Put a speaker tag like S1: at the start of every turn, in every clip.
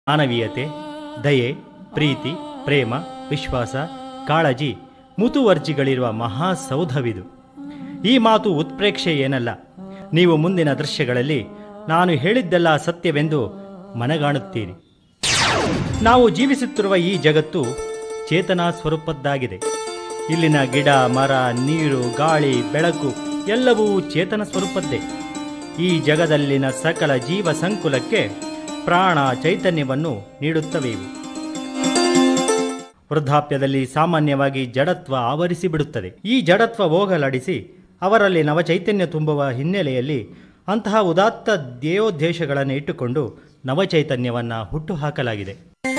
S1: ಮಾನವೀಯತೆ ದಯೆ ಪ್ರೀತಿ ಪ್ರೇಮ ವಿಶ್ವಾಸ ಕಾಳಜಿ ಮುತುವರ್ಜಿಗಳಿರುವ ಮಹಾಸೌಧವಿದು ಈ ಮಾತು ಉತ್ಪ್ರೇಕ್ಷೆ ಏನಲ್ಲ ನೀವು ಮುಂದಿನ ದೃಶ್ಯಗಳಲ್ಲಿ ನಾನು ಹೇಳಿದ್ದೆಲ್ಲ ಸತ್ಯವೆಂದು ಮನಗಾಣುತ್ತೀರಿ ನಾವು ಜೀವಿಸುತ್ತಿರುವ ಈ ಜಗತ್ತು ಚೇತನಾ ಸ್ವರೂಪದ್ದಾಗಿದೆ ಇಲ್ಲಿನ ಗಿಡ ಮರ ನೀರು ಗಾಳಿ ಬೆಳಕು ಎಲ್ಲವೂ ಚೇತನ ಸ್ವರೂಪದ್ದೇ ಈ ಜಗದಲ್ಲಿನ ಸಕಲ ಜೀವ ಸಂಕುಲಕ್ಕೆ ಪ್ರಾಣ ಚೈತನ್ಯವನ್ನು ನೀಡುತ್ತವೆ ಇವು ವೃದ್ಧಾಪ್ಯದಲ್ಲಿ ಸಾಮಾನ್ಯವಾಗಿ ಜಡತ್ವ ಆವರಿಸಿ ಬಿಡುತ್ತದೆ ಈ ಜಡತ್ವ ಹೋಗಲಾಡಿಸಿ ಅವರಲ್ಲಿ ನವಚೈತನ್ಯ ತುಂಬುವ ಹಿನ್ನೆಲೆಯಲ್ಲಿ ಅಂತಹ ಉದಾತ್ತ ಧ್ಯೇಯೋದ್ದೇಶಗಳನ್ನು ಇಟ್ಟುಕೊಂಡು ನವಚೈತನ್ಯವನ್ನು ಹುಟ್ಟುಹಾಕಲಾಗಿದೆ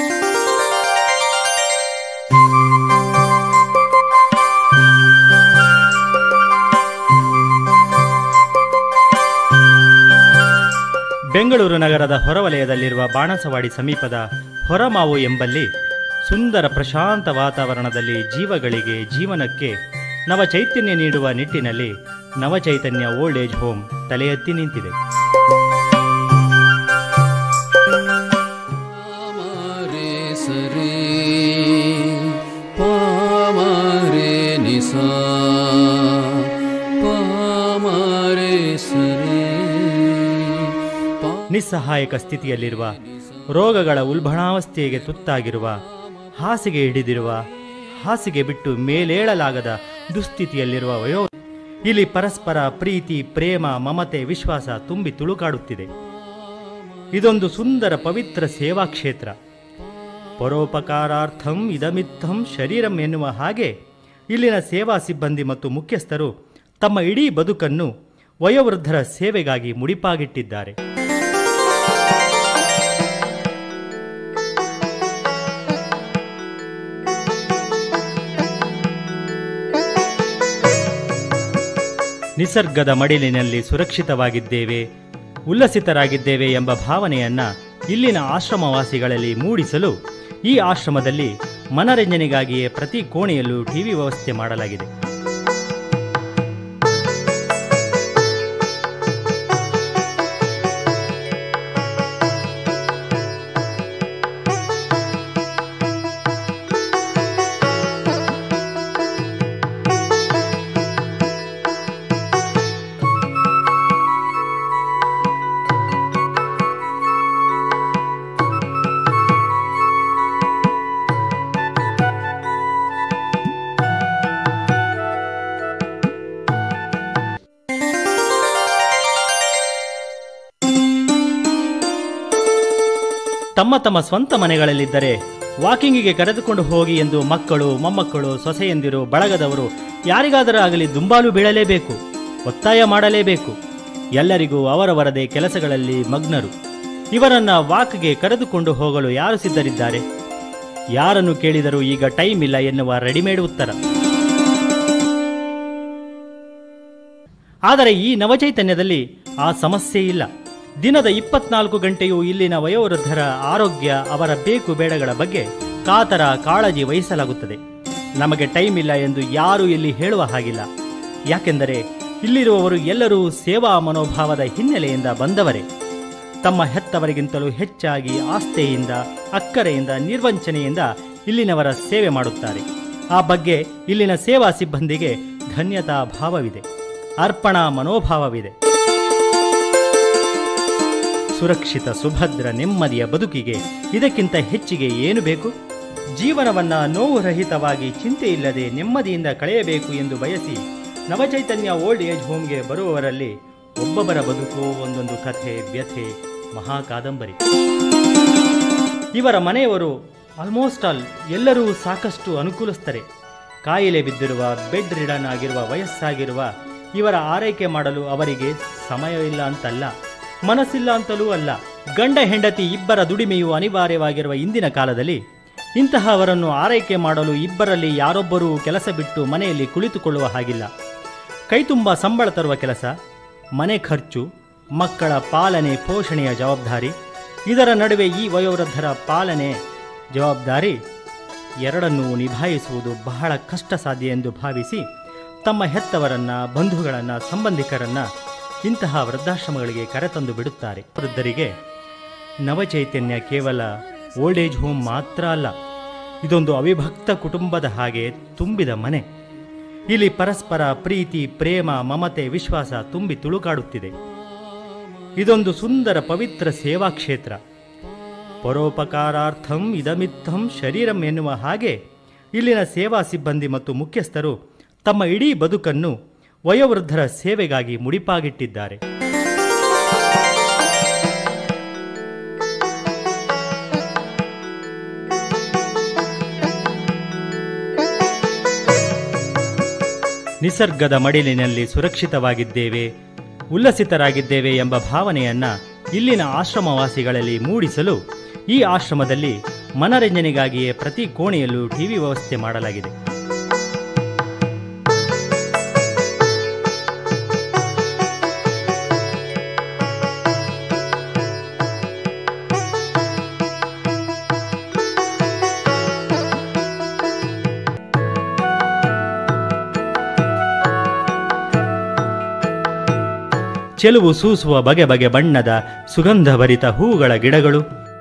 S1: ಬೆಂಗಳೂರು ನಗರದ ಹೊರವಲಯದಲ್ಲಿರುವ ಬಾಣಸವಾಡಿ ಸಮೀಪದ ಹೊರಮಾವು ಎಂಬಲ್ಲಿ ಸುಂದರ ಪ್ರಶಾಂತ ವಾತಾವರಣದಲ್ಲಿ ಜೀವಗಳಿಗೆ ಜೀವನಕ್ಕೆ ನವಚೈತನ್ಯ ನೀಡುವ ನಿಟ್ಟಿನಲ್ಲಿ ನವಚೈತನ್ಯ ಓಲ್ಡ್ ಏಜ್ ಹೋಮ್ ತಲೆ ಎತ್ತಿ ನಿಂತಿದೆ
S2: ಪಾಮರೆ ಸರೆ ಪಾಮರೆ ನಿಸಾ ಪಾಮರೆ ಸರೆ ಪಾ
S1: ನಿಸ್ಸಹಾಯಕ ಸ್ಥಿತಿಯಲ್ಲಿರುವ ರೋಗಗಳ ಉಲ್ಬಣಾವಸ್ಥೆಗೆ ತುತ್ತಾಗಿರುವ ಹಾಸಿಗೆ ಹಿಡಿದಿರುವ ಹಾಸಿಗೆ ಬಿಟ್ಟು ಮೇಲೇಳಲಾಗದ ದುಸ್ಥಿತಿಯಲ್ಲಿರುವ ವಯೋ ಇಲ್ಲಿ ಪರಸ್ಪರ ಪ್ರೀತಿ ಪ್ರೇಮ ಮಮತೆ ವಿಶ್ವಾಸ ತುಂಬಿ ತುಳುಕಾಡುತ್ತಿದೆ ಇದೊಂದು ಸುಂದರ ಪವಿತ್ರ ಸೇವಾ ಕ್ಷೇತ್ರ ಪರೋಪಕಾರಾರ್ಥಂ ಇದಮಿತ್ತಂ ಶರೀರಂ ಎನ್ನುವ ಹಾಗೆ ಇಲ್ಲಿನ ಸೇವಾ ಸಿಬ್ಬಂದಿ ಮತ್ತು ಮುಖ್ಯಸ್ಥರು ತಮ್ಮ ಇಡೀ ಬದುಕನ್ನು ವಯೋವೃದ್ಧರ ಸೇವೆಗಾಗಿ ಮುಡಿಪಾಗಿಟ್ಟಿದ್ದಾರೆ ನಿಸರ್ಗದ ಮಡಿಲಿನಲ್ಲಿ ಸುರಕ್ಷಿತವಾಗಿದ್ದೇವೆ ಉಲ್ಲಸಿತರಾಗಿದ್ದೇವೆ ಎಂಬ ಭಾವನೆಯನ್ನ ಇಲ್ಲಿನ ಆಶ್ರಮವಾಸಿಗಳಲ್ಲಿ ಮೂಡಿಸಲು ಈ ಆಶ್ರಮದಲ್ಲಿ ಮನರಂಜನೆಗಾಗಿಯೇ ಪ್ರತಿ ಕೋಣೆಯಲ್ಲೂ ಟಿವಿ ವ್ಯವಸ್ಥೆ ಮಾಡಲಾಗಿದೆ ತಮ್ಮ ತಮ್ಮ ಸ್ವಂತ ಮನೆಗಳಲ್ಲಿದ್ದರೆ ವಾಕಿಂಗಿಗೆ ಕರೆದುಕೊಂಡು ಹೋಗಿ ಎಂದು ಮಕ್ಕಳು ಮೊಮ್ಮಕ್ಕಳು ಸೊಸೆಯಂದಿರು ಬಳಗದವರು ಯಾರಿಗಾದರೂ ಆಗಲಿ ದುಂಬಾಲು ಬೀಳಲೇಬೇಕು ಒತ್ತಾಯ ಮಾಡಲೇಬೇಕು ಎಲ್ಲರಿಗೂ ಅವರವರದೇ ಕೆಲಸಗಳಲ್ಲಿ ಮಗ್ನರು ಇವರನ್ನ ವಾಕ್ಗೆ ಕರೆದುಕೊಂಡು ಹೋಗಲು ಯಾರು ಸಿದ್ಧರಿದ್ದಾರೆ ಯಾರನ್ನು ಕೇಳಿದರೂ ಈಗ ಟೈಮ್ ಇಲ್ಲ ಎನ್ನುವ ರೆಡಿಮೇಡ್ ಉತ್ತರ ಆದರೆ ಈ ನವಚೈತನ್ಯದಲ್ಲಿ ಆ ಸಮಸ್ಯೆ ಇಲ್ಲ ದಿನದ ಇಪ್ಪತ್ನಾಲ್ಕು ಗಂಟೆಯೂ ಇಲ್ಲಿನ ವಯೋವೃದ್ಧರ ಆರೋಗ್ಯ ಅವರ ಬೇಕು ಬೇಡಗಳ ಬಗ್ಗೆ ಕಾತರ ಕಾಳಜಿ ವಹಿಸಲಾಗುತ್ತದೆ ನಮಗೆ ಟೈಮ್ ಇಲ್ಲ ಎಂದು ಯಾರೂ ಇಲ್ಲಿ ಹೇಳುವ ಹಾಗಿಲ್ಲ ಯಾಕೆಂದರೆ ಇಲ್ಲಿರುವವರು ಎಲ್ಲರೂ ಸೇವಾ ಮನೋಭಾವದ ಹಿನ್ನೆಲೆಯಿಂದ ಬಂದವರೇ ತಮ್ಮ ಹೆತ್ತವರಿಗಿಂತಲೂ ಹೆಚ್ಚಾಗಿ ಆಸ್ಥೆಯಿಂದ ಅಕ್ಕರೆಯಿಂದ ನಿರ್ವಂಚನೆಯಿಂದ ಇಲ್ಲಿನವರ ಸೇವೆ ಮಾಡುತ್ತಾರೆ ಆ ಬಗ್ಗೆ ಇಲ್ಲಿನ ಸೇವಾ ಸಿಬ್ಬಂದಿಗೆ ಧನ್ಯತಾ ಭಾವವಿದೆ ಅರ್ಪಣಾ ಮನೋಭಾವವಿದೆ ಸುರಕ್ಷಿತ ಸುಭದ್ರ ನೆಮ್ಮದಿಯ ಬದುಕಿಗೆ ಇದಕ್ಕಿಂತ ಹೆಚ್ಚಿಗೆ ಏನು ಬೇಕು ಜೀವನವನ್ನ ನೋವು ರಹಿತವಾಗಿ ಚಿಂತೆ ಇಲ್ಲದೆ ನೆಮ್ಮದಿಯಿಂದ ಕಳೆಯಬೇಕು ಎಂದು ಬಯಸಿ ನವಚೈತನ್ಯ ಓಲ್ಡ್ ಏಜ್ ಹೋಮ್ಗೆ ಬರುವವರಲ್ಲಿ ಒಬ್ಬೊಬ್ಬರ ಬದುಕು ಒಂದೊಂದು ಕಥೆ ವ್ಯಥೆ ಮಹಾ ಕಾದಂಬರಿ ಇವರ ಮನೆಯವರು ಆಲ್ಮೋಸ್ಟ್ ಆಲ್ ಎಲ್ಲರೂ ಸಾಕಷ್ಟು ಅನುಕೂಲಸ್ಥರೆ ಕಾಯಿಲೆ ಬಿದ್ದಿರುವ ಬೆಡ್ ರಿಡನ್ ಆಗಿರುವ ವಯಸ್ಸಾಗಿರುವ ಇವರ ಆರೈಕೆ ಮಾಡಲು ಅವರಿಗೆ ಸಮಯವಿಲ್ಲ ಅಂತಲ್ಲ ಮನಸ್ಸಿಲ್ಲ ಅಂತಲೂ ಅಲ್ಲ ಗಂಡ ಹೆಂಡತಿ ಇಬ್ಬರ ದುಡಿಮೆಯು ಅನಿವಾರ್ಯವಾಗಿರುವ ಇಂದಿನ ಕಾಲದಲ್ಲಿ ಇಂತಹವರನ್ನು ಆರೈಕೆ ಮಾಡಲು ಇಬ್ಬರಲ್ಲಿ ಯಾರೊಬ್ಬರೂ ಕೆಲಸ ಬಿಟ್ಟು ಮನೆಯಲ್ಲಿ ಕುಳಿತುಕೊಳ್ಳುವ ಹಾಗಿಲ್ಲ ಕೈತುಂಬ ಸಂಬಳ ತರುವ ಕೆಲಸ ಮನೆ ಖರ್ಚು ಮಕ್ಕಳ ಪಾಲನೆ ಪೋಷಣೆಯ ಜವಾಬ್ದಾರಿ ಇದರ ನಡುವೆ ಈ ವಯೋವೃದ್ಧರ ಪಾಲನೆ ಜವಾಬ್ದಾರಿ ಎರಡನ್ನೂ ನಿಭಾಯಿಸುವುದು ಬಹಳ ಕಷ್ಟ ಸಾಧ್ಯ ಎಂದು ಭಾವಿಸಿ ತಮ್ಮ ಹೆತ್ತವರನ್ನ ಬಂಧುಗಳನ್ನ ಸಂಬಂಧಿಕರನ್ನ ಇಂತಹ ವೃದ್ಧಾಶ್ರಮಗಳಿಗೆ ಕರೆತಂದು ಬಿಡುತ್ತಾರೆ ವೃದ್ಧರಿಗೆ ನವಚೈತನ್ಯ ಕೇವಲ ಓಲ್ಡ್ ಏಜ್ ಹೋಮ್ ಮಾತ್ರ ಅಲ್ಲ ಇದೊಂದು ಅವಿಭಕ್ತ ಕುಟುಂಬದ ಹಾಗೆ ತುಂಬಿದ ಮನೆ ಇಲ್ಲಿ ಪರಸ್ಪರ ಪ್ರೀತಿ ಪ್ರೇಮ ಮಮತೆ ವಿಶ್ವಾಸ ತುಂಬಿ ತುಳುಕಾಡುತ್ತಿದೆ ಇದೊಂದು ಸುಂದರ ಪವಿತ್ರ ಸೇವಾ ಕ್ಷೇತ್ರ ಪರೋಪಕಾರಾರ್ಥಂ ಇದಮಿತ್ತಂ ಶರೀರಂ ಎನ್ನುವ ಹಾಗೆ ಇಲ್ಲಿನ ಸೇವಾ ಸಿಬ್ಬಂದಿ ಮತ್ತು ಮುಖ್ಯಸ್ಥರು ತಮ್ಮ ಇಡೀ ಬದುಕನ್ನು ವಯೋವೃದ್ಧರ ಸೇವೆಗಾಗಿ ಮುಡಿಪಾಗಿಟ್ಟಿದ್ದಾರೆ ನಿಸರ್ಗದ ಮಡಿಲಿನಲ್ಲಿ ಸುರಕ್ಷಿತವಾಗಿದ್ದೇವೆ ಉಲ್ಲಸಿತರಾಗಿದ್ದೇವೆ ಎಂಬ ಭಾವನೆಯನ್ನ ಇಲ್ಲಿನ ಆಶ್ರಮವಾಸಿಗಳಲ್ಲಿ ಮೂಡಿಸಲು ಈ ಆಶ್ರಮದಲ್ಲಿ ಮನರಂಜನೆಗಾಗಿಯೇ ಪ್ರತಿ ಕೋಣೆಯಲ್ಲೂ ಟಿವಿ ವ್ಯವಸ್ಥೆ ಮಾಡಲಾಗಿದೆ ಚೆಲುವು ಸೂಸುವ ಬಗೆ ಬಗೆ ಬಣ್ಣದ ಸುಗಂಧಭರಿತ ಹೂಗಳ ಗಿಡಗಳು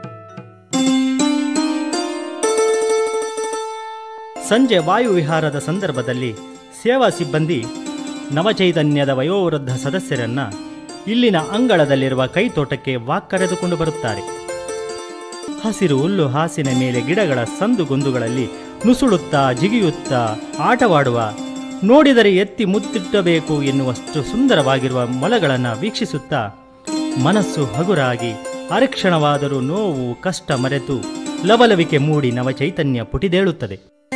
S1: ಸಂಜೆ ವಾಯುವಿಹಾರದ ಸಂದರ್ಭದಲ್ಲಿ ಸೇವಾ ಸಿಬ್ಬಂದಿ ನವಚೈತನ್ಯದ ವಯೋವೃದ್ಧ ಸದಸ್ಯರನ್ನ ಇಲ್ಲಿನ ಅಂಗಳದಲ್ಲಿರುವ ಕೈತೋಟಕ್ಕೆ ವಾಕ್ಕರೆದುಕೊಂಡು ಬರುತ್ತಾರೆ ಹಸಿರು ಹುಲ್ಲು ಹಾಸಿನ ಮೇಲೆ ಗಿಡಗಳ ಸಂದುಗೊಂದುಗಳಲ್ಲಿ ನುಸುಳುತ್ತಾ ಜಿಗಿಯುತ್ತಾ ಆಟವಾಡುವ ನೋಡಿದರೆ ಎತ್ತಿ ಮುತ್ತಿಟ್ಟಬೇಕು ಎನ್ನುವಷ್ಟು ಸುಂದರವಾಗಿರುವ ಮೊಲಗಳನ್ನು ವೀಕ್ಷಿಸುತ್ತಾ ಮನಸ್ಸು ಹಗುರಾಗಿ ಅರಕ್ಷಣವಾದರೂ ನೋವು ಕಷ್ಟ ಮರೆತು ಲವಲವಿಕೆ ಮೂಡಿ ನವಚೈತನ್ಯ ಪುಟಿದೇಳುತ್ತದೆ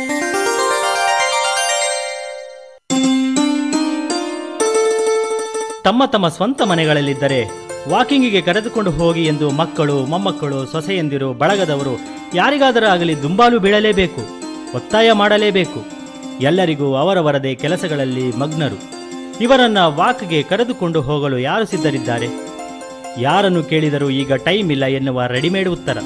S1: ತಮ್ಮ ತಮ್ಮ ಸ್ವಂತ ಮನೆಗಳಲ್ಲಿದ್ದರೆ ವಾಕಿಂಗಿಗೆ ಕರೆದುಕೊಂಡು ಹೋಗಿ ಎಂದು ಮಕ್ಕಳು ಮೊಮ್ಮಕ್ಕಳು ಸೊಸೆಯಂದಿರು ಬಳಗದವರು ಯಾರಿಗಾದರೂ ಆಗಲಿ ದುಂಬಾಲು ಬೀಳಲೇಬೇಕು ಒತ್ತಾಯ ಮಾಡಲೇಬೇಕು ಎಲ್ಲರಿಗೂ ಅವರವರದೇ ಕೆಲಸಗಳಲ್ಲಿ ಮಗ್ನರು ಇವರನ್ನ ವಾಕ್ಗೆ ಕರೆದುಕೊಂಡು ಹೋಗಲು ಯಾರು ಸಿದ್ಧರಿದ್ದಾರೆ ಯಾರನ್ನು ಕೇಳಿದರೂ ಈಗ ಟೈಮ್ ಇಲ್ಲ ಎನ್ನುವ ರೆಡಿಮೇಡ್ ಉತ್ತರ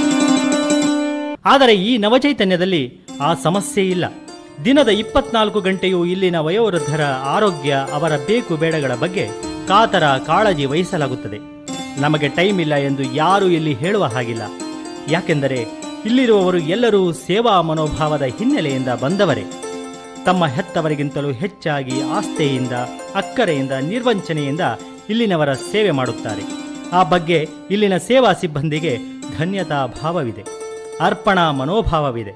S1: ಆದರೆ ಈ ನವಚೈತನ್ಯದಲ್ಲಿ ಆ ಸಮಸ್ಯೆ ಇಲ್ಲ ದಿನದ ಇಪ್ಪತ್ನಾಲ್ಕು ಗಂಟೆಯೂ ಇಲ್ಲಿನ ವಯೋವೃದ್ಧರ ಆರೋಗ್ಯ ಅವರ ಬೇಕು ಬೇಡಗಳ ಬಗ್ಗೆ ಕಾತರ ಕಾಳಜಿ ವಹಿಸಲಾಗುತ್ತದೆ ನಮಗೆ ಟೈಮ್ ಇಲ್ಲ ಎಂದು ಯಾರೂ ಇಲ್ಲಿ ಹೇಳುವ ಹಾಗಿಲ್ಲ ಯಾಕೆಂದರೆ ಇಲ್ಲಿರುವವರು ಎಲ್ಲರೂ ಸೇವಾ ಮನೋಭಾವದ ಹಿನ್ನೆಲೆಯಿಂದ ಬಂದವರೇ ತಮ್ಮ ಹೆತ್ತವರಿಗಿಂತಲೂ ಹೆಚ್ಚಾಗಿ ಆಸ್ಥೆಯಿಂದ ಅಕ್ಕರೆಯಿಂದ ನಿರ್ವಂಚನೆಯಿಂದ ಇಲ್ಲಿನವರ ಸೇವೆ ಮಾಡುತ್ತಾರೆ ಆ ಬಗ್ಗೆ ಇಲ್ಲಿನ ಸೇವಾ ಸಿಬ್ಬಂದಿಗೆ ಧನ್ಯತಾ ಭಾವವಿದೆ ಅರ್ಪಣಾ ಮನೋಭಾವವಿದೆ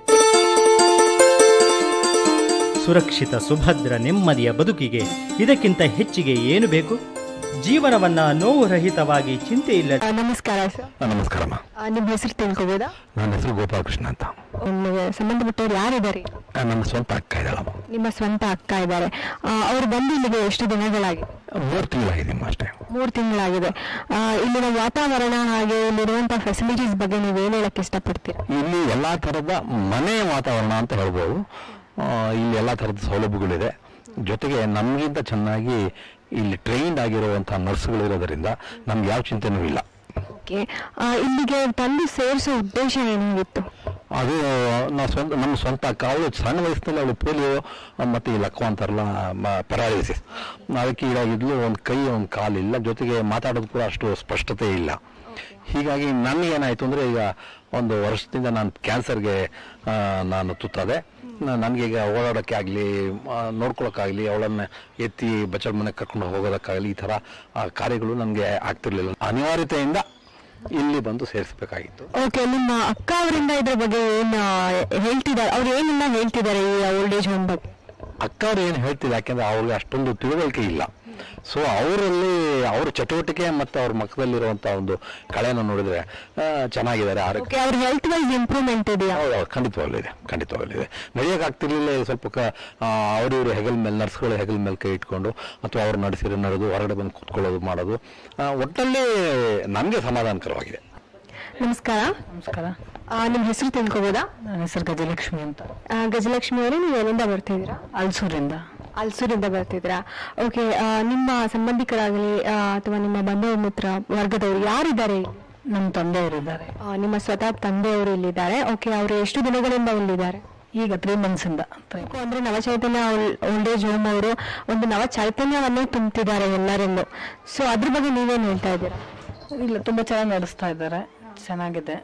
S1: ಸುರಕ್ಷಿತ ಸುಭದ್ರ ನೆಮ್ಮದಿಯ ಬದುಕಿಗೆ ಇದಕ್ಕಿಂತ ಹೆಚ್ಚಿಗೆ ಏನು ಬೇಕು ಜೀವನವನ್ನ ನೋವು ರಹಿತವಾಗಿ ಚಿಂತೆ ಇಲ್ಲ
S3: ಆ, ನಮಸ್ಕಾರ ಸರ್
S4: ಆ, ನಮಸ್ಕಾರಮ್ಮ
S3: ಆ, ನಿಮ್ಮ ಹೆಸರು ತಿಳ್ಕೊಬೋದಾ
S4: ನನ್ನ ಹೆಸರು ಗೋಪಾಲಕೃಷ್ಣ ಅಂತ
S3: ನಿಮಗೆ ಸಂಬಂಧಪಟ್ಟವ್ರು ಯಾರಿದ್ದಾರೆ
S4: ಆ, ನನ್ನ ಸ್ವಂತ ಅಕ್ಕ ಇದ್ದಾಳಮ್ಮ
S3: ನಿಮ್ಮ ಸ್ವಂತ ಅಕ್ಕ ಇದ್ದಾರೆ ಅವ್ರು ಬಂದು ಇಲ್ಲಿಗೆ ಎಷ್ಟು ದಿನಗಳಾಗಿದೆ
S4: ಮೂರು ತಿಂಗಳಾಗಿದ್ದೀಮ್ಮ ಅಷ್ಟೇ
S3: ಮೂರು ತಿಂಗಳಾಗಿದೆ ಆ, ಇಲ್ಲಿನ ವಾತಾವರಣ ಹಾಗೆ ಇಲ್ಲಿರುವಂತಹ ಫೆಸಿಲಿಟೀಸ್ ಬಗ್ಗೆ ನೀವು ಏನು ಹೇಳಕ್ ಇಷ್ಟಪಡ್ತೀರಾ
S4: ಇಲ್ಲಿ ಎಲ್ಲ ಥರದ ಮನೆಯ ವಾತಾವರಣ ಅಂತ ಹೇಳ್ಬೋದು ಆ, ಇಲ್ಲಿ ಎಲ್ಲ ಥರದ ಸೌಲಭ್ಯಗಳಿದೆ ಜೊತೆಗೆ ನಮಗಿಂತ ಚೆನ್ನಾಗಿ ಇಲ್ಲಿ ಟ್ರೈನ್ಡ್ ಆಗಿರುವಂಥ ನರ್ಸ್ಗಳಿರೋದರಿಂದ ನಮ್ಗೆ ಯಾವ ಚಿಂತೆನೂ ಇಲ್ಲ
S3: ಓಕೆ ಇಲ್ಲಿಗೆ ತಂದು ಸೇರಿಸೋ ಉದ್ದೇಶ ಏನಾಗಿತ್ತು
S4: ಅದು ನಾವು ಸ್ವಂತ ನಮ್ಮ ಸ್ವಂತ ಅಕ್ಕ ಅವಳು ಸಣ್ಣ ವಯಸ್ಸಿನಲ್ಲಿ ಅವಳು ಪೋಲಿಯೋ ಮತ್ತು ಈ ಲಕ್ವ ಅಂತಾರಲ್ಲ ಪೆರಾಲಿಸಿಸ್ ಅದಕ್ಕೆ ಈಡಾಗಿದ್ಲು ಒಂದು ಕೈ ಒಂದು ಕಾಲಿಲ್ಲ ಜೊತೆಗೆ ಮಾತಾಡೋದು ಕೂಡ ಅಷ್ಟು ಸ್ಪಷ್ಟತೆ ಇಲ್ಲ ಹೀಗಾಗಿ ನನಗೇನಾಯಿತು ಅಂದರೆ ಈಗ ಒಂದು ವರ್ಷದಿಂದ ನಾನು ಕ್ಯಾನ್ಸರ್ಗೆ ನಾನು ತುತ್ತಾದೆ ನನಗೆ ಈಗ ಓಡಾಡೋಕ್ಕೆ ಆಗಲಿ ನೋಡ್ಕೊಳ್ಳೋಕ್ಕಾಗಲಿ ಅವಳನ್ನು ಎತ್ತಿ ಬಚ್ಚಲ ಮನೆಗೆ ಕರ್ಕೊಂಡು ಹೋಗೋದಕ್ಕಾಗಲಿ ಈ ಥರ ಆ, ಕಾರ್ಯಗಳು ನನಗೆ ಆಗ್ತಿರ್ಲಿಲ್ಲ ಅನಿವಾರ್ಯತೆಯಿಂದ ಇಲ್ಲಿ ಬಂದು ಸೇರಿಸಬೇಕಾಗಿತ್ತು
S3: ಓಕೆ ನಿಮ್ಮ ಅಕ್ಕ ಅವರಿಂದ ಇದ್ರ ಬಗ್ಗೆ ಏನ್ ಆ, ಹೇಳ್ತಿದ್ದಾರೆ ಅವ್ರು ಏನೆಲ್ಲ ಹೇಳ್ತಿದ್ದಾರೆ ಈ ಓಲ್ಡ್ ಏಜ್ ಹೋಮ್ ಬಗ್ಗೆ
S4: ಅಕ್ಕ ಅವ್ರು ಏನು ಹೇಳ್ತಿಲ್ಲ ಯಾಕೆಂದ್ರೆ ಅವ್ರಿಗೆ ಅಷ್ಟೊಂದು ತಿಳುವಳಿಕೆ ಇಲ್ಲ ಸೊ ಅವರಲ್ಲಿ ಅವ್ರ ಚಟುವಟಿಕೆ ಮತ್ತು ಅವ್ರ ಮುಖದಲ್ಲಿರುವಂಥ ಒಂದು ಕಳೆಯನ್ನು ನೋಡಿದ್ರೆ ಆ, ಚೆನ್ನಾಗಿದ್ದಾರೆ ಆರೋಗ್ಯ
S3: ಓಕೆ ಅವ್ರ ಹೆಲ್ತ್ ವೈಸ್ ಇಂಪ್ರೂವ್ಮೆಂಟ್ ಇದೆಯಾ
S4: ಹೌದು ಹೌದು, ಖಂಡಿತವಾಗ್ಲೂ ಇದೆ ಖಂಡಿತವಾಗ್ಲೂ ಇದೆ ನಡೆಯೋಕ್ಕಾಗ್ತಿರ್ಲಿಲ್ಲ ಸ್ವಲ್ಪ ಕ ಅವರಿವರು ಹೆಗಲ್ ಮೇಲೆ ನರ್ಸ್ಗಳು ಹೆಗಲ್ ಮೇಲೆ ಕೈ ಇಟ್ಕೊಂಡು ಅಥವಾ ಅವ್ರು ನಡೆಸಿರೋ ನಡೆದು ಹೊರಗಡೆ ಬಂದು ಕೂತ್ಕೊಳ್ಳೋದು ಮಾಡೋದು ಆ, ಒಟ್ಟಲ್ಲಿ ನನಗೆ ಸಮಾಧಾನಕರವಾಗಿದೆ
S3: ನಮಸ್ಕಾರ
S5: ನಮಸ್ಕಾರ
S3: ಆ, ನಿಮ್ಮ ಹೆಸರು ತಿಳ್ಕೊಬೋದಾ
S5: ನನ್ನ ಹೆಸರು ಗಜಲಕ್ಷ್ಮಿ ಅಂತ
S3: ಆ, ಗಜಲಕ್ಷ್ಮಿ ಅವರೇ ನೀವು ಎಲ್ಲಿಂದ ಬರ್ತಿದ್ದೀರಾ
S5: ಅಲ್ಸೂರಿಂದ
S3: ಅಲ್ಸೂರಿಂದ ಬರ್ತಿದ್ದೀರಾ ಓಕೆ ನಿಮ್ಮ ಸಂಬಂಧಿಕರಾಗಲಿ ಆ, ಅಥವಾ ನಿಮ್ಮ ಬಂಧು ಮಿತ್ರ ವರ್ಗದವರು ಯಾರಿದ್ದಾರೆ ಇಲ್ಲಿ?
S5: ನಮ್ಮ ತಂದೆಯವರಿದ್ದಾರೆ
S3: ಆ, ನಿಮ್ಮ ಸ್ವತಃ ತಂದೆಯವರು ಇಲ್ಲಿದ್ದಾರೆ ಓಕೆ ಅವರು ಎಷ್ಟು ದಿನಗಳಿಂದ ಇಲ್ಲಿದ್ದಾರೆ
S5: ಈಗ ತ್ರೀ ಮಂತ್ಸಿಂದ
S3: ಓ, ಅಂದ್ರೆ ನವಚೈತನ್ಯ ಓಲ್ಡ್ ಏಜ್ ಹೋಮ್ ಅವರು ಒಂದು ನವ ಚೈತನ್ಯವನ್ನೇ ತುಂಬುತ್ತಿದ್ದಾರೆ ಎಲ್ಲರಲ್ಲೂ ಸೊ ಅದ್ರ ಬಗ್ಗೆ ನೀವೇನ್ ಹೇಳ್ತಾ ಇದ್ದೀರಾ
S5: ಇಲ್ಲ ತುಂಬ ಚೆನ್ನಾಗಿ ನಡೆಸ್ತಾ ಇದ್ದಾರೆ ಚೆನ್ನಾಗಿದೆ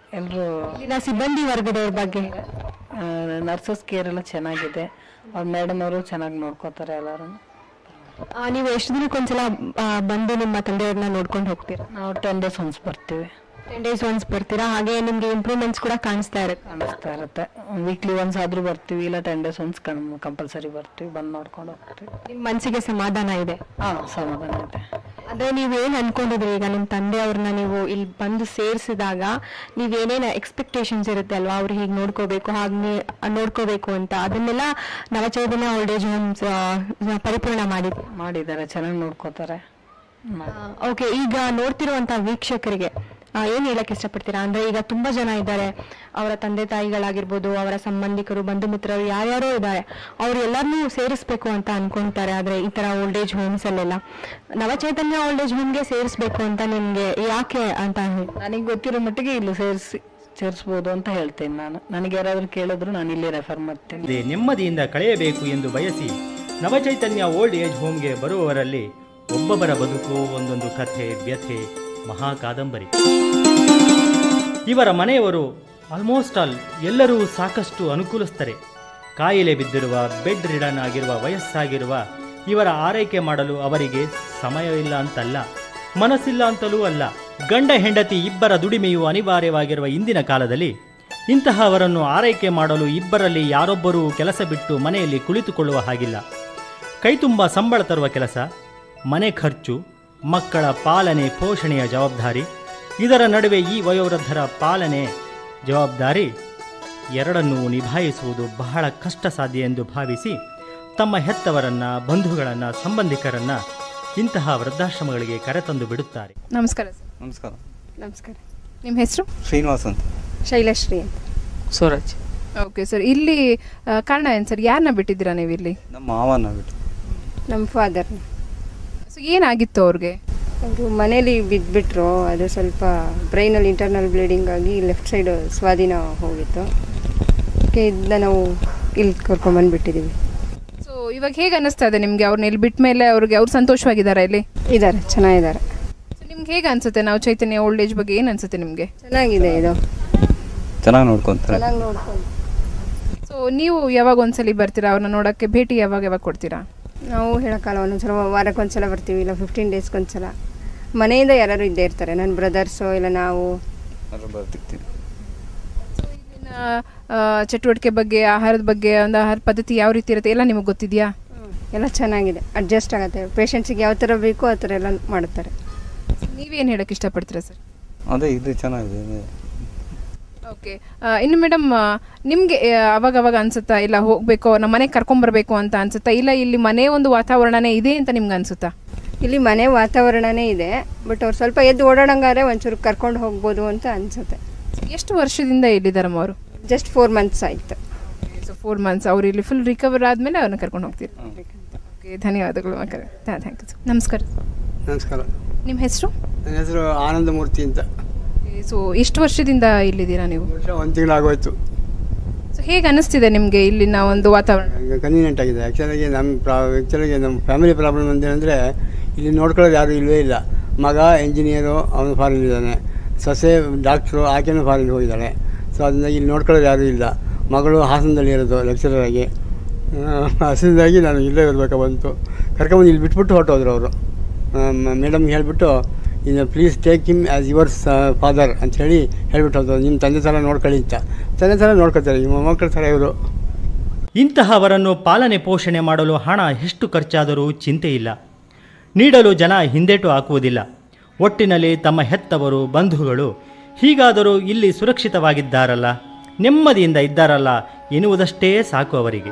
S5: ಎಲ್ಲರೂ
S3: ಇಲ್ಲಿನ ಸಿಬ್ಬಂದಿ ವರ್ಗದವ್ರ ಬಗ್ಗೆ
S5: ನರ್ಸಸ್ ಕೇರ್ ಎಲ್ಲ ಚೆನ್ನಾಗಿದೆ ಅವ್ರ ಮೇಡಮ್ ಅವರು ಚೆನ್ನಾಗಿ ನೋಡ್ಕೋತಾರೆ ಎಲ್ಲರೂ
S3: ಆ, ನೀವು ಎಷ್ಟು ದಿನಕ್ಕೊಂದ್ಸಲ ಆ, ಬಂದು ನಿಮ್ಮ ತಂದೆಯವ್ರನ್ನ ನೋಡ್ಕೊಂಡು ಹೋಗ್ತೀರಾ
S5: ನಾವು ಟೆನ್ ಡೇಸ್ ಒನ್ಸ್ ಬರ್ತೀವಿ
S3: ಟೆನ್ ಡೇಸ್ ಒನ್ಸ್ ಬರ್ತೀರಾ ಹಾಗೆ ನಿಮ್ಗೆ ಇಂಪ್ರೂವ್ಮೆಂಟ್ಸ್ ಕೂಡ ಕಾಣಿಸ್ತಾ ಇರುತ್ತೆ
S5: ಕಾಣಿಸ್ತಾ ಇರುತ್ತೆ ವೀಕ್ಲಿ ಒನ್ಸ್ ಆದರೂ ಬರ್ತೀವಿ ಇಲ್ಲ ಟೆನ್ ಡೇಸ್ ಒನ್ಸ್ ಕಂಪಲ್ಸರಿ ಬರ್ತೀವಿ ಬಂದು ನೋಡ್ಕೊಂಡು ಹೋಗ್ತೀವಿ
S3: ನಿಮ್ಮ ಮನಸ್ಸಿಗೆ ಸಮಾಧಾನ ಇದೆ
S5: ಹಾಂ ಸಮಾಧಾನ ಇದೆ
S3: ಅದೇ ನೀವು ಏನ್ ಅನ್ಕೊಂಡಿದ್ರಿ ಈಗ ನಿಮ್ಮ ತಂದೆಯವ್ರನ್ನ ನೀವು ಇಲ್ಲಿ ಬಂದು ಸೇರಿಸಿದಾಗ ನೀವೇನೇನು ಎಕ್ಸ್ಪೆಕ್ಟೇಷನ್ಸ್ ಇರುತ್ತೆ ಅಲ್ವಾ ಅವ್ರು ಹೀಗೆ ನೋಡ್ಕೋಬೇಕು ಹಾಗೆ ನೋಡ್ಕೋಬೇಕು ಅಂತ ಅದನ್ನೆಲ್ಲ ನವಚೈತನ್ಯ ಓಲ್ಡ್ ಏಜ್ ಹೋಮ್ಸ್ ಪರಿಪೂರ್ಣ ಮಾಡಿದೆ
S5: ಮಾಡಿದ್ದಾರೆ ಚೆನ್ನಾಗಿ ನೋಡ್ಕೋತಾರೆ
S3: ಓಕೆ ಈಗ ನೋಡ್ತಿರುವಂತ ವೀಕ್ಷಕರಿಗೆ ಆ, ಏನ್ ಹೇಳಕ್ ಇಷ್ಟಪಡ್ತೀರಾ ಅಂದ್ರೆ ಈಗ ತುಂಬಾ ಜನ ಇದ್ದಾರೆ ಅವರ ತಂದೆ ತಾಯಿಗಳಾಗಿರ್ಬೋದು ಅವರ ಸಂಬಂಧಿಕರು ಬಂಧು ಮಿತ್ರರು ಯಾರ್ಯಾರೋ ಇದ್ದಾರೆ ಅವ್ರು ಎಲ್ಲರನ್ನೂ ಸೇರಿಸ್ಬೇಕು ಅಂತ ಅನ್ಕೊಂತಾರೆ ಆದ್ರೆ ಈ ತರ ಓಲ್ಡ್ ಏಜ್ ಹೋಮ್ಸ್ ಅಲ್ಲೆಲ್ಲ ನವಚೈತನ್ಯ ಓಲ್ಡ್ ಏಜ್ ಹೋಮ್ಗೆ ಸೇರಿಸ್ಬೇಕು ಅಂತ ನಿಮ್ಗೆ ಯಾಕೆ ಅಂತ ಹೇಳಿ
S5: ನನಗೆ ಗೊತ್ತಿರೋ ಮಟ್ಟಿಗೆ ಇಲ್ಲಿ ಸೇರಿಸಿ ಸೇರಿಸ್ಬೋದು ಅಂತ ಹೇಳ್ತೇನೆ ನಾನು ನನಗೆ ಯಾರಾದರೂ ಕೇಳಿದ್ರು ನಾನು ಇಲ್ಲಿ ರೆಫರ್ ಮಾಡ್ತೇನೆ
S1: ಇದೇ ನೆಮ್ಮದಿಯಿಂದ ಕಳೆಯಬೇಕು ಎಂದು ಬಯಸಿ ನವಚೈತನ್ಯ ಓಲ್ಡ್ ಏಜ್ ಹೋಮ್ಗೆ ಬರುವವರಲ್ಲಿ ಒಬ್ಬೊಬ್ಬರ ಬದುಕು ಒಂದೊಂದು ಕಥೆ ವ್ಯಥೆ ಮಹಾ ಕಾದಂಬರಿ ಇವರ ಮನೆಯವರು ಆಲ್ಮೋಸ್ಟ್ ಆಲ್ ಎಲ್ಲರೂ ಸಾಕಷ್ಟು ಅನುಕೂಲಿಸ್ತಾರೆ ಕಾಯಿಲೆ ಬಿದ್ದಿರುವ ಬೆಡ್ ರಿಡನ್ ಆಗಿರುವ ವಯಸ್ಸಾಗಿರುವ ಇವರ ಆರೈಕೆ ಮಾಡಲು ಅವರಿಗೆ ಸಮಯವಿಲ್ಲ ಅಂತಲ್ಲ ಮನಸ್ಸಿಲ್ಲ ಅಂತಲೂ ಅಲ್ಲ ಗಂಡ ಹೆಂಡತಿ ಇಬ್ಬರ ದುಡಿಮೆಯು ಅನಿವಾರ್ಯವಾಗಿರುವ ಇಂದಿನ ಕಾಲದಲ್ಲಿ ಇಂತಹವರನ್ನು ಆರೈಕೆ ಮಾಡಲು ಇಬ್ಬರಲ್ಲಿ ಯಾರೊಬ್ಬರೂ ಕೆಲಸ ಬಿಟ್ಟು ಮನೆಯಲ್ಲಿ ಕುಳಿತುಕೊಳ್ಳುವ ಹಾಗಿಲ್ಲ ಕೈತುಂಬ ಸಂಬಳ ತರುವ ಕೆಲಸ ಮನೆ ಖರ್ಚು ಮಕ್ಕಳ ಪಾಲನೆ ಪೋಷಣೆಯ ಜವಾಬ್ದಾರಿ ಇದರ ನಡುವೆ ಈ ವಯೋವೃದ್ಧರ ಪಾಲನೆ ಜವಾಬ್ದಾರಿ ಎರಡನ್ನೂ ನಿಭಾಯಿಸುವುದು ಬಹಳ ಕಷ್ಟ ಸಾಧ್ಯ ಎಂದು ಭಾವಿಸಿ ತಮ್ಮ ಹೆತ್ತವರನ್ನ ಬಂಧುಗಳನ್ನ ಸಂಬಂಧಿಕರನ್ನ ಇಂತಹ ವೃದ್ಧಾಶ್ರಮಗಳಿಗೆ ಕರೆತಂದು ಬಿಡುತ್ತಾರೆ
S6: ನಮಸ್ಕಾರ ಸರ್
S7: ನಮಸ್ಕಾರ
S6: ನಮಸ್ಕಾರ ನಿಮ್ಮ ಹೆಸರು
S7: ಶ್ರೀನಿವಾಸ್ ಅಂತ
S6: ಶೈಲಶ್ರೀ ಅಂತ
S5: ಸೂರಜ್
S6: ಓಕೆ ಸರ್ ಇಲ್ಲಿ ಆ, ಕಾರಣ ಏನು ಸರ್ ಯಾರನ್ನ ಬಿಟ್ಟಿದ್ದೀರಾ ನೀವು ಇಲ್ಲಿ
S7: ನಮ್ಮ ಮಾವನ ಬಿಟ್ಟು
S8: ನಮ್ಮ ಫಾದರ್
S6: ಸೊ ಏನಾಗಿತ್ತು ಅವ್ರಿಗೆ
S8: ಅವರು ಮನೇಲಿ ಬಿದ್ದುಬಿಟ್ರು ಅದು ಸ್ವಲ್ಪ ಬ್ರೈನಲ್ಲಿ ಇಂಟರ್ನಲ್ ಬ್ಲೀಡಿಂಗ್ ಆಗಿ ಲೆಫ್ಟ್ ಸೈಡ್ ಸ್ವಾಧೀನ ಹೋಗಿತ್ತು ಅದಕ್ಕೆ ಇದನ್ನ ನಾವು ಇಲ್ಲಿ ಕರ್ಕೊಂಬಂದ್ಬಿಟ್ಟಿದ್ದೀವಿ
S6: ಸೊ ಇವಾಗ ಹೇಗೆ ಅನ್ನಿಸ್ತಾ ಇದೆ ನಿಮಗೆ ಅವ್ರನ್ನ ಇಲ್ಲಿ ಬಿಟ್ಟ ಮೇಲೆ ಅವ್ರಿಗೆ ಅವ್ರು ಸಂತೋಷವಾಗಿದ್ದಾರಾ ಇಲ್ಲಿ
S8: ಇದ್ದಾರೆ ಚೆನ್ನಾಗಿದ್ದಾರೆ
S6: ಸೊ ನಿಮ್ಗೆ ಹೇಗೆ ಅನ್ಸುತ್ತೆ ನಾವು ಚೈತನ್ಯ ಓಲ್ಡ್ ಏಜ್ ಬಗ್ಗೆ ಏನು ಅನ್ಸುತ್ತೆ ನಿಮಗೆ
S8: ಚೆನ್ನಾಗಿದೆ ಇದು
S7: ಚೆನ್ನಾಗಿ ನೋಡ್ಕೊತಾರೆ
S8: ಚೆನ್ನಾಗಿ ನೋಡ್ಕೊಂಡು
S6: ಸೊ ನೀವು ಯಾವಾಗ ಒಂದ್ಸಲಿ ಬರ್ತೀರಾ ಅವ್ರನ್ನ ನೋಡೋಕ್ಕೆ ಭೇಟಿ ಯಾವಾಗ ಯಾವಾಗ ಕೊಡ್ತೀರಾ
S8: ನಾವು ಹೇಳೋಕ್ಕಲ್ಲ ಒಂದೊಂದ್ಸಲ ವಾರಕ್ಕೆ ಒಂದ್ಸಲ ಬರ್ತೀವಿ ಇಲ್ಲ ಫಿಫ್ಟೀನ್ ಡೇಸ್ಗೊಂದ್ಸಲ ಮನೆಯಿಂದ ಯಾರು ಇದ್ದೇ ಇರ್ತಾರೆ ನನ್ನ ಬ್ರದರ್ಸು ಇಲ್ಲ ನಾವು
S7: ಅದ್ರ ಬರ್ತಿರ್ತೀವಿ
S6: ಇಲ್ಲಿನ ಆ, ಚಟುವಟಿಕೆ ಬಗ್ಗೆ ಆಹಾರದ ಬಗ್ಗೆ ಒಂದು ಆಹಾರ ಪದ್ಧತಿ ಯಾವ ರೀತಿ ಇರುತ್ತೆ ಎಲ್ಲ ನಿಮಗೆ ಗೊತ್ತಿದೆಯಾ
S8: ಎಲ್ಲ ಚೆನ್ನಾಗಿದೆ ಅಡ್ಜಸ್ಟ್ ಆಗುತ್ತೆ ಪೇಷಂಟ್ಸಿಗೆ ಯಾವ ಥರ ಬೇಕೋ ಆ ಥರ ಎಲ್ಲ ಮಾಡುತ್ತಾರೆ
S6: ನೀವೇನು ಹೇಳಕ್ಕೆ ಇಷ್ಟಪಡ್ತೀರಾ ಸರ್
S7: ಅದೇ ಇದು ಚೆನ್ನಾಗಿದೆ
S6: ಓಕೆ ಇನ್ನು ಮೇಡಮ್ ನಿಮಗೆ ಅವಾಗ ಅವಾಗ ಅನ್ಸುತ್ತಾ ಇಲ್ಲ ಹೋಗಬೇಕು ನಮ್ಮ ಮನೆಗೆ ಕರ್ಕೊಂಬರ್ಬೇಕು ಅಂತ ಅನ್ಸುತ್ತಾ ಇಲ್ಲ ಇಲ್ಲಿ ಮನೆ ಒಂದು ವಾತಾವರಣನೇ ಇದೆ ಅಂತ ನಿಮ್ಗೆ ಅನ್ಸುತ್ತಾ
S8: ಇಲ್ಲಿ ಮನೆ ವಾತಾವರಣನೇ ಇದೆ ಬಟ್ ಅವ್ರು ಸ್ವಲ್ಪ ಎದ್ದು ಓಡಾಡಂಗಾರೆ ಒಂಚೂರು ಕರ್ಕೊಂಡು ಹೋಗ್ಬೋದು ಅಂತ ಅನ್ಸುತ್ತೆ
S6: ಎಷ್ಟು ವರ್ಷದಿಂದ ಇಲ್ಲಿದ್ದಾರಮ್ಮ ಅವರು
S8: ಜಸ್ಟ್ ಫೋರ್ ಮಂತ್ಸ್ ಆಯಿತು
S6: ಸೊ ಫೋರ್ ಮಂತ್ಸ್ ಅವ್ರು ಇಲ್ಲಿ ಫುಲ್ ರಿಕವರ್ ಆದಮೇಲೆ ಅವ್ರನ್ನ ಕರ್ಕೊಂಡು ಹೋಗ್ತೀರಿ ಓಕೆ ಧನ್ಯವಾದಗಳು ಮಕ್ಕಳೇ ಥ್ಯಾಂಕ್ ಯು ನಮಸ್ಕಾರ
S9: ನಮಸ್ಕಾರ
S6: ನಿಮ್ಮ ಹೆಸರು
S9: ನನ್ನ ಹೆಸರು ಆನಂದಮೂರ್ತಿ ಅಂತ
S6: ಸೊ ಎಷ್ಟು ವರ್ಷದಿಂದ ಇಲ್ಲಿದ್ದೀರಾ ನೀವು
S9: ವರ್ಷ ಒಂದು ತಿಂಗಳಾಗೋಯ್ತು
S6: ಸೊ ಹೇಗೆ ಅನ್ನಿಸ್ತಿದೆ ನಿಮಗೆ ಇಲ್ಲಿನ ಒಂದು ವಾತಾವರಣ
S9: ಈಗ ಕನ್ವೀನಿಯೆಂಟ್ ಆಗಿದೆ ಆ್ಯಕ್ಚುಲಾಗಿ ನಮ್ಮ ಪ್ರಾ ಆ್ಯಕ್ಚುಲಾಗಿ ನಮ್ಮ ಫ್ಯಾಮಿಲಿ ಪ್ರಾಬ್ಲಮ್ ಅಂತೇನೆಂದರೆ ಇಲ್ಲಿ ನೋಡ್ಕೊಳ್ಳೋದು ಯಾರೂ ಇಲ್ಲವೇ ಇಲ್ಲ ಮಗ ಇಂಜಿನಿಯರು ಅವನು ಫಾರಿನ್ ಇದ್ದಾನೆ ಸೊಸೆ ಡಾಕ್ಟ್ರು ಆಕೆನೂ ಫಾರಿನ್ ಹೋಗಿದ್ದಾಳೆ ಸೊ ಅದರಿಂದ ಇಲ್ಲಿ ನೋಡ್ಕೊಳ್ಳೋದು ಯಾರೂ ಇಲ್ಲ ಮಗಳು ಹಾಸನದಲ್ಲಿ ಇರೋದು ಲೆಕ್ಚರರ್ ಆಗಿ ಹಸಿದಾಗಿ ನಾನು ಇಲ್ಲೇ ಇರಬೇಕಾ ಬಂತು ಕರ್ಕೊಂಬಂದು ಇಲ್ಲಿ ಬಿಟ್ಬಿಟ್ಟು ಹೊರಟೋದ್ರು ಅವರು ಮೇಡಮ್ಗೆ ಹೇಳಿಬಿಟ್ಟು ಇನ್ನು please take him as your father ಅಂತ ಹೇಳಿ ಹೇಳ್ಬಿಟ್ಟು ಹೋದ್ರು ನಿಮ್ಮ ತಂದೆ ಥರ ನೋಡ್ಕೊಳ್ಳಿ ಅಂತ ತಂದೆ ಥರ ನೋಡ್ಕೊತಾರೆ ನಿಮ್ಮ ಮೊಮ್ಮಕ್ಕಳ ಥರ ಇವರು
S1: ಇಂತಹವರನ್ನು ಪಾಲನೆ ಪೋಷಣೆ ಮಾಡಲು ಹಣ ಎಷ್ಟು ಖರ್ಚಾದರೂ ಚಿಂತೆ ಇಲ್ಲ ನೀಡಲು ಜನ ಹಿಂದೇಟು ಹಾಕುವುದಿಲ್ಲ ಒಟ್ಟಿನಲ್ಲಿ ತಮ್ಮ ಹೆತ್ತವರು ಬಂಧುಗಳು ಹೀಗಾದರೂ ಇಲ್ಲಿ ಸುರಕ್ಷಿತವಾಗಿದ್ದಾರಲ್ಲ ನೆಮ್ಮದಿಯಿಂದ ಇದ್ದಾರಲ್ಲ ಎನ್ನುವುದಷ್ಟೇ ಸಾಕು ಅವರಿಗೆ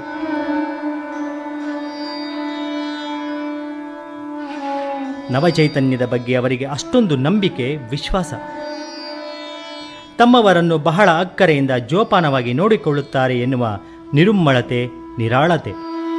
S1: ನವಚೈತನ್ಯದ ಬಗ್ಗೆ ಅವರಿಗೆ ಅಷ್ಟೊಂದು ನಂಬಿಕೆ ವಿಶ್ವಾಸ ತಮ್ಮವರನ್ನು ಬಹಳ ಅಕ್ಕರೆಯಿಂದ ಜೋಪಾನವಾಗಿ ನೋಡಿಕೊಳ್ಳುತ್ತಾರೆ ಎನ್ನುವ ನಿರುಮ್ಮಳತೆ ನಿರಾಳತೆ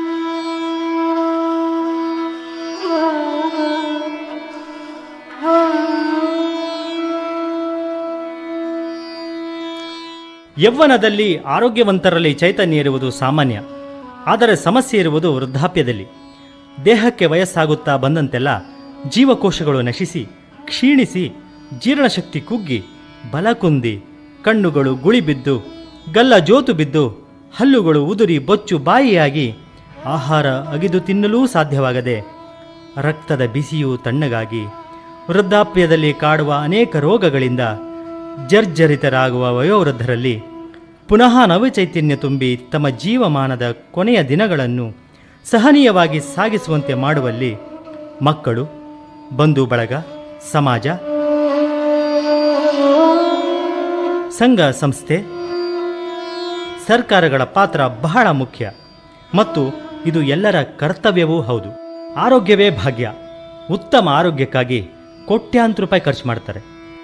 S1: ಯೌವನದಲ್ಲಿ ಆರೋಗ್ಯವಂತರಲ್ಲಿ ಚೈತನ್ಯ ಇರುವುದು ಸಾಮಾನ್ಯ ಆದರೆ ಸಮಸ್ಯೆ ಇರುವುದು ವೃದ್ಧಾಪ್ಯದಲ್ಲಿ ದೇಹಕ್ಕೆ ವಯಸ್ಸಾಗುತ್ತಾ ಬಂದಂತೆಲ್ಲ ಜೀವಕೋಶಗಳು ನಶಿಸಿ ಕ್ಷೀಣಿಸಿ ಜೀರ್ಣಶಕ್ತಿ ಕುಗ್ಗಿ ಬಲ ಕುಂದಿ ಕಣ್ಣುಗಳು ಗುಳಿ ಬಿದ್ದು ಗಲ್ಲ ಜೋತು ಬಿದ್ದು ಹಲ್ಲುಗಳು ಉದುರಿ ಬೊಚ್ಚು ಬಾಯಿಯಾಗಿ ಆಹಾರ ಅಗಿದು ತಿನ್ನಲೂ ಸಾಧ್ಯವಾಗದೆ ರಕ್ತದ ಬಿಸಿಯು ತಣ್ಣಗಾಗಿ ವೃದ್ಧಾಪ್ಯದಲ್ಲಿ ಕಾಡುವ ಅನೇಕ ರೋಗಗಳಿಂದ ಜರ್ಜರಿತರಾಗುವ ವಯೋವೃದ್ಧರಲ್ಲಿ ಪುನಃ ನವಚೈತನ್ಯ ತುಂಬಿ ತಮ್ಮ ಜೀವಮಾನದ ಕೊನೆಯ ದಿನಗಳನ್ನು ಸಹನೀಯವಾಗಿ ಸಾಗಿಸುವಂತೆ ಮಾಡುವಲ್ಲಿ ಮಕ್ಕಳು ಬಂಧು ಬಳಗ ಸಮಾಜ ಸಂಘ ಸಂಸ್ಥೆ ಸರ್ಕಾರಗಳ ಪಾತ್ರ ಬಹಳ ಮುಖ್ಯ ಮತ್ತು ಇದು ಎಲ್ಲರ ಕರ್ತವ್ಯವೂ ಹೌದು ಆರೋಗ್ಯವೇ ಭಾಗ್ಯ ಉತ್ತಮ ಆರೋಗ್ಯಕ್ಕಾಗಿ ಕೋಟ್ಯಾಂತರ ರೂಪಾಯಿ ಖರ್ಚು ಮಾಡ್ತಾರೆ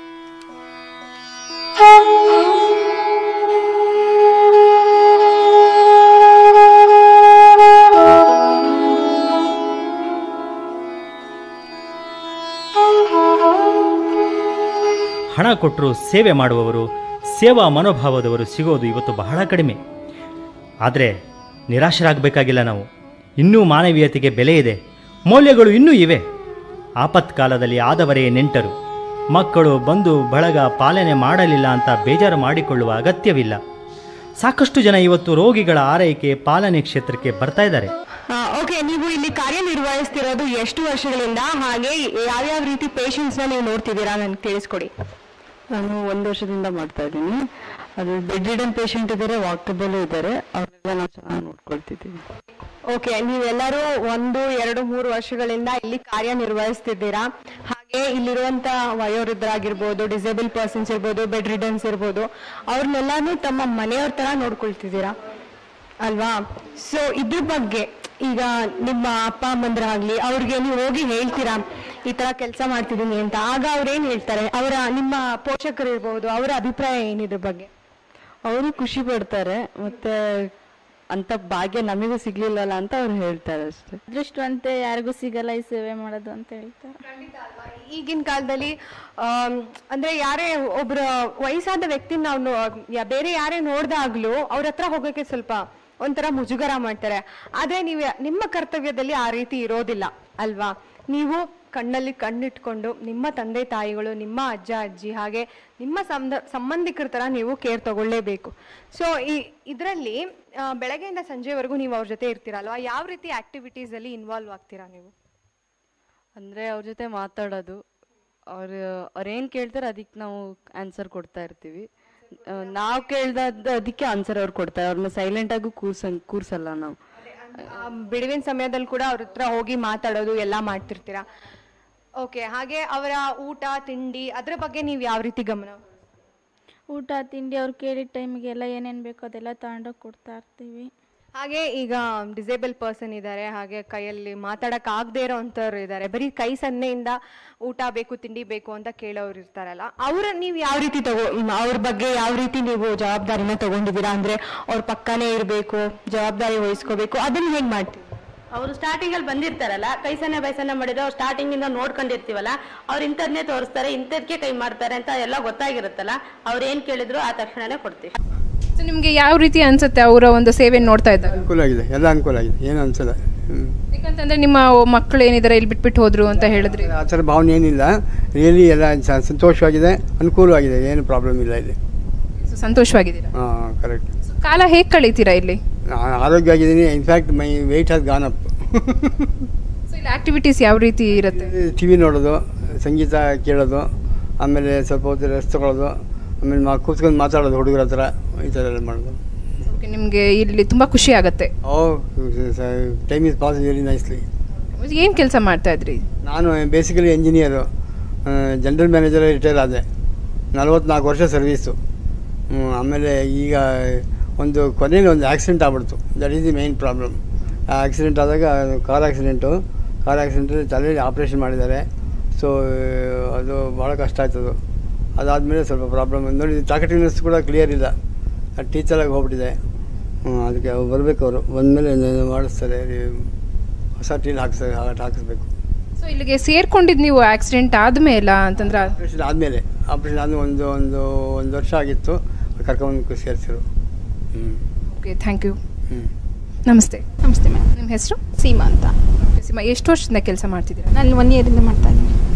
S1: ಹಣ ಕೊಟ್ಟರು ಸೇವೆ ಮಾಡುವವರು ಸೇವಾ ಮನೋಭಾವದವರು ಸಿಗೋದು ಇವತ್ತು ಬಹಳ ಕಡಿಮೆ ಆದರೆ ನಿರಾಶರಾಗಬೇಕಾಗಿಲ್ಲ ನಾವು ಇನ್ನೂ ಮಾನವೀಯತೆಗೆ ಬೆಲೆ ಇದೆ ಮೌಲ್ಯಗಳು ಇನ್ನೂ ಇವೆ ಆಪತ್ಕಾಲದಲ್ಲಿ ಆದವರೇ ನೆಂಟರು ಮಕ್ಕಳು ಬಂದು ಬಳಗ ಪಾಲನೆ ಮಾಡಲಿಲ್ಲ ಅಂತ ಬೇಜಾರು ಮಾಡಿಕೊಳ್ಳುವ ಅಗತ್ಯವಿಲ್ಲ ಸಾಕಷ್ಟು ಜನ ಇವತ್ತು ರೋಗಿಗಳ ಆರೈಕೆ ಪಾಲನೆ ಕ್ಷೇತ್ರಕ್ಕೆ ಬರ್ತಾ ಇದ್ದಾರೆ
S3: ಓಕೆ ನೀವು ಇಲ್ಲಿ ಕಾರ್ಯನಿರ್ವಹಿಸ್ತಿರೋದು ಎಷ್ಟು ವರ್ಷಗಳಿಂದ ಹಾಗೆ ಯಾವ್ಯಾವ ರೀತಿ ಪೇಷಂಟ್ಸ್ ನ ನೀವು ನೋಡ್ತಿದ್ದೀರಾ ನನ್ಗೆ ತಿಳಿಸ್ಕೊಡಿ
S5: ನಾನು ಒಂದು ವರ್ಷದಿಂದ ಮಾಡ್ತಾ ಇದ್ದೀನಿ ಅದು ಬೆಡ್ ರಿಡನ್ ಪೇಷಂಟ್ ಇದ್ದಾರೆ ವಾಕಬಲ್ ಇದ್ದಾರೆ ಅವ್ರನ್ನೆಲ್ಲ ನಾವು ಚೆನ್ನಾಗಿ ನೋಡ್ಕೊಳ್ತಿದ್ದೀವಿ
S3: ಓಕೆ ನೀವೆಲ್ಲರೂ ಒಂದು ಎರಡು ಮೂರು ವರ್ಷಗಳಿಂದ ಇಲ್ಲಿ ಕಾರ್ಯನಿರ್ವಹಿಸ್ತಿದ್ದೀರಾ ಹಾಗೆ ಇಲ್ಲಿರುವಂತ ವಯೋವೃದ್ಧರಾಗಿರ್ಬೋದು ಡಿಸೇಬಲ್ ಪರ್ಸನ್ಸ್ ಇರ್ಬೋದು ಬೆಡ್ ರಿಡನ್ಸ್ ಇರ್ಬೋದು ಅವ್ರನ್ನೆಲ್ಲಾನು ತಮ್ಮ ಮನೆಯವ್ರ ತರ ನೋಡ್ಕೊಳ್ತಿದ್ದೀರಾ ಅಲ್ವಾ ಸೊ ಇದ್ರ ಬಗ್ಗೆ ಈಗ ನಿಮ್ಮ ಅಪ್ಪ ಅಮ್ಮಂದ್ರಾಗ್ಲಿ ಅವ್ರಿಗೆ ನೀವು ಹೋಗಿ ಹೇಳ್ತೀರಾ ಈ ತರ ಕೆಲಸ ಮಾಡ್ತಿದ್ದೀನಿ ಅಂತ ಆಗ ಅವ್ರೇನ್ ಹೇಳ್ತಾರೆ ಅವರ ನಿಮ್ಮ ಪೋಷಕರು ಇರ್ಬೋದು ಅವರ ಅಭಿಪ್ರಾಯ ಏನಿದ್ರ ಬಗ್ಗೆ
S5: ಅವರು ಖುಷಿ ಪಡ್ತಾರೆ ಮತ್ತೆ ಅಂತ ಭಾಗ್ಯ ನಮಗೂ ಸಿಗ್ಲಿಲ್ಲಲ್ಲ ಅಂತ ಅವ್ರು ಹೇಳ್ತಾರೆ ಅಷ್ಟೇ
S10: ಅದೃಷ್ಟವಂತೆ ಯಾರಿಗೂ ಸಿಗಲ್ಲ ಈ ಸೇವೆ ಮಾಡೋದು ಅಂತ ಹೇಳ್ತಾರೆ
S3: ಈಗಿನ ಕಾಲದಲ್ಲಿ ಆಮ್, ಅಂದ್ರೆ ಯಾರೇ ಒಬ್ರ ವಯಸ್ಸಾದ ವ್ಯಕ್ತಿ ನಾವು ನೋ- ಯಾ- ಬೇರೆ ಯಾರೇ ನೋಡ್ದಾಗ್ಲೂ ಅವ್ರ ಹತ್ರ ಹೋಗೋಕೆ ಸ್ವಲ್ಪ ಒಂಥರ ಮುಜುಗರ ಮಾಡ್ತಾರೆ ಆದ್ರೆ ನೀವು ನಿಮ್ಮ ಕರ್ತವ್ಯದಲ್ಲಿ ಆ ರೀತಿ ಇರೋದಿಲ್ಲ ಅಲ್ವಾ ನೀವು ಕಣ್ಣಲ್ಲಿ ಕಣ್ಣಿಟ್ಕೊಂಡು ನಿಮ್ಮ ತಂದೆ ತಾಯಿಗಳು ನಿಮ್ಮ ಅಜ್ಜ ಅಜ್ಜಿ ಹಾಗೆ ನಿಮ್ಮ ಸಂಬ ಸಂಬಂಧಿಕರ ತರ ನೀವು ಕೇರ್ ತಗೊಳ್ಳೇಬೇಕು ಸೊ ಈ ಇದರಲ್ಲಿ ಬೆಳಗ್ಗೆಯಿಂದ ಸಂಜೆವರೆಗೂ ನೀವು ಅವ್ರ ಜೊತೆ ಇರ್ತೀರಲ್ವಾ ಯಾವ ರೀತಿ ಆಕ್ಟಿವಿಟೀಸ್ ಅಲ್ಲಿ ಇನ್ವಾಲ್ವ್ ಆಗ್ತೀರಾ ನೀವು
S5: ಅಂದ್ರೆ ಅವ್ರ ಜೊತೆ ಮಾತಾಡೋದು ಅವ್ರು ಅವ್ರೇನ್ ಕೇಳ್ತಾರೆ ಅದಕ್ಕೆ ನಾವು ಆನ್ಸರ್ ಕೊಡ್ತಾ ಇರ್ತೀವಿ ನಾವು ಕೇಳ್ದ ಅದಕ್ಕೆ ಆನ್ಸರ್ ಅವ್ರು ಕೊಡ್ತಾರೆ ಅವ್ರನ್ನ ಸೈಲೆಂಟ್ ಆಗೂ ಕೂರ್ಸಂಗ್ ಕೂರ್ಸಲ್ಲ ನಾವು
S3: ಆ, ಬಿಡುವಿನ ಸಮಯದಲ್ಲಿ ಕೂಡ ಅವ್ರ ಹತ್ರ ಹೋಗಿ ಮಾತಾಡೋದು ಎಲ್ಲ ಮಾಡ್ತಿರ್ತೀರಾ ಓಕೆ ಹಾಗೆ ಅವರ ಊಟ ತಿಂಡಿ ಅದ್ರ ಬಗ್ಗೆ ನೀವು ಯಾವ ರೀತಿ ಗಮನ
S10: ಊಟ ತಿಂಡಿ ಅವ್ರು ಕೇಳಿದ ಟೈಮಿಗೆ ಎಲ್ಲ ಏನೇನು ಬೇಕೋ ಅದೆಲ್ಲ ತಗೊಂಡೋಗಿ ಕೊಡ್ತಾ ಇರ್ತೀವಿ
S3: ಹಾಗೆ ಈಗ ಡಿಸೇಬಲ್ ಪರ್ಸನ್ ಇದ್ದಾರೆ ಹಾಗೆ ಕೈಯಲ್ಲಿ ಮಾತಾಡಕ್ ಆಗದೆ ಇರೋ ಅಂಥವ್ರು ಇದ್ದಾರೆ ಬರೀ ಕೈ ಸನ್ನೆಯಿಂದ ಊಟ ಬೇಕು ತಿಂಡಿ ಬೇಕು ಅಂತ ಕೇಳೋರು ಇರ್ತಾರಲ್ಲ ಅವ್ರ ನೀವು ಯಾವ ರೀತಿ ತಗೋ ಮ್, ಅವ್ರ ಬಗ್ಗೆ ಯಾವ ರೀತಿ ನೀವು ಜವಾಬ್ದಾರಿನ ತಗೊಂಡಿದ್ದೀರಾ ಅಂದ್ರೆ ಅವ್ರ ಪಕ್ಕನೇ ಇರಬೇಕು ಜವಾಬ್ದಾರಿ ವಹಿಸ್ಕೋಬೇಕು ಅದನ್ನ ಹೇಗ್ ಮಾಡ್ತೀವಿ
S11: ಅವರು ಸ್ಟಾರ್ಟಿಂಗ್ ಅಲ್ಲಿ ಬಂದಿರ್ತಾರಲ್ಲ ಕೈ ಸನ್ನೆ ಬೈಸನ್ನೆ ಮಾಡಿದ್ರೆ ಅವ್ರು ಸ್ಟಾರ್ಟಿಂಗ್ ಇಂದ ನೋಡ್ಕೊಂಡಿರ್ತೀವಲ್ಲ ಅವ್ರು ಇಂಥದ್ನೇ ತೋರಿಸ್ತಾರೆ ಇಂಥದ್ಕೆ ಕೈ ಮಾಡ್ತಾರೆ ಅಂತ ಎಲ್ಲ ಗೊತ್ತಾಗಿರುತ್ತಲ್ಲ ಅವ್ರು ಏನ್ ಕೇಳಿದ್ರು ಆ ತಕ್ಷಣನೇ ಕೊಡ್ತೀವಿ
S6: ಸೊ ನಿಮಗೆ ಯಾವ ರೀತಿ ಅನ್ಸುತ್ತೆ ಅವರ ಒಂದು ಸೇವೆ ನೋಡ್ತಾ ಇದ್ದಾಗ
S9: ಅನುಕೂಲ ಆಗಿದೆ ಎಲ್ಲ ಅನುಕೂಲ ಆಗಿದೆ ಏನು ಅನ್ಸಲ್ಲ ಹ್ಮ್.
S6: ಯಾಕಂತಂದ್ರೆ ನಿಮ್ಮ ಮಕ್ಕಳು ಏನಿದ್ದಾರೆ ಇಲ್ಲಿ ಬಿಟ್ಬಿಟ್ಟು ಹೋದ್ರು ಅಂತ ಹೇಳಿದ್ರಿ
S9: ಆ ಥರ ಭಾವನೆ ಏನಿಲ್ಲ ರಿಯಲಿ ಎಲ್ಲ ಸ- ಸಂತೋಷವಾಗಿದೆ ಅನುಕೂಲವಾಗಿದೆ ಏನು ಪ್ರಾಬ್ಲಮ್ ಇಲ್ಲ ಇಲ್ಲಿ
S6: ಸೊ ಸಂತೋಷವಾಗಿದ್ದೀರಾ
S9: ಹಾಂ ಕರೆಕ್ಟ್
S6: ಸೊ ಕಾಲ ಹೇಗೆ ಕಳೀತೀರಾ ಇಲ್ಲಿ
S9: ನಾನು ಆರೋಗ್ಯ ಆಗಿದ್ದೀನಿ in fact my weight has gone up
S6: so ಇಲ್ಲಿ ಆಕ್ಟಿವಿಟೀಸ್ ಯಾವ ರೀತಿ ಇರುತ್ತೆ
S9: ಟಿ ವಿ ನೋಡೋದು ಸಂಗೀತ ಕೇಳೋದು ಆಮೇಲೆ ಸ್ವಲ್ಪ ಹೊತ್ತು ರೆಸ್ಟ್ ತೊಗೊಳೋದು ಆಮೇಲೆ ಮಾ ಕೂತ್ಕೊಂಡು ಮಾತಾಡೋದು ಹುಡುಗರ ಹತ್ರ ಈ ಥರ ಎಲ್ಲ ಮಾಡೋದು
S6: ಓಕೆ ನಿಮಗೆ ಇಲ್ಲಿ ತುಂಬ ಖುಷಿ ಆಗುತ್ತೆ
S9: oh time is pass very nicely
S6: ಏನು ಕೆಲಸ ಮಾಡ್ತಾ ಇದ್ರಿ
S9: ನಾನು basically engineer general manager retire ಆದೆ ನಲವತ್ನಾಲ್ಕು ವರ್ಷ ಸರ್ವೀಸು ಹ್ಮ್, ಆಮೇಲೆ ಈಗ ಒಂದು ಕೊನೆಯಲ್ಲಿ ಒಂದು ಆಕ್ಸಿಡೆಂಟ್ ಆಗ್ಬಿಡ್ತು that is the main problem ಆ ಆಕ್ಸಿಡೆಂಟ್ ಆದಾಗ ಕಾರ್ ಆಕ್ಸಿಡೆಂಟು ಕಾರ್ ಆಕ್ಸಿಡೆಂಟಲ್ಲಿ ತಲೆಯಲ್ಲಿ ಆಪ್ರೇಷನ್ ಮಾಡಿದ್ದಾರೆ ಸೊ ಅದು ಭಾಳ ಕಷ್ಟ ಆಯ್ತದು ಅದಾದಮೇಲೆ ಸ್ವಲ್ಪ ಪ್ರಾಬ್ಲಮ್ ನೋಡಿ ಟಾಕೆಟಿವ್ನೆಸ್ ಕೂಡ ಕ್ಲಿಯರ್ ಇಲ್ಲ ಅದು ಟೀಚರಾಗಿ ಹೋಗ್ಬಿಟ್ಟಿದೆ ಹ್ಮ್, ಅದಕ್ಕೆ ಅವ್ರು ಬರಬೇಕು ಅವರು ಬಂದಮೇಲೆ ಮಾಡಿಸ್ತಾರೆ ಹೊಸ ಟೀಲ್ ಹಾಕ್ಸ್ತಾರೆ ಹಾಕಿಸ್ಬೇಕು
S6: ಸೊ ಇಲ್ಲಿಗೆ ಸೇರ್ಕೊಂಡಿದ್ದು ನೀವು ಆಕ್ಸಿಡೆಂಟ್ ಆದ್ಮೇಲೆ ಅಂತಂದ್ರೆ
S9: ಆಪ್ರೇಷನ್ ಆದಮೇಲೆ ಆಪ್ರೇಷನ್ ಆದ ಒಂದು ಒಂದು ಒಂದು ವರ್ಷ ಆಗಿತ್ತು ಕರ್ಕೊಂಡು ಸೇರಿಸಿರು ಹ್ಞೂ
S6: ಓಕೆ ಥ್ಯಾಂಕ್ ಯು
S9: ಹ್ಞೂ
S6: ನಮಸ್ತೆ
S10: ನಮಸ್ತೆ ಮ್ಯಾಮ್
S6: ನಿಮ್ಮ ಹೆಸರು
S10: ಸೀಮಾ ಅಂತ
S6: ಸೀಮಾ ಎಷ್ಟು ವರ್ಷದಿಂದ ಕೆಲಸ ಮಾಡ್ತಿದ್ದೀರಾ
S10: ನಾನು ಒನ್ ಇಯರಿಂದ ಮಾಡ್ತಾ ಇದ್ದೀನಿ
S6: ಓಕೆ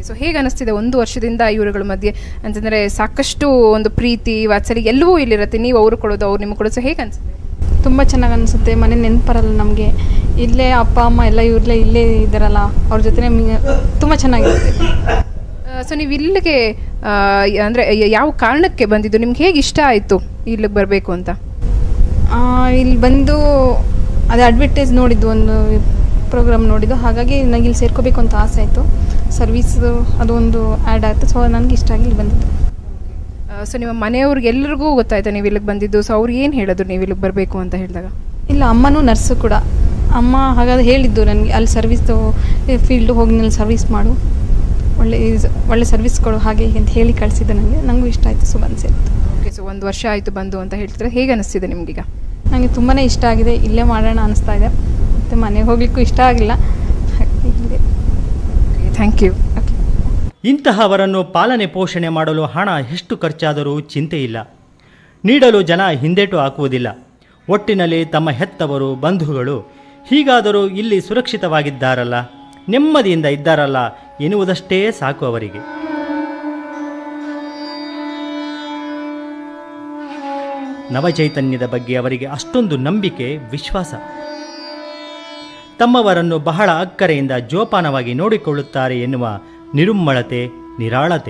S6: ಸೊ ಹೇಗೆ ಅನಿಸ್ತಿದೆ ಒಂದು ವರ್ಷದಿಂದ ಇವರುಗಳ ಮಧ್ಯೆ ಅಂತಂದರೆ ಸಾಕಷ್ಟು ಒಂದು ಪ್ರೀತಿ ವಾತ್ಸಲ್ಯ ಎಲ್ಲವೂ ಇಲ್ಲಿರುತ್ತೆ ನೀವು ಅವ್ರು ಕೊಡೋದು ಅವ್ರು ನಿಮ್ಗೆ ಕೊಡೋದು ಸೊ ಹೇಗೆ ಅನಿಸುತ್ತೆ
S12: ತುಂಬ ಚೆನ್ನಾಗಿ ಅನಿಸುತ್ತೆ ಮನೆ ನೆನಪರಲ್ಲ ನಮಗೆ ಇಲ್ಲೇ ಅಪ್ಪ ಅಮ್ಮ ಎಲ್ಲ ಇವ್ರಲ್ಲೇ ಇಲ್ಲೇ ಇದ್ದಾರಲ್ಲ ಅವ್ರ ಜೊತೆ ತುಂಬ ಚೆನ್ನಾಗಿರುತ್ತೆ
S6: ಸೊ ನೀವು ಇಲ್ಲಿಗೆ ಆ, ಅಂದ್ರೆ ಯ- ಯಾವ ಕಾರಣಕ್ಕೆ ಬಂದಿದ್ದು ನಿಮ್ಗೆ ಹೇಗೆ ಇಷ್ಟ ಆಯಿತು ಇಲ್ಲಿಗೆ ಬರಬೇಕು ಅಂತ
S12: ಆ, ಇಲ್ಲಿ ಬಂದು ಅದೇ ಅಡ್ವರ್ಟೈಸ್ ನೋಡಿದ್ದು ಒಂದು ಪ್ರೋಗ್ರಾಮ್ ನೋಡಿದ್ದು ಹಾಗಾಗಿ ನನಗೆ ಇಲ್ಲಿ ಸೇರ್ಕೋಬೇಕು ಅಂತ ಆಸೆ ಆಯಿತು ಸರ್ವಿಸ್ ಅದೊಂದು ಆ್ಯಡ್ ಆಯಿತು ಸೊ ನನಗೆ ಇಷ್ಟ ಆಗಿ ಇಲ್ಲಿ ಬಂದಿದ್ದು
S6: ಸೊ ನಿಮ್ಮ ಮನೆಯವ್ರಿಗೆ ಎಲ್ಲರಿಗೂ ಗೊತ್ತಾಯ್ತಾ ನೀವು ಇಲ್ಲಿಗೆ ಬಂದಿದ್ದು ಸೊ ಅವ್ರು ಏನು ಹೇಳಿದ್ರು ನೀವು ಇಲ್ಲಿಗೆ ಬರಬೇಕು ಅಂತ ಹೇಳಿದಾಗ
S12: ಇಲ್ಲ ಅಮ್ಮನೂ ನರ್ಸು ಕೂಡ ಅಮ್ಮ ಹಾಗಾದ್ರೆ ಹೇಳಿದ್ದು ನನಗೆ ಅಲ್ಲಿ ಸರ್ವಿಸ್ದು ಫೀಲ್ಡು ಹೋಗಿ ನಲ್ಲಿ ಸರ್ವಿಸ್ ಮಾಡು ಒಳ್ಳೆ ಇಸ್- ಒಳ್ಳೆ ಸರ್ವಿಸ್ ಕೊಡು ಹಾಗೆ ಹೀಗೆ ಅಂತ ಹೇಳಿ ಕಳಿಸಿದ್ದು ನನಗೆ ನನಗೂ ಇಷ್ಟ ಆಯಿತು ಸೊ ಬಂದು ಸೇರಿತು
S6: ಓಕೆ ಸೊ ಒಂದು ವರ್ಷ ಆಯಿತು ಬಂದು ಅಂತ ಹೇಳ್ತಿದ್ರೆ ಹೇಗೆ ಅನಿಸ್ತಿದೆ ನಿಮಗೀಗ
S12: ನನಗೆ ತುಂಬಾ ಇಷ್ಟ ಆಗಿದೆ ಇಲ್ಲೇ ಮಾಡೋಣ ಅನಿಸ್ತಾ ಇದೆ ಮತ್ತು ಮನೆಗೆ ಹೋಗ್ಲಿಕ್ಕೂ ಇಷ್ಟ ಆಗಿಲ್ಲ ಹಾಗೆ ಇಲ್ಲೇ
S6: ಥ್ಯಾಂಕ್ ಯು
S1: ಇಂತಹವರನ್ನು ಪಾಲನೆ ಪೋಷಣೆ ಮಾಡಲು ಹಣ ಎಷ್ಟು ಖರ್ಚಾದರೂ ಚಿಂತೆ ಇಲ್ಲ ನೀಡಲು ಜನ ಹಿಂದೇಟು ಹಾಕುವುದಿಲ್ಲ ಒಟ್ಟಿನಲ್ಲಿ ತಮ್ಮ ಹೆತ್ತವರು ಬಂಧುಗಳು ಹೀಗಾದರೂ ಇಲ್ಲಿ ಸುರಕ್ಷಿತವಾಗಿದ್ದಾರಲ್ಲ ನೆಮ್ಮದಿಯಿಂದ ಇದ್ದಾರಲ್ಲ ಎನ್ನುವುದಷ್ಟೇ ಸಾಕು ಅವರಿಗೆ ನವಚೈತನ್ಯದ ಬಗ್ಗೆ ಅವರಿಗೆ ಅಷ್ಟೊಂದು ನಂಬಿಕೆ ವಿಶ್ವಾಸ ತಮ್ಮವರನ್ನು ಬಹಳ ಅಕ್ಕರೆಯಿಂದ ಜೋಪಾನವಾಗಿ ನೋಡಿಕೊಳ್ಳುತ್ತಾರೆ ಎನ್ನುವ ನಿರುಮ್ಮಳತೆ ನಿರಾಳತೆ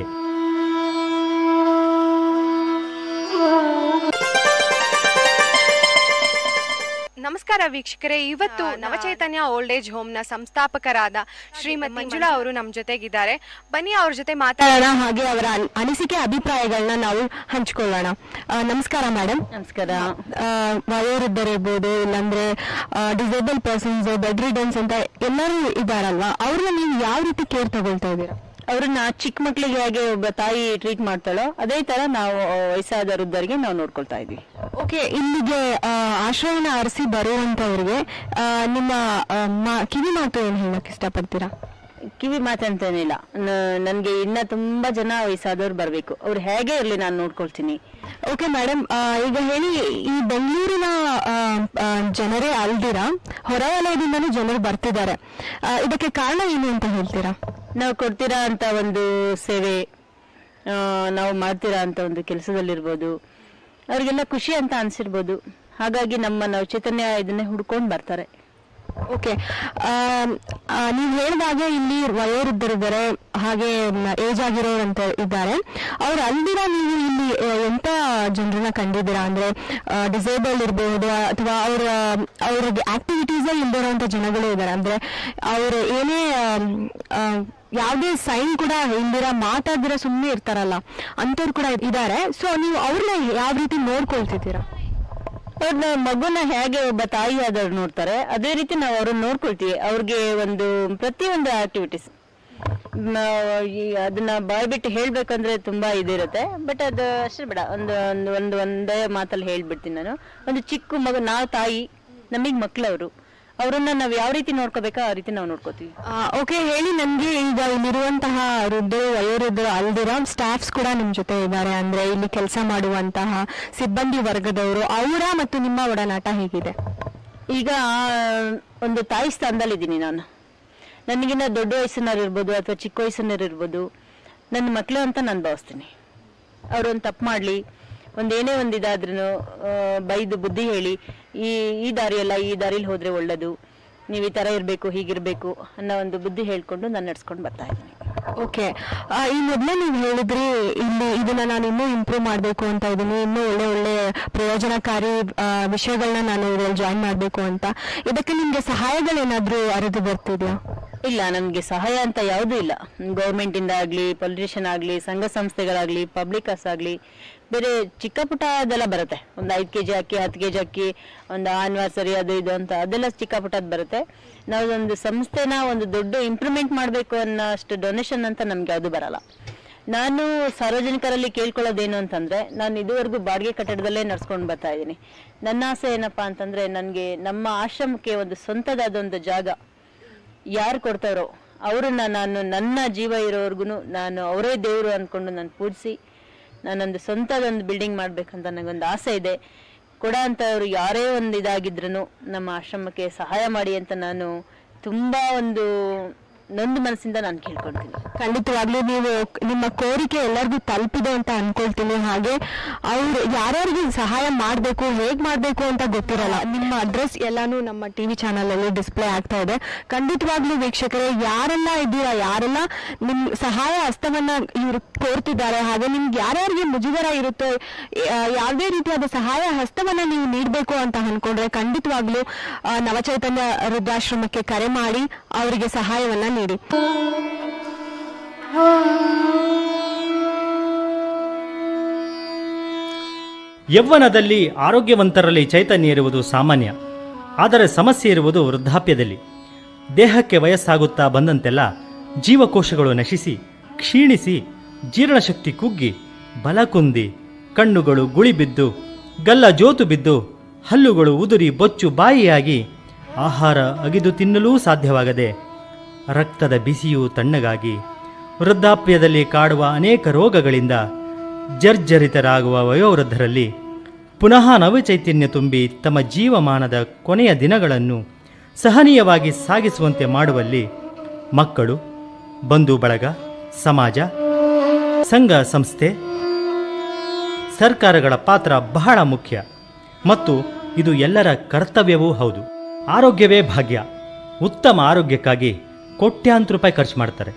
S13: ನಮಸ್ಕಾರ ವೀಕ್ಷಕರೇ ಇವತ್ತು ನವಚೈತನ್ಯ ಓಲ್ಡ್ ಏಜ್ ಹೋಮ್ ನ ಸಂಸ್ಥಾಪಕರಾದ ಶ್ರೀಮತಿ ಮಂಜುಳಾ ಅವರು ನಮ್ಮ ಜೊತೆಗಿದ್ದಾರೆ ಬನ್ನಿ ಅವ್ರ ಜೊತೆ ಮಾತಾಡೋಣ
S3: ಮಾತಾಡೋಣ ಹಾಗೆ ಅವರ ಅನ್- ಅನಿಸಿಕೆ ಅಭಿಪ್ರಾಯಗಳನ್ನ ನಾವು ಹಂಚ್ಕೊಳ್ಳೋಣ ಆ, ನಮಸ್ಕಾರ ಮೇಡಮ್
S14: ನಮಸ್ಕಾರ
S3: ವಯೋವೃದ್ಧರಿರ್ಬೋದು ಇಲ್ಲಾಂದ್ರೆ ಡಿಸೇಬಲ್ ಪರ್ಸನ್ಸ್ ಬೆಡ್ ರಿಡನ್ಸ್ ಅಂತ ಎಲ್ಲರೂ ಇದ್ದಾರಲ್ವಾ ಅವ್ರನ್ನ ನೀವು ಯಾವ ರೀತಿ ಕೇರ್ ತಗೊಳ್ತಾ ಇದ್ದೀರಾ
S14: ಅವ್ರನ್ನ ಚಿಕ್ಕ ಮಕ್ಳಿಗೆ ಹೇಗೆ ಒಬ್ಬ ತಾಯಿ ಟ್ರೀಟ್ ಮಾಡ್ತಾಳೋ ಅದೇ ತರ ನಾವು ಆ, ವಯಸ್ಸಾದ ವೃದ್ಧರಿಗೆ ನಾವು ನೋಡ್ಕೊಳ್ತಾ ಇದ್ವಿ
S3: ಓಕೆ ಇಲ್ಲಿಗೆ ಆ, ಆಶ್ರಯನ ಅರಸಿ ಬರುವಂತವ್ರಿಗೆ ಆ, ನಿಮ್ಮ ಆ, ಮಾ- ಕಿವಿ ಮಾತು ಏನ್ ಹೇಳಕ್ ಇಷ್ಟಪಡ್ತೀರಾ
S14: ಕಿವಿ ಮಾತಂತೇನಿಲ್ಲ ನ- ನನ್ಗೆ ಇನ್ನ ತುಂಬಾ ಜನ ವಯಸ್ಸಾದವ್ರು ಬರ್ಬೇಕು ಅವ್ರು ಹೇಗೆ ಇರ್ಲಿ ನಾನು ನೋಡ್ಕೊಳ್ತೀನಿ
S3: ಓಕೆ ಮೇಡಮ್ ಈಗ ಹೇಳಿ ಈ ಬೆಂಗಳೂರಿನ ಆ, ಆ, ಜನರೇ ಅಲ್ದಿರ ಹೊರವಲಯದಿಂದನೂ ಜನರು ಬರ್ತಿದ್ದಾರೆ ಆ, ಇದಕ್ಕೆ ಕಾರಣ ಏನು ಅಂತ ಹೇಳ್ತೀರಾ
S14: ನಾವು ಕೊಡ್ತೀರಾ ಅಂತ ಒಂದು ಸೇವೆ ಆ, ನಾವು ಮಾಡ್ತೀರಾ ಅಂತ ಒಂದು ಕೆಲಸದಲ್ಲಿರ್ಬೋದು ಅವ್ರಿಗೆಲ್ಲ ಖುಷಿ ಅಂತ ಅನ್ಸಿರ್ಬೋದು ಹಾಗಾಗಿ ನಮ್ಮ ನಾವು ಚೈತನ್ಯ ಇದನ್ನೇ ಹುಡ್ಕೊಂಡು ಬರ್ತಾರೆ
S3: ಓಕೆ ನೀವು ಹೇಳಿದಾಗ ಇಲ್ಲಿ ವಯೋವೃದ್ಧರಿದ್ದಾರೆ ಹಾಗೆ ಏಜ್ ಆಗಿರೋರು ಅಂತ ಇದ್ದಾರೆ ಅವ್ರು ಅಲ್ದಿರ ನೀವು ಇಲ್ಲಿ ಆ, ಎಂತ ಜನರನ್ನ ಕಂಡಿದ್ದೀರಾ ಅಂದ್ರೆ ಡಿಸೇಬಲ್ಡ್ ಇರಬಹುದು ಅಥವಾ ಅವರ ಅವ್ರಿಗೆ ಆಕ್ಟಿವಿಟೀಸೇ ಇಲ್ದಿರೋಂಥ ಜನಗಳು ಇದ್ದಾರೆ ಅಂದ್ರೆ ಅವರು ಏನೇ ಆಮ್, ಆ, ಯಾವುದೇ ಸೈನ್ ಕೂಡ ಇಲ್ದಿರ ಮಾತಾಡ್ದಿರ ಸುಮ್ಮನೆ ಇರ್ತಾರಲ್ಲ ಅಂಥವ್ರು ಕೂಡ ಇದ್ದಾರೆ ಸೊ ನೀವು ಅವ್ರನ್ನ ಯಾವ ರೀತಿ ನೋಡ್ಕೊಳ್ತಿದ್ದೀರಾ
S14: ಅವ್ರನ್ನ ಮಗುನ ಹೇಗೆ ಒಬ್ಬ ತಾಯಿ ಆದವ್ರು ನೋಡ್ತಾರೆ ಅದೇ ರೀತಿ ನಾವು ಅವ್ರನ್ನ ನೋಡ್ಕೊಳ್ತೀವಿ ಅವ್ರಿಗೆ ಒಂದು ಪ್ರತಿಯೊಂದು ಆಕ್ಟಿವಿಟೀಸ್ ಅದನ್ನ ಬಾಯ್ ಬಿಟ್ಟು ಹೇಳ್ಬೇಕಂದ್ರೆ ತುಂಬಾ ಇದಿರುತ್ತೆ ಬಟ್ ಅದು ಅಷ್ಟೇ ಬೇಡ ಒಂದು ಒಂದು ಒಂದು ಒಂದೇ ಮಾತಲ್ಲಿ ಹೇಳ್ಬಿಡ್ತೀನಿ ನಾನು ಒಂದು ಚಿಕ್ಕ ಮಗು ನಾವು ತಾಯಿ ನಮಗ್ ಮಕ್ಳವ್ರು ಅವ್ರನ್ನ ನಾವ್ ಯಾವ ರೀತಿ ನೋಡ್ಕೋಬೇಕೋ ಆ ರೀತಿ ನಾವು ನೋಡ್ಕೋತೀವಿ
S3: ಓಕೆ ಹೇಳಿ ನನ್ಗೆ ಈಗ ಇಲ್ಲಿರುವಂತಹ ವೃದ್ಧರು ವಯೋವೃದ್ಧರು ಅಲ್ದಿರ ಸ್ಟಾಫ್ಸ್ ಕೂಡ ನಿಮ್ ಜೊತೆ ಇದ್ದಾರೆ ಅಂದ್ರೆ ಇಲ್ಲಿ ಕೆಲಸ ಮಾಡುವಂತಹ ಸಿಬ್ಬಂದಿ ವರ್ಗದವರು ಅವರ ಮತ್ತು ನಿಮ್ಮ ಒಡನಾಟ ಹೇಗಿದೆ
S14: ಈಗ ಆ ಒಂದು ತಾಯಿ ಸ್ಥಾನದಲ್ಲಿದ್ದೀನಿ ನಾನು ನನಗಿನ್ನ ದೊಡ್ಡ ವಯಸ್ಸಿನವ್ರು ಇರ್ಬೋದು ಅಥವಾ ಚಿಕ್ಕ ವಯಸ್ಸಿನವ್ರು ಇರ್ಬೋದು ನನ್ನ ಮಕ್ಕಳು ಅಂತ ನಾನು ಭಾವಿಸ್ತೀನಿ ಅವ್ರು ಒಂದು ತಪ್ಪು ಮಾಡಲಿ ಒಂದು ಏನೇ ಒಂದು ಇದಾದ್ರೂ ಬೈದು ಬುದ್ಧಿ ಹೇಳಿ ಈ ಈ ದಾರಿಯಲ್ಲ ಈ ದಾರಿಲಿ ಹೋದ್ರೆ ಒಳ್ಳೇದು ನೀವು ಈ ಥರ ಇರಬೇಕು ಹೀಗಿರಬೇಕು ಅನ್ನೋ ಒಂದು ಬುದ್ಧಿ ಹೇಳ್ಕೊಂಡು ನಾನು ನಡ್ಸ್ಕೊಂಡು ಬರ್ತಾ ಇದ್ದೀನಿ
S3: ಓಕೆ ಈ ಮೊದಲೇ ನೀವು ಹೇಳಿದ್ರಿ ಇಲ್ಲಿ ಇದನ್ನ ನಾನು ಇನ್ನೂ ಇಂಪ್ರೂವ್ ಮಾಡಬೇಕು ಅಂತ ಇದ್ದೀನಿ ಇನ್ನೂ ಒಳ್ಳೆ ಒಳ್ಳೆ ಪ್ರಯೋಜನಕಾರಿ ಆ, ವಿಷಯಗಳನ್ನ ನಾನು ಇದ್ರಲ್ಲಿ ಜಾಯಿನ್ ಮಾಡಬೇಕು ಅಂತ ಇದಕ್ಕೆ ನಿಮ್ಗೆ ಸಹಾಯಗಳೇನಾದ್ರೂ ಅರಿದು ಬರ್ತಿದ್ಯಾ
S14: ಇಲ್ಲ ನಮಗೆ ಸಹಾಯ ಅಂತ ಯಾವುದೂ ಇಲ್ಲ ಗೌರ್ಮೆಂಟ್ ಇಂದ ಆಗ್ಲಿ ಪೊಲಿಟಿಷಿಯನ್ ಆಗ್ಲಿ ಸಂಘ ಸಂಸ್ಥೆಗಳಾಗ್ಲಿ ಪಬ್ಲಿಕರ್ಸ್ ಆಗ್ಲಿ ಬೇರೆ ಚಿಕ್ಕ ಪುಟ್ಟ ಅದೆಲ್ಲ ಬರುತ್ತೆ ಒಂದು ಐದು ಕೆಜಿ ಅಕ್ಕಿ ಹತ್ತು ಕೆಜಿ ಅಕ್ಕಿ ಒಂದು ಆನಿವರ್ಸರಿ ಅದು ಇದು ಅಂತ ಅದೆಲ್ಲ ಚಿಕ್ಕ ಪುಟ್ಟದ್ ಬರುತ್ತೆ ನಾವು ಒಂದು ಸಂಸ್ಥೆನ ಒಂದು ದೊಡ್ಡ ಇಂಪ್ರೂವ್ಮೆಂಟ್ ಮಾಡಬೇಕು ಅನ್ನೋ ಅಷ್ಟು ಡೊನೇಷನ್ ಅಂತ ನಮ್ಗೆ ಯಾವುದು ಬರಲ್ಲ ನಾನು ಸಾರ್ವಜನಿಕರಲ್ಲಿ ಕೇಳ್ಕೊಳ್ಳೋದೇನು ಅಂತಂದ್ರೆ ನಾನು ಇದುವರೆಗೂ ಬಾಡಿಗೆ ಕಟ್ಟಡದಲ್ಲೇ ನಡ್ಸ್ಕೊಂಡು ಬರ್ತಾ ಇದ್ದೀನಿ ನನ್ನ ಆಸೆ ಏನಪ್ಪಾ ಅಂತಂದ್ರೆ ನನಗೆ ನಮ್ಮ ಆಶ್ರಮಕ್ಕೆ ಒಂದು ಸ್ವಂತದಾದ ಒಂದು ಜಾಗ ಯಾರು ಕೊಡ್ತಾರೋ ಅವ್ರನ್ನ ನಾನು ನನ್ನ ಜೀವ ಇರೋವರೆಗೂ ನಾನು ಅವರೇ ದೇವರು ಅಂದ್ಕೊಂಡು ನಾನು ಪೂಜಿಸಿ ನಾನೊಂದು ಸ್ವಂತದೊಂದು ಬಿಲ್ಡಿಂಗ್ ಮಾಡ್ಬೇಕಂತ ನನಗೊಂದು ಆಸೆ ಇದೆ ಕೊಡ ಅಂತವ್ರು ಯಾರೇ ಒಂದು ಇದಾಗಿದ್ರು ನಮ್ಮ ಆಶ್ರಮಕ್ಕೆ ಸಹಾಯ ಮಾಡಿ ಅಂತ ನಾನು ತುಂಬಾ ಒಂದು ನೊಂದು ಮನಸ್ಸಿಂದ ನಾನು ಕೇಳ್ಕೊಳ್ತೀನಿ
S3: ಖಂಡಿತವಾಗ್ಲೂ ನೀವು ನಿಮ್ಮ ಕೋರಿಕೆ ಎಲ್ಲರಿಗೂ ತಲುಪಿದೆ ಅಂತ ಅನ್ಕೊಳ್ತೀನಿ ಹಾಗೆ ಅವ್ರು ಯಾರ್ಯಾರಿಗೆ ಸಹಾಯ ಮಾಡ್ಬೇಕು ಹೇಗ್ ಮಾಡ್ಬೇಕು ಅಂತ ಗೊತ್ತಿರಲ್ಲ ನಿಮ್ಮ ಅಡ್ರೆಸ್ ಎಲ್ಲಾನು ನಮ್ಮ ಟಿವಿ ಚಾನಲ್ ಅಲ್ಲಿ ಡಿಸ್ಪ್ಲೇ ಆಗ್ತಾ ಇದೆ ಖಂಡಿತವಾಗ್ಲೂ ವೀಕ್ಷಕರೇ ಯಾರೆಲ್ಲ ಇದ್ದೀರಾ ಯಾರೆಲ್ಲ ನಿಮ್ ಸಹಾಯ ಹಸ್ತವನ್ನ ಇವ್ರು ಕೋರ್ತಿದ್ದಾರೆ ಹಾಗೆ ನಿಮ್ಗೆ ಯಾರ್ಯಾರಿಗೆ ಮುಜುಗರ ಇರುತ್ತೋ ಆ, ಯಾವ್ದೇ ರೀತಿಯಾದ ಸಹಾಯ ಹಸ್ತವನ್ನ ನೀವು ನೀಡಬೇಕು ಅಂತ ಅನ್ಕೊಂಡ್ರೆ ಖಂಡಿತವಾಗ್ಲೂ ಆ, ನವಚೈತನ್ಯ ವೃದ್ಧಾಶ್ರಮಕ್ಕೆ ಕರೆ ಮಾಡಿ ಅವರಿಗೆ ಸಹಾಯವನ್ನ ನೀಡಿ
S1: ಯೌವನದಲ್ಲಿ ಆರೋಗ್ಯವಂತರಲ್ಲಿ ಚೈತನ್ಯ ಇರುವುದು ಸಾಮಾನ್ಯ ಆದರೆ ಸಮಸ್ಯೆ ಇರುವುದು ವೃದ್ಧಾಪ್ಯದಲ್ಲಿ ದೇಹಕ್ಕೆ ವಯಸ್ಸಾಗುತ್ತಾ ಬಂದಂತೆಲ್ಲ ಜೀವಕೋಶಗಳು ನಶಿಸಿ ಕ್ಷೀಣಿಸಿ ಜೀರ್ಣಶಕ್ತಿ ಕುಗ್ಗಿ ಬಲ ಕುಂದಿ ಕಣ್ಣುಗಳು ಗುಳಿಬಿದ್ದು ಗಲ್ಲ ಜೋತು ಬಿದ್ದು ಹಲ್ಲುಗಳು ಉದುರಿ ಬೊಚ್ಚು ಬಾಯಿಯಾಗಿ ಆಹಾರ ಅಗಿದು ತಿನ್ನಲೂ ಸಾಧ್ಯವಾಗದೆ ರಕ್ತದ ಬಿಸಿಯು ತಣ್ಣಗಾಗಿ ವೃದ್ಧಾಪ್ಯದಲ್ಲಿ ಕಾಡುವ ಅನೇಕ ರೋಗಗಳಿಂದ ಜರ್ಜರಿತರಾಗುವ ವಯೋವೃದ್ಧರಲ್ಲಿ ಪುನಃ ನವಚೈತನ್ಯ ತುಂಬಿ ತಮ್ಮ ಜೀವಮಾನದ ಕೊನೆಯ ದಿನಗಳನ್ನು ಸಹನೀಯವಾಗಿ ಸಾಗಿಸುವಂತೆ ಮಾಡುವಲ್ಲಿ ಮಕ್ಕಳು ಬಂಧು ಬಳಗ ಸಮಾಜ ಸಂಘ ಸಂಸ್ಥೆ ಸರ್ಕಾರಗಳ ಪಾತ್ರ ಬಹಳ ಮುಖ್ಯ ಮತ್ತು ಇದು ಎಲ್ಲರ ಕರ್ತವ್ಯವೂ ಹೌದು ಆರೋಗ್ಯವೇ ಭಾಗ್ಯ ಉತ್ತಮ ಆರೋಗ್ಯಕ್ಕಾಗಿ ಕೋಟ್ಯಾಂತರ ರೂಪಾಯಿ ಖರ್ಚು ಮಾಡ್ತಾರೆ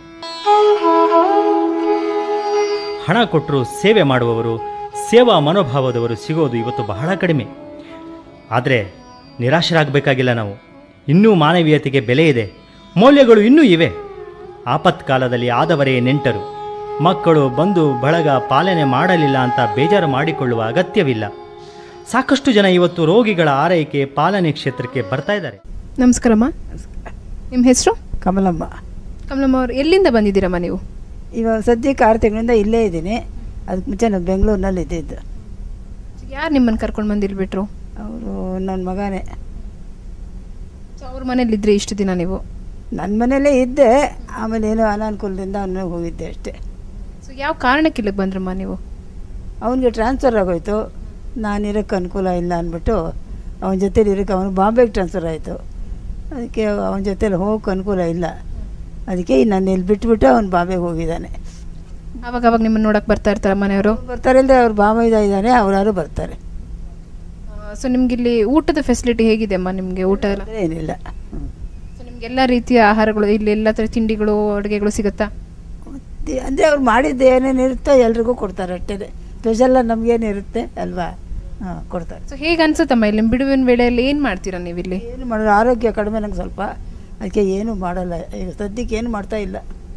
S1: ಹಣ ಕೊಟ್ಟರು ಸೇವೆ ಮಾಡುವವರು ಸೇವಾ ಮನೋಭಾವದವರು ಸಿಗೋದು ಇವತ್ತು ಬಹಳ ಕಡಿಮೆ ಆದರೆ ನಿರಾಶರಾಗಬೇಕಾಗಿಲ್ಲ ನಾವು ಇನ್ನೂ ಮಾನವೀಯತೆಗೆ ಬೆಲೆ ಇದೆ ಮೌಲ್ಯಗಳು ಇನ್ನೂ ಇವೆ ಆಪತ್ಕಾಲದಲ್ಲಿ ಆದವರೇ ನೆಂಟರು ಮಕ್ಕಳು ಬಂದು ಬಳಗ ಪಾಲನೆ ಮಾಡಲಿಲ್ಲ ಅಂತ ಬೇಜಾರು ಮಾಡಿಕೊಳ್ಳುವ ಅಗತ್ಯವಿಲ್ಲ ಸಾಕಷ್ಟು ಜನ ಇವತ್ತು ರೋಗಿಗಳ ಆರೈಕೆ ಪಾಲನೆ ಕ್ಷೇತ್ರಕ್ಕೆ ಬರ್ತಾ ಇದ್ದಾರೆ
S6: ನಮಸ್ಕಾರಮ್ಮ ನಿಮ್ಮ ಹೆಸರು
S15: ಕಮಲಮ್ಮ
S6: ಕಮಲಮ್ಮ ಅವ್ರು ಎಲ್ಲಿಂದ ಬಂದಿದ್ದೀರಮ್ಮ ನೀವು
S15: ಇವಾಗ ಸದ್ಯಕ್ಕೆ ಆರು ತಿಂಗಳಿಂದ ಇಲ್ಲೇ ಇದ್ದೀನಿ ಅದಕ್ಕೆ ಮುಂಚೆ ನಾನು ಬೆಂಗಳೂರಿನಲ್ಲಿ ಇದ್ದಿದ್ದು
S6: ಯಾರು ನಿಮ್ಮನ್ನು ಕರ್ಕೊಂಡು ಬಂದು ಇಲ್ಲಿ ಬಿಟ್ರು
S15: ಅವರು ನನ್ನ ಮಗನೇ
S6: ಸೊ ಅವ್ರ ಮನೇಲಿ ಇದ್ರಿ ಇಷ್ಟು ದಿನ ನೀವು
S15: ನನ್ನ ಮನೇಲೇ ಇದ್ದೆ ಆಮೇಲೆ ಏನೋ ಅನಾನುಕೂಲದಿಂದ ಅವನು ಹೋಗಿದ್ದೆ ಅಷ್ಟೇ
S6: ಸೊ ಯಾವ ಕಾರಣಕ್ಕೆ ಇಲ್ಲಿಗೆ ಬಂದ್ರಮ್ಮ ನೀವು
S15: ಅವನಿಗೆ ಟ್ರಾನ್ಸ್ಫರ್ ಆಗೋಯ್ತು ನಾನು ಇರೋಕ್ಕೆ ಅನುಕೂಲ ಇಲ್ಲ ಅಂದ್ಬಿಟ್ಟು ಅವನ ಜೊತೇಲಿ ಇರೋಕ್ಕೆ ಅವನು ಬಾಂಬೆಗೆ ಟ್ರಾನ್ಸ್ಫರ್ ಆಯಿತು ಅದಕ್ಕೆ ಅವನ ಜೊತೇಲಿ ಹೋಗೋಕೆ ಅನುಕೂಲ ಇಲ್ಲ ಅದಕ್ಕೆ ನಾನು ಇಲ್ಲಿ ಬಿಟ್ಬಿಟ್ಟು ಅವ್ನು ಬಾಂಬೆಗೆ ಹೋಗಿದ್ದಾನೆ
S6: ಅವಾಗ ಅವಾಗ ನಿಮ್ಮನ್ನು ನೋಡಕ್ಕೆ ಬರ್ತಾ ಇರ್ತಾರ ಮನೆಯವರು
S15: ಬರ್ತಾರೆ ಇಲ್ಲದೆ ಅವ್ರು ಬಾಂಬೆದ ಇದ್ದಾನೆ ಅವರಾರು ಬರ್ತಾರೆ
S6: ಸೊ ನಿಮ್ಗೆ ಇಲ್ಲಿ ಊಟದ ಫೆಸಿಲಿಟಿ ಹೇಗಿದೆ ಅಮ್ಮ ನಿಮಗೆ ಊಟ ಎಲ್ಲ
S15: ಏನಿಲ್ಲ
S6: ಸೊ ನಿಮ್ಗೆ ಎಲ್ಲ ರೀತಿಯ ಆಹಾರಗಳು ಇಲ್ಲಿ ಎಲ್ಲ ಥರ ತಿಂಡಿಗಳು ಅಡುಗೆಗಳು ಸಿಗುತ್ತಾ
S15: ಅಂದರೆ ಅವ್ರು ಮಾಡಿದ್ದು ಏನೇನು ಇರುತ್ತೋ ಎಲ್ರಿಗೂ ಕೊಡ್ತಾರೆ ಅಷ್ಟೇ ಸ್ಪೆಷಲ್ಲ ನಮಗೇನಿರುತ್ತೆ ಅಲ್ವಾ ಹಾಂ ಕೊಡ್ತಾರೆ
S6: ಸೊ ಹೇಗೆ ಅನ್ಸುತ್ತಮ್ಮ ಇಲ್ಲಿ ನಿಮ್ ಬಿಡುವಿನ ವೇಳೆಯಲ್ಲಿ ಏನು ಮಾಡ್ತೀರಾ ನೀವು ಇಲ್ಲಿ
S15: ಏನು ಮಾಡೋದು ಆರೋಗ್ಯ ಕಡಿಮೆ ನಂಗೆ ಸ್ವಲ್ಪ ಅದಕ್ಕೆ ಏನು ಮಾಡಲ್ಲ ಈಗ ಸದ್ಯಕ್ಕೆ ಏನು ಮಾಡ್ತಾ ಇಲ್ಲ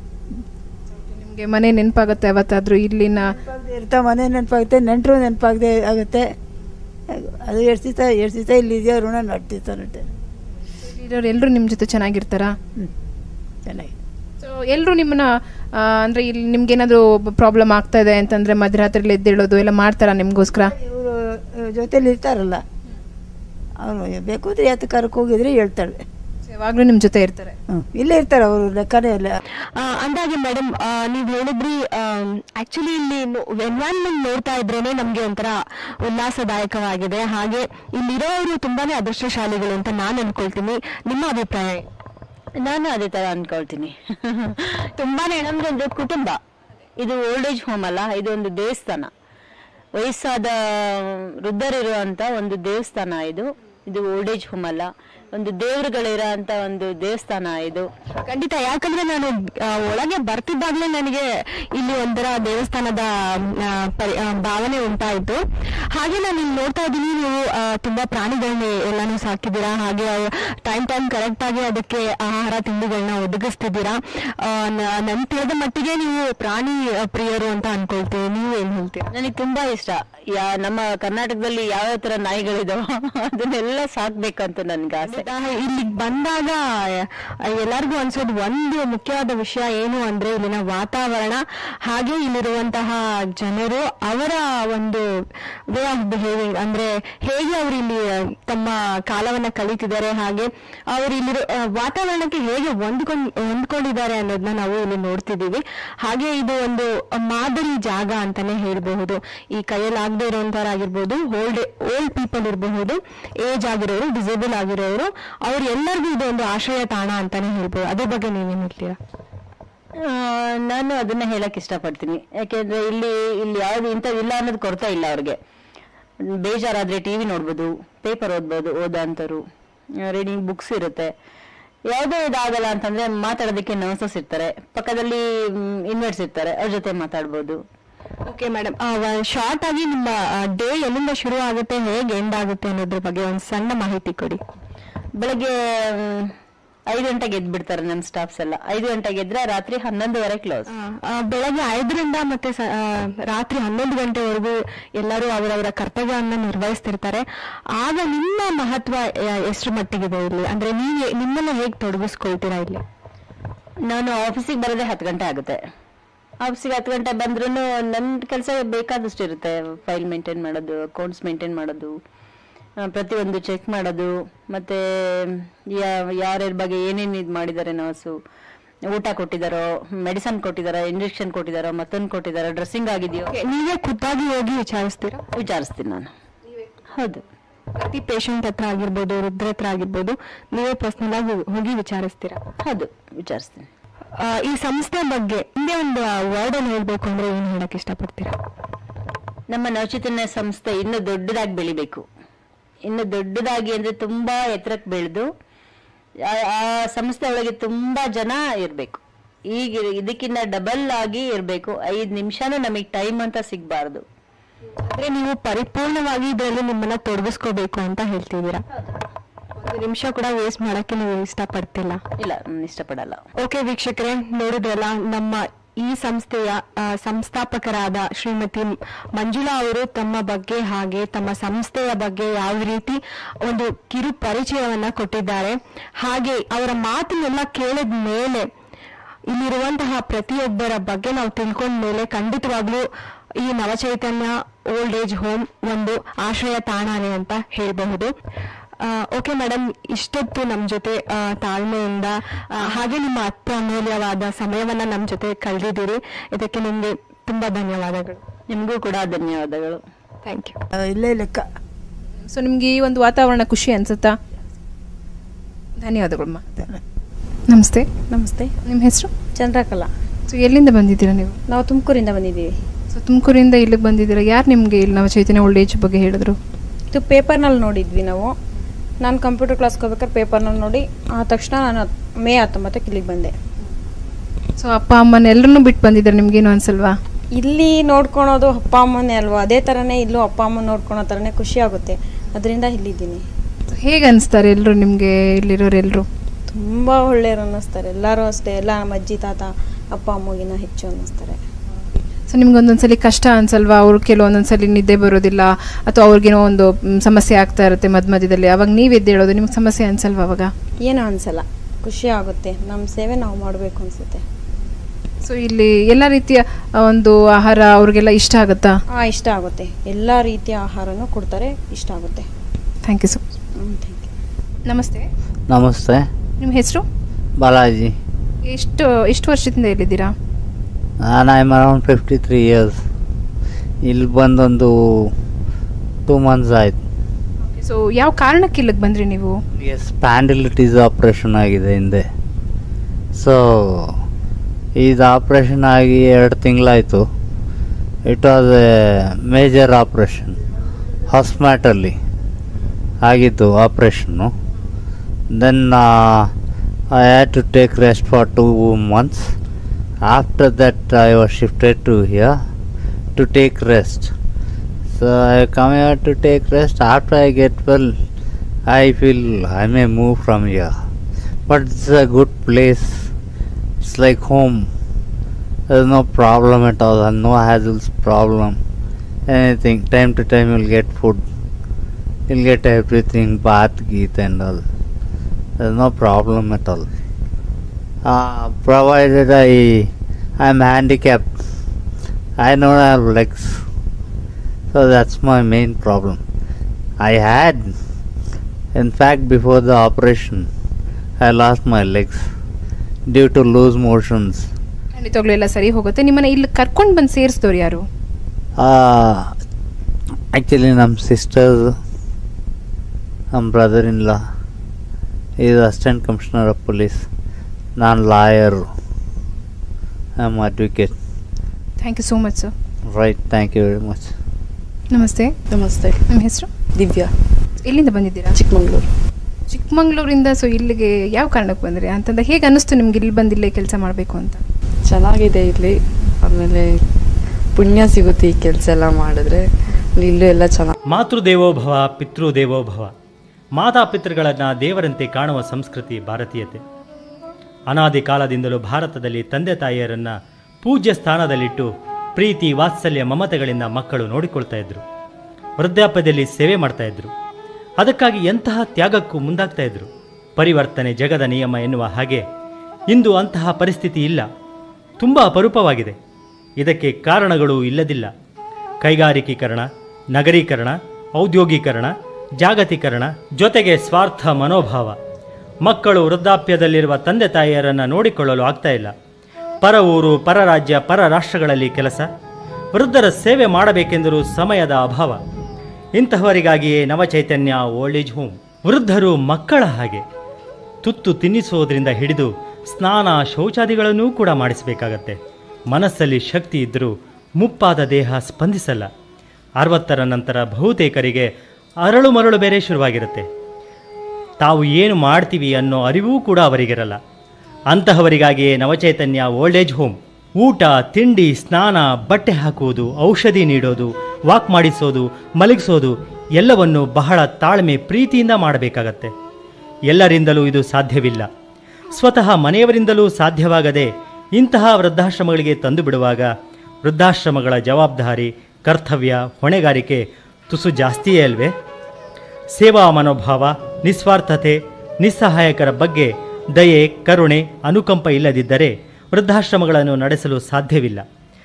S6: ನಿಮಗೆ ಮನೆ ನೆನಪಾಗುತ್ತೆ ಯಾವತ್ತಾದ್ರೂ ಇಲ್ಲಿನ
S15: ಇರ್ತಾ ಮನೆ ನೆನಪಾಗುತ್ತೆ ನೆಂಟರು ನೆನಪಾಗದೆ ಆಗುತ್ತೆ ಅದು ಎಷ್ಟು ದಿವಸ ಎಷ್ಟು ದಿವಸ ಇಲ್ಲಿದೆಯೋ ಋಣ ನಡ್ತಿರ್ತಾ ನಟ್ಟೆ
S6: ಇರೋರು ಎಲ್ಲರೂ ನಿಮ್ಮ ಜೊತೆ ಚೆನ್ನಾಗಿರ್ತಾರಾ
S15: ಚೆನ್ನಾಗಿ
S6: ಸೊ ಎಲ್ಲರೂ ನಿಮ್ಮನ್ನ ಆ, ಅಂದ್ರೆ ಇಲ್ಲಿ ನಿಮ್ಗೇನಾದ್ರೂ ಪ್ರಾಬ್ಲಮ್ ಆಗ್ತಾ ಇದೆ ಅಂತಂದ್ರೆ ಮಧ್ಯರಾತ್ರಿಲಿ ಎದ್ದೇಳೋದು ಎಲ್ಲ ಮಾಡ್ತಾರಾ ನಿಮ್ಗೋಸ್ಕರ
S15: ಇವರು ಜೊತೇಲಿ ಇರ್ತಾರಲ್ಲ ಅವರು ಬೇಕು ಅಂದರೆ ಯಾತ ಕರಕ್ಕೆ ಹೋಗಿದ್ರೆ ಹೇಳ್ತಾಳೆ
S6: ಯಾವಾಗಲೂ ನಿಮ್ಮ ಜೊತೆ ಇರ್ತಾರೆ
S15: ಹ್ಞೂ ಇಲ್ಲೇ ಇರ್ತಾರೆ ಅವರು ಲೆಕ್ಕನೇ ಇಲ್ಲ
S3: ಆ, ಅಂದಾಗೆ ಮೇಡಮ್ ನೀವ್ ಹೇಳಿದ್ರಿ ಆಕ್ಚುಲಿ ಇಲ್ಲಿ ಎನ್ವೈರನ್ಮೆಂಟ್ ನೋಡ್ತಾ ಇದ್ರೇನೆ ನಮ್ಗೆ ಒಂಥರ ಉಲ್ಲಾಸದಾಯಕವಾಗಿದೆ ಹಾಗೆ ಇಲ್ಲಿರೋರು ತುಂಬಾನೇ ಅದೃಷ್ಟಶಾಲಿಗಳು ಅಂತ ನಾನು ಅನ್ಕೊಳ್ತೀನಿ ನಿಮ್ಮ ಅಭಿಪ್ರಾಯ
S14: ನಾನು ಅದೇ ತರ ಅನ್ಕೊಳ್ತೀನಿ ತುಂಬಾನೇ ನಮ್ದೊಂದು ಕುಟುಂಬ ಇದು ಓಲ್ಡ್ ಏಜ್ ಹೋಮ್ ಅಲ್ಲ ಇದು ಒಂದು ದೇವಸ್ಥಾನ ವಯಸ್ಸಾದ ವೃದ್ಧರಿರುವಂತ ಒಂದು ದೇವಸ್ಥಾನ ಇದು ಇದು ಓಲ್ಡ್ ಏಜ್ ಹೋಮ್ ಅಲ್ಲ ಒಂದು ದೇವರುಗಳಿರೋ ಅಂತ ಒಂದು ದೇವಸ್ಥಾನ ಇದು
S3: ಖಂಡಿತ ಯಾಕಂದ್ರೆ ನಾನು ಆ, ಒಳಗೆ ಬರ್ತಿದ್ದಾಗ್ಲೇ ನನಗೆ ಇಲ್ಲಿ ಒಂಥರ ದೇವಸ್ಥಾನದ ಆ, ಪರಿ- ಆ, ಭಾವನೆ ಉಂಟಾಯಿತು ಹಾಗೆ ನಾನು ಇಲ್ಲಿ ನೋಡ್ತಾ ಇದ್ದೀನಿ ನೀವು ಆ, ತುಂಬಾ ಪ್ರಾಣಿಗಳನ್ನ ಎಲ್ಲಾನು ಸಾಕಿದ್ದೀರಾ ಹಾಗೆ ಟೈಮ್ ಟೈಮ್ ಕರೆಕ್ಟ್ ಆಗಿ ಅದಕ್ಕೆ ಆಹಾರ ತಿಂಡಿಗಳನ್ನ ಒದಗಿಸ್ತಿದ್ದೀರಾ ನನ್ ತಿಳಿದ ಮಟ್ಟಿಗೆ ನೀವು ಪ್ರಾಣಿ ಆ, ಪ್ರಿಯರು ಅಂತ ಅನ್ಕೊಳ್ತೀವಿ ನೀವು ಏನ್ ಹೇಳ್ತೀರಾ
S14: ನನಗೆ ತುಂಬಾ ಇಷ್ಟ ಯಾ ನಮ್ಮ ಕರ್ನಾಟಕದಲ್ಲಿ ಯಾವ್ಯಾವ ತರ ನಾಯಿಗಳಿದಾವೋ ಅದನ್ನೆಲ್ಲ ಸಾಕ್ಬೇಕಂತ ನನ್ಗೆ ಆಸೆ
S3: ಇಲ್ಲಿ ಬಂದಾಗ ಆ, ಎಲ್ಲರಿಗೂ ಅನ್ಸೋದು ಒಂದು ಮುಖ್ಯವಾದ ವಿಷಯ ಏನು ಅಂದ್ರೆ ಇಲ್ಲಿನ ವಾತಾವರಣ ಹಾಗೆ ಇಲ್ಲಿರುವಂತಹ ಜನರು ಅವರ ಒಂದು ವೇ ಆಫ್ ಬಿಹೇವಿಂಗ್ ಅಂದ್ರೆ ಹೇಗೆ ಅವರು ಇಲ್ಲಿ ಆ, ತಮ್ಮ ಕಾಲವನ್ನ ಕಳೀತಿದ್ದಾರೆ ಹಾಗೆ ಅವರು ಇಲ್ಲಿರೋ ಆ, ವಾತಾವರಣಕ್ಕೆ ಹೇಗೆ ಹೊಂದ್ಕೊಂಡ್ ಹೊಂದ್ಕೊಂಡಿದ್ದಾರೆ ಅನ್ನೋದನ್ನ ನಾವು ಇಲ್ಲಿ ನೋಡ್ತಿದೀವಿ ಹಾಗೆ ಇದು ಒಂದು ಮಾದರಿ ಜಾಗ ಅಂತಾನೆ ಹೇಳ್ಬಹುದು ಈ ಕೈಯಲ್ಲಿ ಆಗದೆ ಇರುವಂತವ್ರಾಗಿರ್ಬೋದು ಓಲ್ಡ್ ಓಲ್ಡ್ ಪೀಪಲ್ ಇರಬಹುದು ಏಜ್ ಆಗಿರೋರು ಡಿಸೇಬಲ್ ಆಗಿರೋರು ಅವ್ರು ಎಲ್ಲರಿಗೂ ಇದು ಒಂದು ಆಶ್ರಯ ತಾಣ ಅಂತಾನೆ ಹೇಳ್ಬೋದು ಅದ್ರ ಬಗ್ಗೆ ನೀವೇನ್ ಹೇಳ್ತೀರಾ
S14: ಆ, ನಾನು ಅದನ್ನ ಹೇಳಕ್ ಇಷ್ಟಪಡ್ತೀನಿ ಯಾಕೆಂದ್ರೆ ಇಲ್ಲಿ ಇಲ್ಲಿ ಯಾವ್ದು ಇಂಥದ್ದು ಇಲ್ಲ ಅನ್ನೋದು ಕೊರತೆ ಇಲ್ಲ ಅವ್ರಿಗೆ ಬೇಜಾರಾದ್ರೆ ಟಿವಿ ನೋಡ್ಬೋದು ಪೇಪರ್ ಓದ್ಬೋದು ಓದಂತರು ರೀಡಿಂಗ್ ಬುಕ್ಸ್ ಇರುತ್ತೆ ಯಾವುದೇ ಇದಾಗಲ್ಲ ಅಂತಂದ್ರೆ ಮಾತಾಡೋದಕ್ಕೆ ನರ್ಸಸ್ ಇರ್ತಾರೆ ಪಕ್ಕದಲ್ಲಿ ಇನ್ವೆಟ್ಸ್ ಇರ್ತಾರೆ ಅವ್ರ ಜೊತೆ ಮಾತಾಡ್ಬೋದು
S3: ಓಕೆ ಮೇಡಮ್ ಶಾರ್ಟ್ ಆಗಿ ನಿಮ್ಮ ಡೇ ಎಲ್ಲಿಂದ ಶುರು ಆಗುತ್ತೆ ಹೇಗೆ ಎಂಡ್ ಆಗುತ್ತೆ ಅನ್ನೋದ್ರ ಬಗ್ಗೆ ಒಂದು ಸಣ್ಣ ಮಾಹಿತಿ ಕೊಡಿ
S14: ಬೆಳಗ್ಗೆ ಮ್, ಐದು ಗಂಟೆಗೆ ಎದ್ದು ಬಿಡ್ತಾರೆ ನಮ್ಮ ಸ್ಟಾಫ್ಸ್ ಎಲ್ಲ ಐದು ಗಂಟೆಗೆ ಎದ್ರೆ ರಾತ್ರಿ ಹನ್ನೊಂದುವರೆ ಕ್ಲೋಸ್
S3: ಆ, ಬೆಳಗ್ಗೆ ಐದರಿಂದ ಮತ್ತೆ ಸ- ಆ, ರಾತ್ರಿ ಹನ್ನೊಂದು ಗಂಟೆವರೆಗೂ ಎಲ್ಲರೂ ಅವರವರ ಕರ್ತವ್ಯವನ್ನು ನಿರ್ವಹಿಸ್ತಿರ್ತಾರೆ ಆಗ ನಿಮ್ಮ ಮಹತ್ವ ಆ, ಎಷ್ಟರ ಮಟ್ಟಿಗಿದೆ ಇಲ್ಲಿ ಅಂದ್ರೆ ನೀವು ನಿಮ್ಮನ್ನ ಹೇಗೆ ತೊಡಗಿಸ್ಕೊಳ್ತೀರಾ ಇಲ್ಲಿ
S14: ನಾನು ಆಫೀಸಿಗೆ ಬರೋದೇ ಹತ್ತು ಗಂಟೆ ಆಗುತ್ತೆ ಆಫೀಸಿಗೆ ಹತ್ತು ಗಂಟೆ ಬಂದ್ರೂ ನನ್ನ ಕೆಲಸ ಬೇಕಾದಷ್ಟು ಇರುತ್ತೆ ಫೈಲ್ ಮೇಂಟೈನ್ ಮಾಡೋದು ಅಕೌಂಟ್ಸ್ ಮೇಂಟೈನ್ ಮಾಡೋದು ಆ, ಪ್ರತಿಯೊಂದು ಚೆಕ್ ಮಾಡೋದು ಮತ್ತೆ ಯಾ- ಯಾರ್ಯಾರ ಬಗ್ಗೆ ಏನೇನು ಇದು ಮಾಡಿದ್ದಾರೆ ನರ್ಸು ಊಟ ಕೊಟ್ಟಿದ್ದಾರೋ ಮೆಡಿಸನ್ ಕೊಟ್ಟಿದ್ದಾರೋ ಇಂಜೆಕ್ಷನ್ ಕೊಟ್ಟಿದ್ದಾರೋ ಮತ್ತೊಂದು ಕೊಟ್ಟಿದ್ದಾರೋ ಡ್ರೆಸ್ಸಿಂಗ್ ಆಗಿದೆಯೋ
S3: ನೀವೇ ಖುದ್ದಾಗಿ ಹೋಗಿ ವಿಚಾರಿಸ್ತೀರಾ
S14: ವಿಚಾರಿಸ್ತೀನಿ ನಾನು ಹೌದು
S3: ಪ್ರತಿ ಪೇಷಂಟ್ ಹತ್ರ ಆಗಿರ್ಬೋದು ವೃದ್ಧರ ಹತ್ರ ಆಗಿರ್ಬೋದು ನೀವೇ ಪರ್ಸನಲ್ ಆಗಿ ಹೋಗಿ ವಿಚಾರಿಸ್ತೀರಾ
S14: ಹೌದು ವಿಚಾರಿಸ್ತೀನಿ
S3: ಆ, ಈ ಸಂಸ್ಥೆ ಬಗ್ಗೆ ಹಿಂದೆ ಒಂದು ವರ್ಡ್ ಅಲ್ಲಿ ಹೇಳ್ಬೇಕು ಅಂದ್ರೆ ಏನ್ ಹೇಳಕ್ ಇಷ್ಟಪಡ್ತೀರಾ
S14: ನಮ್ಮ ನವಚೈತನ್ಯ ಸಂಸ್ಥೆ ಇನ್ನು ದೊಡ್ಡದಾಗಿ ಬೆಳಿಬೇಕು ಇನ್ನು ದೊಡ್ಡದಾಗಿ ಅಂದ್ರೆ ತುಂಬಾ ಎತ್ತರಕ್ಕೆ ಬೆಳೆದು ಆ- ಆ ಸಂಸ್ಥೆ ಒಳಗೆ ತುಂಬಾ ಜನ ಇರಬೇಕು ಈಗ ಇದಕ್ಕಿಂತ ಡಬಲ್ ಆಗಿ ಇರಬೇಕು ಐದು ನಿಮಿಷನೂ ನಮಗೆ ಟೈಮ್ ಅಂತ ಸಿಗಬಾರ್ದು
S3: ಅಂದ್ರೆ ನೀವು ಪರಿಪೂರ್ಣವಾಗಿ ಇದರಲ್ಲಿ ನಿಮ್ಮನ್ನ ತೊಡಗಿಸ್ಕೋಬೇಕು ಅಂತ ಹೇಳ್ತಿದ್ದೀರಾ ಒಂದು ನಿಮಿಷ ಕೂಡ ವೇಸ್ಟ್ ಮಾಡಕ್ಕೆ ನೀವು ಇಷ್ಟಪಡ್ತಿಲ್ಲ
S14: ಇಲ್ಲ ನಾನು ಇಷ್ಟಪಡಲ್ಲ
S3: ಓಕೆ ವೀಕ್ಷಕರೇ ನೋಡಿದ್ರಲ್ಲ ನಮ್ಮ ಈ ಸಂಸ್ಥೆಯ ಆ, ಸಂಸ್ಥಾಪಕರಾದ ಶ್ರೀಮತಿ ಮಂಜುಳಾ ಅವರು ತಮ್ಮ ಬಗ್ಗೆ ಹಾಗೆ ತಮ್ಮ ಸಂಸ್ಥೆಯ ಬಗ್ಗೆ ಯಾವ ರೀತಿ ಒಂದು ಕಿರು ಪರಿಚಯವನ್ನ ಕೊಟ್ಟಿದ್ದಾರೆ ಹಾಗೆ ಅವರ ಮಾತನ್ನೆಲ್ಲ ಕೇಳಿದ ಮೇಲೆ ಇಲ್ಲಿರುವಂತಹ ಪ್ರತಿಯೊಬ್ಬರ ಬಗ್ಗೆ ನಾವು ತಿಳ್ಕೊಂಡ ಮೇಲೆ ಖಂಡಿತವಾಗ್ಲೂ ಈ ನವಚೈತನ್ಯ ಓಲ್ಡ್ ಏಜ್ ಹೋಮ್ ಒಂದು ಆಶ್ರಯ ತಾಣಾನೆ ಅಂತ ಹೇಳಬಹುದು ಓಕೆ ಮೇಡಮ್ ಇಷ್ಟೊತ್ತು ನಮ್ಮ ಜೊತೆ ಆ, ತಾಳ್ಮೆಯಿಂದ ಆ, ಹಾಗೆ ನಿಮ್ಮ ಅತ್ತ ಅಮೂಲ್ಯವಾದ ಸಮಯವನ್ನ ನಮ್ಮ ಜೊತೆ ಕಳೆದಿದ್ದೀರಿ ಇದಕ್ಕೆ ನಿಮ್ಗೆ ತುಂಬಾ ಧನ್ಯವಾದಗಳು
S14: ನಿಮಗೂ ಕೂಡ ಧನ್ಯವಾದಗಳು
S3: ಥ್ಯಾಂಕ್ ಯು
S15: ಇಲ್ಲೇ ಲೆಕ್ಕ
S6: ಸೊ ನಿಮ್ಗೆ ಈ ಒಂದು ವಾತಾವರಣ ಖುಷಿ ಅನ್ಸುತ್ತಾ ಧನ್ಯವಾದಗಳಮ್ಮ ನಮಸ್ತೆ
S16: ನಮಸ್ತೆ
S6: ನಿಮ್ಮ ಹೆಸರು
S16: ಚಂದ್ರಕಲಾ
S6: ಸೊ ಎಲ್ಲಿಂದ ಬಂದಿದ್ದೀರಾ ನೀವು
S16: ನಾವು ತುಮಕೂರಿಂದ ಬಂದಿದ್ದೀವಿ
S6: ಸೊ ತುಮಕೂರಿಂದ ಇಲ್ಲಿಗೆ ಬಂದಿದ್ದೀರಾ ಯಾರು ನಿಮಗೆ ಇಲ್ಲಿ ನಾವು ಚೈತನ್ಯ ಓಲ್ಡ್ ಏಜ್ ಬಗ್ಗೆ ಹೇಳಿದ್ರು
S16: ಇದು ಪೇಪರ್ನಲ್ಲಿ ನೋಡಿದ್ವಿ ನಾವು ನಾನು ಕಂಪ್ಯೂಟರ್ ಕ್ಲಾಸ್ಗೆ ಹೋಗ್ಬೇಕಾದ್ರೆ ಪೇಪರ್ನಲ್ಲಿ ನೋಡಿ ಆ ತಕ್ಷಣ ನಾನು ಮೇ ಹತ್ತೊಂಬತ್ತಕ್ಕೆ ಇಲ್ಲಿಗೆ ಬಂದೆ
S6: ಸೊ ಅಪ್ಪ ಅಮ್ಮನೆಲ್ಲರನ್ನೂ ಬಿಟ್ಟು ಬಂದಿದ್ದಾರೆ ನಿಮ್ಗೇನು ಅನ್ಸಲ್ವಾ
S16: ಇಲ್ಲಿ ನೋಡ್ಕೊಳೋದು ಅಪ್ಪ ಅಮ್ಮನೇ ಅಲ್ವಾ ಅದೇ ಥರನೇ ಇಲ್ಲೂ ಅಪ್ಪ ಅಮ್ಮ ನೋಡ್ಕೊಳೋ ಥರನೇ ಖುಷಿ ಆಗುತ್ತೆ ಅದರಿಂದ ಇಲ್ಲಿದ್ದೀನಿ
S6: ಹೇಗೆ ಅನಿಸ್ತಾರೆ ಎಲ್ಲರೂ ನಿಮಗೆ ಇಲ್ಲಿರೋರು ಎಲ್ಲರೂ
S16: ತುಂಬ ಒಳ್ಳೆಯವರು ಅನ್ನಿಸ್ತಾರೆ ಎಲ್ಲರೂ ಅಷ್ಟೇ ಎಲ್ಲ ನಮ್ಮ ಅಜ್ಜಿ ತಾತ ಅಪ್ಪ ಅಮ್ಮಗಿನ ಹೆಚ್ಚು ಅನ್ನಿಸ್ತಾರೆ
S6: ಸೊ ನಿಮ್ಗೆ ಒಂದೊಂದ್ಸಲಿ ಕಷ್ಟ ಅನ್ಸಲ್ವಾ ಅವ್ರು ಕೆಲವೊಂದೊಂದ್ಸಲಿ ನಿದ್ದೆ ಬರೋದಿಲ್ಲ ಅಥವಾ ಅವ್ರಿಗೇನೋ ಒಂದು ಮ್, ಸಮಸ್ಯೆ ಆಗ್ತಾ ಇರುತ್ತೆ ಮಧ್ಯ ಮಧ್ಯದಲ್ಲಿ ಅವಾಗ ನೀವು ಎದ್ದೇಳೋದು ನಿಮ್ಗೆ ಸಮಸ್ಯೆ ಅನ್ಸಲ್ವಾ ಅವಾಗ
S16: ಏನೂ ಅನ್ಸಲ್ಲ ಖುಷಿ ಆಗುತ್ತೆ ನಮ್ಮ ಸೇವೆ ನಾವು ಮಾಡಬೇಕು ಅನಿಸುತ್ತೆ
S6: ಸೊ ಇಲ್ಲಿ ಎಲ್ಲ ರೀತಿಯ ಆ, ಒಂದು ಆಹಾರ ಅವ್ರಿಗೆಲ್ಲ ಇಷ್ಟ ಆಗುತ್ತಾ
S16: ಹಾಂ ಇಷ್ಟ ಆಗುತ್ತೆ ಎಲ್ಲ ರೀತಿಯ ಆಹಾರನೂ ಕೊಡ್ತಾರೆ ಇಷ್ಟ ಆಗುತ್ತೆ
S6: thank you so
S16: hmm, thank you.
S6: ನಮಸ್ತೆ
S7: ನಮಸ್ತೆ
S6: ನಿಮ್ಮ ಹೆಸರು
S7: ಬಾಲಾಜಿ
S6: ಎಷ್ಟು ಎಷ್ಟು ವರ್ಷದಿಂದ ಇಲ್ಲಿದ್ದೀರಾ
S7: ನಾನು I am around fifty three years ಇಲ್ಲಿ ಬಂದೊಂದು ಟೂ ಮಂತ್ಸ್ ಆಯ್ತು
S6: ಸೊ ಯಾವ ಕಾರಣಕ್ಕೆ ಇಲ್ಲಿಗೆ ಬಂದ್ರಿ ನೀವು
S7: ಎಸ್ ಸ್ಪ್ಯಾಂಡಿಲಿಟೀಸ್ ಆಪ್ರೇಷನ್ ಆಗಿದೆ ಹಿಂದೆ ಸೊ ಇದು ಆಪ್ರೇಷನ್ ಆಗಿ ಎರಡು ತಿಂಗಳಾಯಿತು it was a major operation ಹಾಸ್ಮ್ಯಾಟಲ್ಲಿ ಆಗಿದ್ದು operation then I had to take rest for two months after that I was shifted to here to take rest So I come here to take rest. After I get well, I feel I may move from here. But it's a good place. It's like home. There's no problem at all. No hassles problem. Anything. Time to time you'll get food. You'll get everything, bath, geet and all. There's no problem at all. Uh, provided I I'm handicapped. I don't have legs. So that's my main problem. I had, in fact, before the operation, I lost my legs due to loose motions.
S6: ಖಂಡಿತವಾಗ್ಲೂ ಎಲ್ಲ ಸರಿ ಹೋಗುತ್ತೆ ನಿಮ್ಮನ್ನ ಇಲ್ಲಿ ಕರ್ಕೊಂಡು ಬಂದು ಸೇರಿಸಿದವ್ರು ಯಾರು
S7: Uh, actually, ನಮ್ಮ ಸಿಸ್ಟರ್ಸ್ ನಮ್ಮ brother in law is assistant commissioner of police ನಾನು lawyer I am advocate
S6: thank you so much sir
S7: right thank you very much
S6: ನಮಸ್ತೆ
S17: ನಮಸ್ತೆ
S6: ನಿಮ್ಮ ಹೆಸರು
S17: ದಿವ್ಯಾ
S6: ಎಲ್ಲಿಂದ ಬಂದಿದ್ದೀರಾ
S17: ಚಿಕ್ಕಮಂಗ್ಳೂರು
S6: ಚಿಕ್ಕಮಂಗ್ಳೂರಿಂದ ಸೊ ಇಲ್ಲಿಗೆ ಯಾವ ಕಾರಣಕ್ಕೆ ಬಂದ್ರಿ ಅಂತಂದ್ರೆ ಹೇಗೆ ಅನ್ನಿಸ್ತು ನಿಮ್ಗೆ ಇಲ್ಲಿ ಬಂದು ಇಲ್ಲೇ ಕೆಲಸ ಮಾಡಬೇಕು ಅಂತ
S17: ಚೆನ್ನಾಗಿದೆ ಇಲ್ಲಿ ಆಮೇಲೆ ಪುಣ್ಯ ಸಿಗುತ್ತೆ ಈ ಕೆಲಸ ಎಲ್ಲ ಮಾಡಿದ್ರೆ ಇಲ್ಲೂ ಎಲ್ಲ ಚೆನ್ನಾಗಿ
S1: ಮಾತೃದೇವೋಭವ ಪಿತೃದೇವೋಭವ ಮಾತಾಪಿತೃಗಳನ್ನು ದೇವರಂತೆ ಕಾಣುವ ಸಂಸ್ಕೃತಿ ಭಾರತೀಯತೆ ಅನಾದಿ ಕಾಲದಿಂದಲೂ ಭಾರತದಲ್ಲಿ ತಂದೆ ತಾಯಿಯರನ್ನು ಪೂಜ್ಯ ಸ್ಥಾನದಲ್ಲಿಟ್ಟು ಪ್ರೀತಿ ವಾತ್ಸಲ್ಯ ಮಮತೆಗಳಿಂದ ಮಕ್ಕಳು ನೋಡಿಕೊಳ್ತಾ ಇದ್ರು ವೃದ್ಧಾಪ್ಯದಲ್ಲಿ ಸೇವೆ ಮಾಡ್ತಾ ಇದ್ರು ಅದಕ್ಕಾಗಿ ಎಂತಹ ತ್ಯಾಗಕ್ಕೂ ಮುಂದಾಗ್ತಾ ಇದ್ರು ಪರಿವರ್ತನೆ ಜಗದ ನಿಯಮ ಎನ್ನುವ ಹಾಗೆ ಇಂದು ಅಂತಹ ಪರಿಸ್ಥಿತಿ ಇಲ್ಲ ತುಂಬ ಅಪರೂಪವಾಗಿದೆ ಇದಕ್ಕೆ ಕಾರಣಗಳು ಇಲ್ಲದಿಲ್ಲ ಕೈಗಾರಿಕೀಕರಣ ನಗರೀಕರಣ ಔದ್ಯೋಗೀಕರಣ ಜಾಗತೀಕರಣ ಜೊತೆಗೆ ಸ್ವಾರ್ಥ ಮನೋಭಾವ ಮಕ್ಕಳು ವೃದ್ಧಾಪ್ಯದಲ್ಲಿರುವ ತಂದೆ ತಾಯಿಯರನ್ನು ನೋಡಿಕೊಳ್ಳಲು ಆಗ್ತಾ ಇಲ್ಲ ಪರ ಊರು ಪರ ರಾಜ್ಯ ಪರ ರಾಷ್ಟ್ರಗಳಲ್ಲಿ ಕೆಲಸ ವೃದ್ಧರ ಸೇವೆ ಮಾಡಬೇಕೆಂದರೂ ಸಮಯದ ಅಭಾವ ಇಂತಹವರಿಗಾಗಿಯೇ ನವಚೈತನ್ಯ ಓಲ್ಡ್ ಏಜ್ ಹೋಮ್ ವೃದ್ಧರು ಮಕ್ಕಳ ಹಾಗೆ ತುತ್ತು ತಿನ್ನಿಸುವುದರಿಂದ ಹಿಡಿದು ಸ್ನಾನ ಶೌಚಾದಿಗಳನ್ನೂ ಕೂಡ ಮಾಡಿಸಬೇಕಾಗತ್ತೆ ಮನಸ್ಸಲ್ಲಿ ಶಕ್ತಿ ಇದ್ದರೂ ಮುಪ್ಪಾದ ದೇಹ ಸ್ಪಂದಿಸಲ್ಲ ಅರವತ್ತರ ನಂತರ ಬಹುತೇಕರಿಗೆ ಅರಳು ಮರಳು ಬೇರೆ ಶುರುವಾಗಿರುತ್ತೆ ತಾವು ಏನು ಮಾಡ್ತೀವಿ ಅನ್ನೋ ಅರಿವೂ ಕೂಡ ಅವರಿಗಿರಲ್ಲ ಅಂತಹವರಿಗಾಗಿಯೇ ನವಚೈತನ್ಯ ಓಲ್ಡ್ ಏಜ್ ಹೋಮ್ ಊಟ ತಿಂಡಿ ಸ್ನಾನ ಬಟ್ಟೆ ಹಾಕುವುದು ಔಷಧಿ ನೀಡೋದು ವಾಕ್ ಮಾಡಿಸೋದು ಮಲಗಿಸೋದು ಎಲ್ಲವನ್ನು ಬಹಳ ತಾಳ್ಮೆ ಪ್ರೀತಿಯಿಂದ ಮಾಡಬೇಕಾಗತ್ತೆ ಎಲ್ಲರಿಂದಲೂ ಇದು ಸಾಧ್ಯವಿಲ್ಲ ಸ್ವತಃ ಮನೆಯವರಿಂದಲೂ ಸಾಧ್ಯವಾಗದೆ ಇಂತಹ ವೃದ್ಧಾಶ್ರಮಗಳಿಗೆ ತಂದು ಬಿಡುವಾಗ ವೃದ್ಧಾಶ್ರಮಗಳ ಜವಾಬ್ದಾರಿ ಕರ್ತವ್ಯ ಹೊಣೆಗಾರಿಕೆ ತುಸು ಜಾಸ್ತಿಯೇ ಅಲ್ವೇ ಸೇವಾ ಮನೋಭಾವ ನಿಸ್ವಾರ್ಥತೆ ನಿಸ್ಸಹಾಯಕರ ಬಗ್ಗೆ ದಯೆ ಕರುಣೆ ಅನುಕಂಪ ಇಲ್ಲದಿದ್ದರೆ ವೃದ್ಧಾಶ್ರಮಗಳನ್ನು ನಡೆಸಲು ಸಾಧ್ಯವಿಲ್ಲ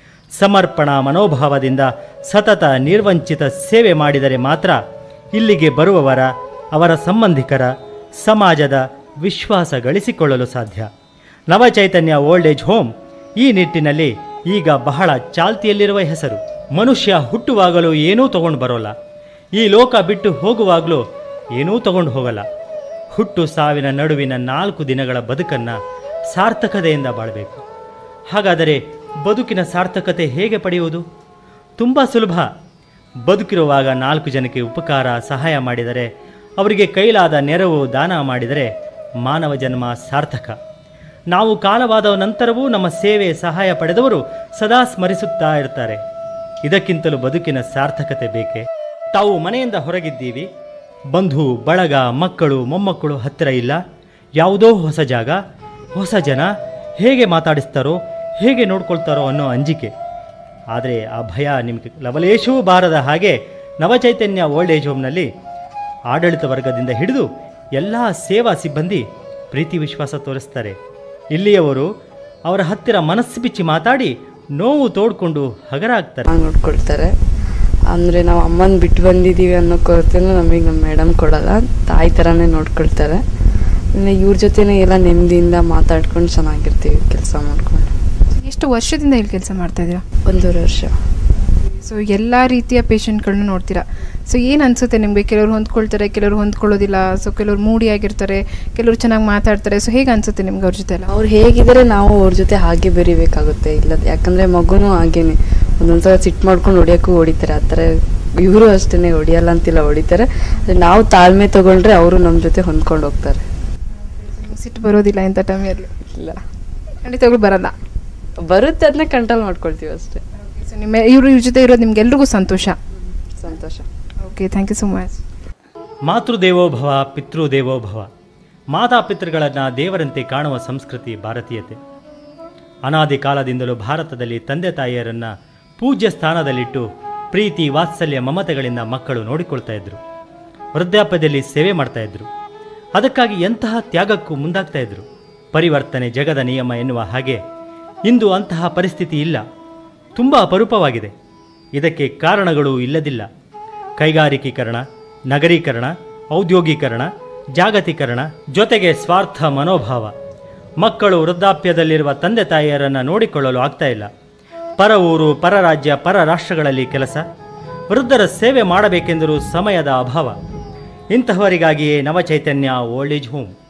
S1: ಸಮರ್ಪಣಾ ಮನೋಭಾವದಿಂದ ಸತತ ನಿರ್ವಂಚಿತ ಸೇವೆ ಮಾಡಿದರೆ ಮಾತ್ರ ಇಲ್ಲಿಗೆ ಬರುವವರ ಅವರ ಸಂಬಂಧಿಕರ ಸಮಾಜದ ವಿಶ್ವಾಸ ಗಳಿಸಿಕೊಳ್ಳಲು ಸಾಧ್ಯ ನವಚೈತನ್ಯ ಓಲ್ಡ್ ಏಜ್ ಹೋಮ್ ಈ ನಿಟ್ಟಿನಲ್ಲಿ ಈಗ ಬಹಳ ಚಾಲ್ತಿಯಲ್ಲಿರುವ ಹೆಸರು ಮನುಷ್ಯ ಹುಟ್ಟುವಾಗಲೂ ಏನೂ ತಗೊಂಡು ಬರೋಲ್ಲ ಈ ಲೋಕ ಬಿಟ್ಟು ಹೋಗುವಾಗಲೂ ಏನೂ ತಗೊಂಡು ಹೋಗಲ್ಲ ಹುಟ್ಟು ಸಾವಿನ ನಡುವಿನ ನಾಲ್ಕು ದಿನಗಳ ಬದುಕನ್ನು ಸಾರ್ಥಕತೆಯಿಂದ ಬಾಳಬೇಕು ಹಾಗಾದರೆ ಬದುಕಿನ ಸಾರ್ಥಕತೆ ಹೇಗೆ ಪಡೆಯುವುದು ತುಂಬ ಸುಲಭ ಬದುಕಿರುವಾಗ ನಾಲ್ಕು ಜನಕ್ಕೆ ಉಪಕಾರ ಸಹಾಯ ಮಾಡಿದರೆ ಅವರಿಗೆ ಕೈಲಾದ ನೆರವು ದಾನ ಮಾಡಿದರೆ ಮಾನವ ಜನ್ಮ ಸಾರ್ಥಕ ನಾವು ಕಾಲವಾದ ನಂತರವೂ ನಮ್ಮ ಸೇವೆ ಸಹಾಯ ಪಡೆದವರು ಸದಾ ಸ್ಮರಿಸುತ್ತಾ ಇರ್ತಾರೆ ಇದಕ್ಕಿಂತಲೂ ಬದುಕಿನ ಸಾರ್ಥಕತೆ ಬೇಕೆ ತಾವು ಮನೆಯಿಂದ ಹೊರಗಿದ್ದೀವಿ ಬಂಧು ಬಳಗ ಮಕ್ಕಳು ಮೊಮ್ಮಕ್ಕಳು ಹತ್ತಿರ ಇಲ್ಲ ಯಾವುದೋ ಹೊಸ ಜಾಗ ಹೊಸ ಜನ ಹೇಗೆ ಮಾತಾಡಿಸ್ತಾರೋ ಹೇಗೆ ನೋಡ್ಕೊಳ್ತಾರೋ ಅನ್ನೋ ಅಂಜಿಕೆ ಆದರೆ ಆ ಭಯ ನಿಮಗೆ ಲವಲೇಶವೂ ಬಾರದ ಹಾಗೆ ನವಚೈತನ್ಯ ಓಲ್ಡ್ ಏಜ್ ಹೋಮ್ನಲ್ಲಿ ಆಡಳಿತ ವರ್ಗದಿಂದ ಹಿಡಿದು ಎಲ್ಲ ಸೇವಾ ಸಿಬ್ಬಂದಿ ಪ್ರೀತಿ ವಿಶ್ವಾಸ ತೋರಿಸ್ತಾರೆ ಇಲ್ಲಿಯವರು ಅವರ ಹತ್ತಿರ ಮನಸ್ಸು ಬಿಚ್ಚಿ ಮಾತಾಡಿ ನೋವು ತೋಡ್ಕೊಂಡು ಹಗರ ಆಗ್ತಾರೆ
S17: ನೋಡ್ಕೊಳ್ತಾರೆ ಅಂದರೆ ನಾವು ಅಮ್ಮನ ಬಿಟ್ಟು ಬಂದಿದ್ದೀವಿ ಅನ್ನೋ ಕೊರತೆನೂ ನಮಗೆ ನಮ್ಮ ಮೇಡಮ್ ಕೊಡಲ್ಲ ತಾಯಿ ಥರನೇ ನೋಡ್ಕೊಳ್ತಾರೆ ಇನ್ನು ಇವ್ರ ಜೊತೆನೇ ಎಲ್ಲ ನೆಮ್ಮದಿಯಿಂದ ಮಾತಾಡ್ಕೊಂಡು ಚೆನ್ನಾಗಿರ್ತೀವಿ ಕೆಲಸ ಮಾಡ್ಕೊಂಡು
S6: ಎಷ್ಟು ವರ್ಷದಿಂದ ಇಲ್ಲಿ ಕೆಲಸ ಮಾಡ್ತಾ ಇದ್ದೀರಾ
S17: ಒಂದೂವರೆ ವರ್ಷ
S6: ಸೊ ಎಲ್ಲ ರೀತಿಯ ಪೇಷಂಟ್ಗಳನ್ನ ನೋಡ್ತೀರಾ ಸೊ ಏನು ಅನ್ಸುತ್ತೆ ನಿಮಗೆ ಕೆಲವರು ಹೊಂದ್ಕೊಳ್ತಾರೆ ಕೆಲವರು ಹೊಂದ್ಕೊಳ್ಳೋದಿಲ್ಲ ಸೊ ಕೆಲವರು ಮೂಡಿ ಆಗಿರ್ತಾರೆ ಕೆಲವರು ಚೆನ್ನಾಗಿ ಮಾತಾಡ್ತಾರೆ ಸೊ ಹೇಗೆ ಅನ್ಸುತ್ತೆ ನಿಮ್ಗೆ ಅವ್ರ ಜೊತೆ ಎಲ್ಲ
S17: ಅವ್ರು ಹೇಗಿದ್ದಾರೆ ನಾವು ಅವ್ರ ಜೊತೆ ಹಾಗೆ ಬೆರಿಬೇಕಾಗುತ್ತೆ ಇಲ್ಲ ಯಾಕಂದರೆ ಮಗುನೂ ಹಾಗೇನೆ ಒಂದೊಂದ್ಸಲ ಸಿಟ್ಟು ಮಾಡ್ಕೊಂಡು ಹೊಡಿಯೋಕ್ಕೂ ಹೊಡಿತಾರೆ ಆ ಥರ ಇವರು ಅಷ್ಟೇ ಹೊಡಿಯಲ್ಲ ಅಂತಿಲ್ಲ ಹೊಡಿತಾರೆ ಆದ್ರೆ ನಾವು ತಾಳ್ಮೆ ತಗೊಂಡ್ರೆ ಅವರು ನಮ್ಮ ಜೊತೆ ಹೊಂದ್ಕೊಂಡು ಹೋಗ್ತಾರೆ
S6: ಸಿಟ್ಟು ಬರೋದಿಲ್ಲ ಇಂಥ ಟೈಮಲ್ಲಿ
S17: ಇಲ್ಲ
S6: ಖಂಡಿತವಾಗ್ಲೂ ಬರಲ್ಲ
S17: ಬರುತ್ತೆ ಅದನ್ನ ಕಂಟ್ರೋಲ್ ಮಾಡ್ಕೊಳ್ತೀವಿ ಅಷ್ಟೇ
S6: ಸೊ ನಿಮ್ಮ ಇವ್ರ ಇವ್ರ ಜೊತೆ ಇರೋದು ನಿಮ್ಗೆಲ್ರಿಗೂ ಸಂತೋಷ
S17: ಸಂತೋಷ
S6: okay thank you so much
S1: ಮಾತೃದೇವೋಭವ ಪಿತೃದೇವೋಭವ ಮಾತಾಪಿತೃಗಳನ್ನು ದೇವರಂತೆ ಕಾಣುವ ಸಂಸ್ಕೃತಿ ಭಾರತೀಯತೆ ಅನಾದಿ ಕಾಲದಿಂದಲೂ ಭಾರತದಲ್ಲಿ ತಂದೆ ತಾಯಿಯರನ್ನು ಪೂಜ್ಯ ಸ್ಥಾನದಲ್ಲಿಟ್ಟು ಪ್ರೀತಿ ವಾತ್ಸಲ್ಯ ಮಮತೆಗಳಿಂದ ಮಕ್ಕಳು ನೋಡಿಕೊಳ್ತಾ ಇದ್ರು ವೃದ್ಧಾಪ್ಯದಲ್ಲಿ ಸೇವೆ ಮಾಡ್ತಾ ಇದ್ರು ಅದಕ್ಕಾಗಿ ಎಂತಹ ತ್ಯಾಗಕ್ಕೂ ಮುಂದಾಗ್ತಾ ಇದ್ರು ಪರಿವರ್ತನೆ ಜಗದ ನಿಯಮ ಎನ್ನುವ ಹಾಗೆ ಇಂದು ಅಂತಹ ಪರಿಸ್ಥಿತಿ ಇಲ್ಲ ತುಂಬ ಅಪರೂಪವಾಗಿದೆ ಇದಕ್ಕೆ ಕಾರಣಗಳು ಇಲ್ಲದಿಲ್ಲ ಕೈಗಾರಿಕೀಕರಣ ನಗರೀಕರಣ ಔದ್ಯೋಗೀಕರಣ ಜಾಗತೀಕರಣ ಜೊತೆಗೆ ಸ್ವಾರ್ಥ ಮನೋಭಾವ ಮಕ್ಕಳು ವೃದ್ಧಾಪ್ಯದಲ್ಲಿರುವ ತಂದೆ ತಾಯಿಯರನ್ನು ನೋಡಿಕೊಳ್ಳಲು ಆಗ್ತಾ ಇಲ್ಲ ಪರ ಊರು ಪರ ರಾಜ್ಯ ಪರ ರಾಷ್ಟ್ರಗಳಲ್ಲಿ ಕೆಲಸ ವೃದ್ಧರ ಸೇವೆ ಮಾಡಬೇಕೆಂದರೂ ಸಮಯದ ಅಭಾವ ಇಂತಹವರಿಗಾಗಿಯೇ ನವಚೈತನ್ಯ ಓಲ್ಡ್ ಏಜ್ ಹೋಮ್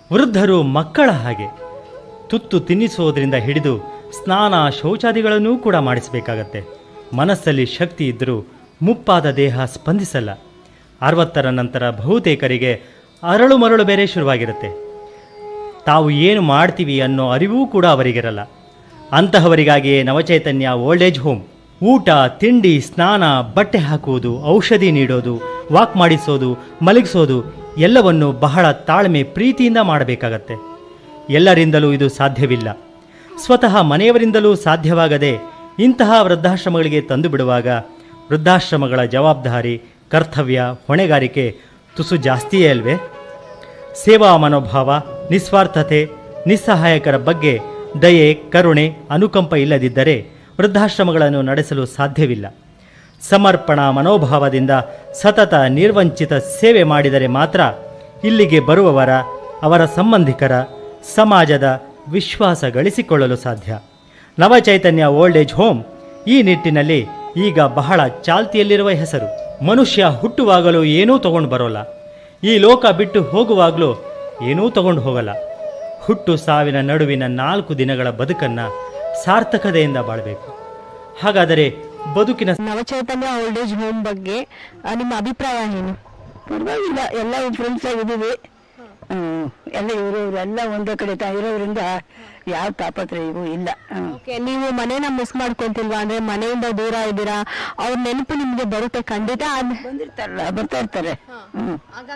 S1: ವೃದ್ಧರು ಮಕ್ಕಳ ಹಾಗೆ ತುತ್ತು ತಿನ್ನಿಸುವುದರಿಂದ ಹಿಡಿದು ಸ್ನಾನ ಶೌಚಾದಿಗಳನ್ನೂ ಕೂಡ ಮಾಡಿಸಬೇಕಾಗತ್ತೆ ಮನಸ್ಸಲ್ಲಿ ಶಕ್ತಿ ಇದ್ದರೂ ಮುಪ್ಪಾದ ದೇಹ ಸ್ಪಂದಿಸಲ್ಲ ಅರವತ್ತರ ನಂತರ ಬಹುತೇಕರಿಗೆ ಅರಳು ಮರಳು ಬೇರೆ ಶುರುವಾಗಿರುತ್ತೆ ತಾವು ಏನು ಮಾಡ್ತೀವಿ ಅನ್ನೋ ಅರಿವೂ ಕೂಡ ಅವರಿಗಿರಲ್ಲ ಅಂತಹವರಿಗಾಗಿಯೇ ನವಚೈತನ್ಯ ಓಲ್ಡ್ ಏಜ್ ಹೋಮ್ ಊಟ ತಿಂಡಿ ಸ್ನಾನ ಬಟ್ಟೆ ಹಾಕುವುದು ಔಷಧಿ ನೀಡೋದು ವಾಕ್ ಮಾಡಿಸೋದು ಮಲಗಿಸೋದು ಎಲ್ಲವನ್ನು ಬಹಳ ತಾಳ್ಮೆ ಪ್ರೀತಿಯಿಂದ ಮಾಡಬೇಕಾಗತ್ತೆ ಎಲ್ಲರಿಂದಲೂ ಇದು ಸಾಧ್ಯವಿಲ್ಲ ಸ್ವತಃ ಮನೆಯವರಿಂದಲೂ ಸಾಧ್ಯವಾಗದೆ ಇಂತಹ ವೃದ್ಧಾಶ್ರಮಗಳಿಗೆ ತಂದು ಬಿಡುವಾಗ ವೃದ್ಧಾಶ್ರಮಗಳ ಜವಾಬ್ದಾರಿ ಕರ್ತವ್ಯ ಹೊಣೆಗಾರಿಕೆ ತುಸು ಜಾಸ್ತಿಯೇ ಅಲ್ವೇ ಸೇವಾ ಮನೋಭಾವ ನಿಸ್ವಾರ್ಥತೆ ನಿಸ್ಸಹಾಯಕರ ಬಗ್ಗೆ ದಯೆ ಕರುಣೆ ಅನುಕಂಪ ಇಲ್ಲದಿದ್ದರೆ ವೃದ್ಧಾಶ್ರಮಗಳನ್ನು ನಡೆಸಲು ಸಾಧ್ಯವಿಲ್ಲ ಸಮರ್ಪಣಾ ಮನೋಭಾವದಿಂದ ಸತತ ನಿರ್ವಂಚಿತ ಸೇವೆ ಮಾಡಿದರೆ ಮಾತ್ರ ಇಲ್ಲಿಗೆ ಬರುವವರ ಅವರ ಸಂಬಂಧಿಕರ ಸಮಾಜದ ವಿಶ್ವಾಸ ಗಳಿಸಿಕೊಳ್ಳಲು ಸಾಧ್ಯ ನವಚೈತನ್ಯ ಓಲ್ಡ್ ಏಜ್ ಹೋಮ್ ಈ ನಿಟ್ಟಿನಲ್ಲಿ ಈಗ ಬಹಳ ಚಾಲ್ತಿಯಲ್ಲಿರುವ ಹೆಸರು ಮನುಷ್ಯ ಹುಟ್ಟುವಾಗಲೂ ಏನೂ ತಗೊಂಡು ಬರೋಲ್ಲ ಈ ಲೋಕ ಬಿಟ್ಟು ಹೋಗುವಾಗಲೂ ಏನೂ ತಗೊಂಡು ಹೋಗಲ್ಲ ಹುಟ್ಟು ಸಾವಿನ ನಡುವಿನ ನಾಲ್ಕು ದಿನಗಳ ಬದುಕನ್ನು ಸಾರ್ಥಕತೆಯಿಂದ ಬಾಳಬೇಕು ಹಾಗಾದರೆ ಬದುಕಿನ
S3: ನವಚೈತನ್ಯ ಓಲ್ಡ್ ಏಜ್ ಹೋಮ್ ಬಗ್ಗೆ ಆ, ನಿಮ್ಮ ಅಭಿಪ್ರಾಯ ಏನು
S15: ಪರವಾಗಿಲ್ಲ ಎಲ್ಲ ಫ್ರೆಂಡ್ಸ್ ಆಗಿದ್ದೀವಿ ಹ್ಮ್. ಎಲ್ಲ ಇವರು ಎಲ್ಲ ಒಂದೇ ಕಡೆ ತ- ಇರೋದ್ರಿಂದ ಯಾವ ತಾಪತ್ರಯವೂ ಇಲ್ಲ ಹ್ಮ್.
S3: ಓಕೆ ನೀವು ಮನೇನ ಮಿಸ್ ಮಾಡ್ಕೊಂತಿಲ್ವಾ ಅಂದ್ರೆ ಮನೆಯಿಂದ ದೂರ ಇದ್ದೀರಾ ಅವ್ರ ನೆನಪು ನಿಮ್ಗೆ ಬರುತ್ತೆ ಖಂಡಿತ
S15: ಬಂದಿರ್ತಾರಲ್ಲ ಬರ್ತಾ ಇರ್ತಾರೆ ಹ್ಮ್.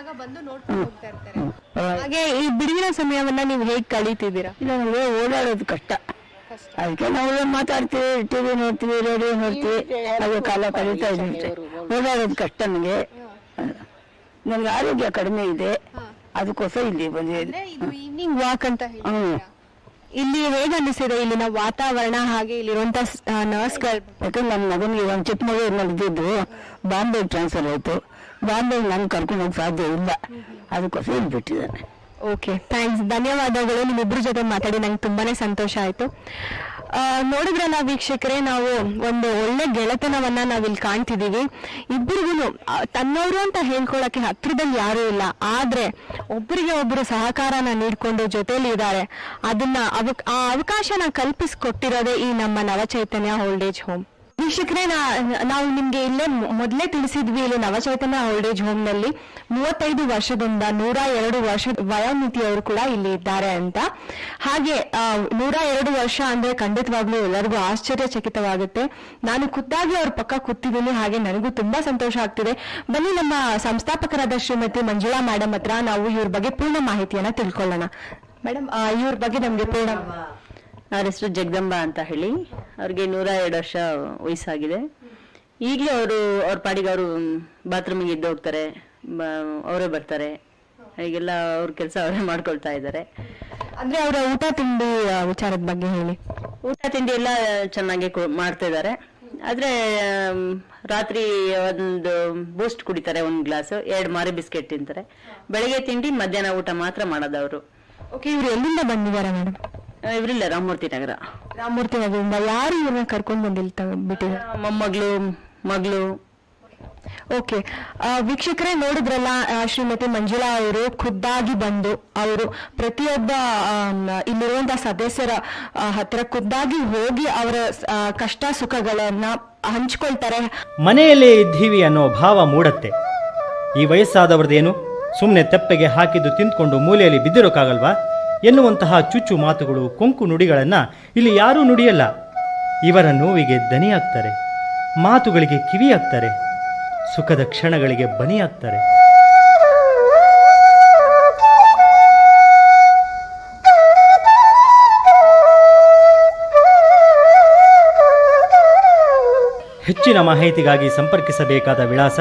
S3: ಹಾಗೆ ಈ ಬಿಡುವಿನ ಸಮಯವನ್ನ ನೀವು ಹೇಗ್ ಕಳೀತಿದ್ದೀರಾ
S15: ಇಲ್ಲ ನಮಗೆ ಓಡಾಡೋದು ಕಷ್ಟ ಅದಕ್ಕೆ ನಾವು ಮಾತಾಡ್ತೀವಿ ಟಿವಿ ನೋಡ್ತೀವಿ ರೇಡಿಯೋ ನೋಡ್ತೀವಿ ಅದು ಕಾಲ ಕಳೀತಾ ಇದ್ದೀವಿ ಓಡಾಡೋದು ಕಷ್ಟ ನನಗೆ ನನಗೆ ಆರೋಗ್ಯ ಕಡಿಮೆ ಇದೆ ಅದಕ್ಕೋಸ್ಕರ ಇಲ್ಲಿ ಬಂದಿದೆ
S3: ಈವ್ನಿಂಗ್ ವಾಕ್ ಅಂತ ಹೇಳಿ
S15: ಹ್ಮ್
S3: ಇಲ್ಲಿ ಹೇಗ್ ಅನಿಸಿದೆ ಇಲ್ಲಿನ ವಾತಾವರಣ ಹಾಗೆ ಇಲ್ಲಿರುವಂತ ನರ್ಸ್ಗಳು
S15: ಯಾಕಂದ್ರೆ ನನ್ನ ಮಗನಿಗೆ ಒಂದು ಚಿಕ್ಕ ಮಗು ಇದ್ದು ಬಾಂಬೆಗೆ ಟ್ರಾನ್ಸ್ಫರ್ ಆಯ್ತು ಬಾಂಬೆಗೆ ನಾನು ಕರ್ಕೊಂಡು ಹೋಗಕ್ಕೆ ಸಾಧ್ಯ ಇಲ್ಲ ಅದಕ್ಕೋಸ್ಕರ ಇಲ್ಲಿ ಬಿಟ್ಟಿದ್ದಾನೆ
S3: ಓಕೆ ಥ್ಯಾಂಕ್ಸ್ ಧನ್ಯವಾದಗಳು ನಿಮ್ಮಿಬ್ಬರ ಜೊತೆ ಮಾತಾಡಿ ನಂಗೆ ತುಂಬಾನೇ ಸಂತೋಷ ಆಯ್ತು ಆ, ನೋಡಿದ್ರಲ್ಲ ವೀಕ್ಷಕರೇ ನಾವು ಒಂದು ಒಳ್ಳೆ ಗೆಳೆತನವನ್ನ ನಾವಿಲ್ಲಿ ಕಾಣ್ತಿದೀವಿ ಇಬ್ಬರಿಗೂ ತನ್ನವರು ಅಂತ ಹೇಳ್ಕೊಳಕ್ಕೆ ಹತ್ರದಲ್ಲಿ ಯಾರೂ ಇಲ್ಲ ಆದ್ರೆ ಒಬ್ಬರಿಗೆ ಒಬ್ಬರು ಸಹಕಾರನ ನೀಡ್ಕೊಂಡು ಜೊತೆಲಿ ಇದ್ದಾರೆ ಅದನ್ನ ಅವಕ್ ಆ ಅವಕಾಶನ ಕಲ್ಪಿಸ್ಕೊಟ್ಟಿರೋದೇ ಈ ನಮ್ಮ ನವಚೈತನ್ಯ ಓಲ್ಡ್ ಏಜ್ ಹೋಮ್ ವೀಕ್ಷಕರೇ ನಾ- ನಾವು ನಿಮ್ಗೆ ಇಲ್ಲೇ ಮೊ- ಮೊದ್ಲೇ ತಿಳಿಸಿದ್ವಿ ಇಲ್ಲಿ ನವಚೈತನ್ಯ ಓಲ್ಡ್ ಏಜ್ ಹೋಮ್ ನಲ್ಲಿ ಮೂವತ್ತೈದು ವರ್ಷದಿಂದ ನೂರ ಎರಡು ವರ್ಷದ ವಯೋಮಿತಿಯವರು ಕೂಡ ಇಲ್ಲಿ ಇದ್ದಾರೆ ಅಂತ ಹಾಗೆ ಆ, ನೂರ ಎರಡು ವರ್ಷ ಅಂದ್ರೆ ಖಂಡಿತವಾಗ್ಲೂ ಎಲ್ಲರಿಗೂ ಆಶ್ಚರ್ಯಚಕಿತವಾಗುತ್ತೆ ನಾನು ಖುದ್ದಾಗಿ ಅವ್ರ ಪಕ್ಕ ಕೂತಿದ್ದೀನಿ ಹಾಗೆ ನನಗೂ ತುಂಬಾ ಸಂತೋಷ ಆಗ್ತಿದೆ ಬನ್ನಿ ನಮ್ಮ ಸಂಸ್ಥಾಪಕರಾದ ಶ್ರೀಮತಿ ಮಂಜುಳಾ ಮೇಡಮ್ ಹತ್ರ ನಾವು ಇವ್ರ ಬಗ್ಗೆ ಪೂರ್ಣ ಮಾಹಿತಿಯನ್ನ ತಿಳ್ಕೊಳ್ಳೋಣ ಮೇಡಮ್ ಇವ್ರ ಬಗ್ಗೆ ನಮ್ಗೆ ಪೂರ್ಣ
S14: ಅವ್ರ ಹೆಸರು ಜಗದಂಬ ಅಂತ ಹೇಳಿ ಅವ್ರಿಗೆ ನೂರ ಎರಡು ವರ್ಷ ವಯಸ್ಸಾಗಿದೆ ಈಗಲೂ ಅವರು ಅವ್ರ ಪಾಡಿಗೆ ಅವರು ಬಾತ್ರೂಮಿಗೆ ಎದ್ದು ಹೋಗ್ತಾರೆ ಬ- ಅವರೇ ಬರ್ತಾರೆ ಹೀಗೆಲ್ಲ ಅವ್ರ ಕೆಲಸ ಅವರೇ ಮಾಡ್ಕೊಳ್ತಾ ಇದ್ದಾರೆ
S3: ಅಂದ್ರೆ ಅವರ ಊಟ ತಿಂಡಿ ಆ, ವಿಚಾರದ ಬಗ್ಗೆ ಹೇಳಿ
S14: ಊಟ ತಿಂಡಿ ಎಲ್ಲ ಚೆನ್ನಾಗಿ ಕೊ- ಮಾಡ್ತಾ ಇದ್ದಾರೆ ಆದ್ರೆ ಆಮ್, ರಾತ್ರಿ ಒಂದು ಬೂಸ್ಟ್ ಕುಡಿತಾರೆ ಒಂದು ಗ್ಲಾಸ್ ಎರಡು ಮಾರಿ ಬಿಸ್ಕೆಟ್ ತಿಂತಾರೆ ಬೆಳಗ್ಗೆ ತಿಂಡಿ ಮಧ್ಯಾಹ್ನ ಊಟ ಮಾತ್ರ ಮಾಡೋದು ಅವರು
S3: ಓಕೆ ಇವ್ರು ಎಲ್ಲಿಂದ ಬಂದಿದ್ದಾರೆ ಮೇಡಮ್
S14: ಇವರಿಲ್ಲ ರಾಮಮೂರ್ತಿ ನಗರ
S3: ರಾಮಮೂರ್ತಿ ನಗರದಿಂದ ಯಾರು ಇವ್ರನ್ನ ಕರ್ಕೊಂಡು ಬಂದಿಲ್ ಬಿಟ್ಟಿದ್ದಾರೆ
S14: ಮೊಮ್ಮಗಳು ಮಗಳು
S3: ಓಕೆ ವೀಕ್ಷಕರೇ ನೋಡಿದ್ರಲ್ಲ ಆ, ಶ್ರೀಮತಿ ಮಂಜುಳಾ ಅವರು ಖುದ್ದಾಗಿ ಬಂದು ಅವರು ಪ್ರತಿಯೊಬ್ಬ ಆಮ್, ಇಲ್ಲಿರುವಂತಹ ಸದಸ್ಯರ ಆ, ಹತ್ರ ಖುದ್ದಾಗಿ ಹೋಗಿ ಅವರ ಆ, ಕಷ್ಟ ಸುಖಗಳನ್ನ ಹಂಚ್ಕೊಳ್ತಾರೆ
S1: ಮನೆಯಲ್ಲೇ ಇದ್ದೀವಿ ಅನ್ನೋ ಭಾವ ಮೂಡತ್ತೆ ಈ ವಯಸ್ಸಾದವ್ರದ್ದೇನು ಸುಮ್ಮನೆ ತೆಪ್ಪೆಗೆ ಹಾಕಿದ್ದು ತಿಂದ್ಕೊಂಡು ಮೂಲೆಯಲ್ಲಿ ಬಿದ್ದಿರೋಕ್ಕಾಗಲ್ವಾ ಎನ್ನುವಂತಹ ಚುಚ್ಚು ಮಾತುಗಳು ಕೊಂಕು ನುಡಿಗಳನ್ನು ಇಲ್ಲಿ ಯಾರೂ ನುಡಿಯಲ್ಲ ಇವರ ನೋವಿಗೆ ದನಿಯಾಗ್ತಾರೆ ಮಾತುಗಳಿಗೆ ಕಿವಿಯಾಗ್ತಾರೆ ಸುಖದ ಕ್ಷಣಗಳಿಗೆ ಬನಿಯಾಗ್ತಾರೆ ಹೆಚ್ಚಿನ ಮಾಹಿತಿಗಾಗಿ ಸಂಪರ್ಕಿಸಬೇಕಾದ ವಿಳಾಸ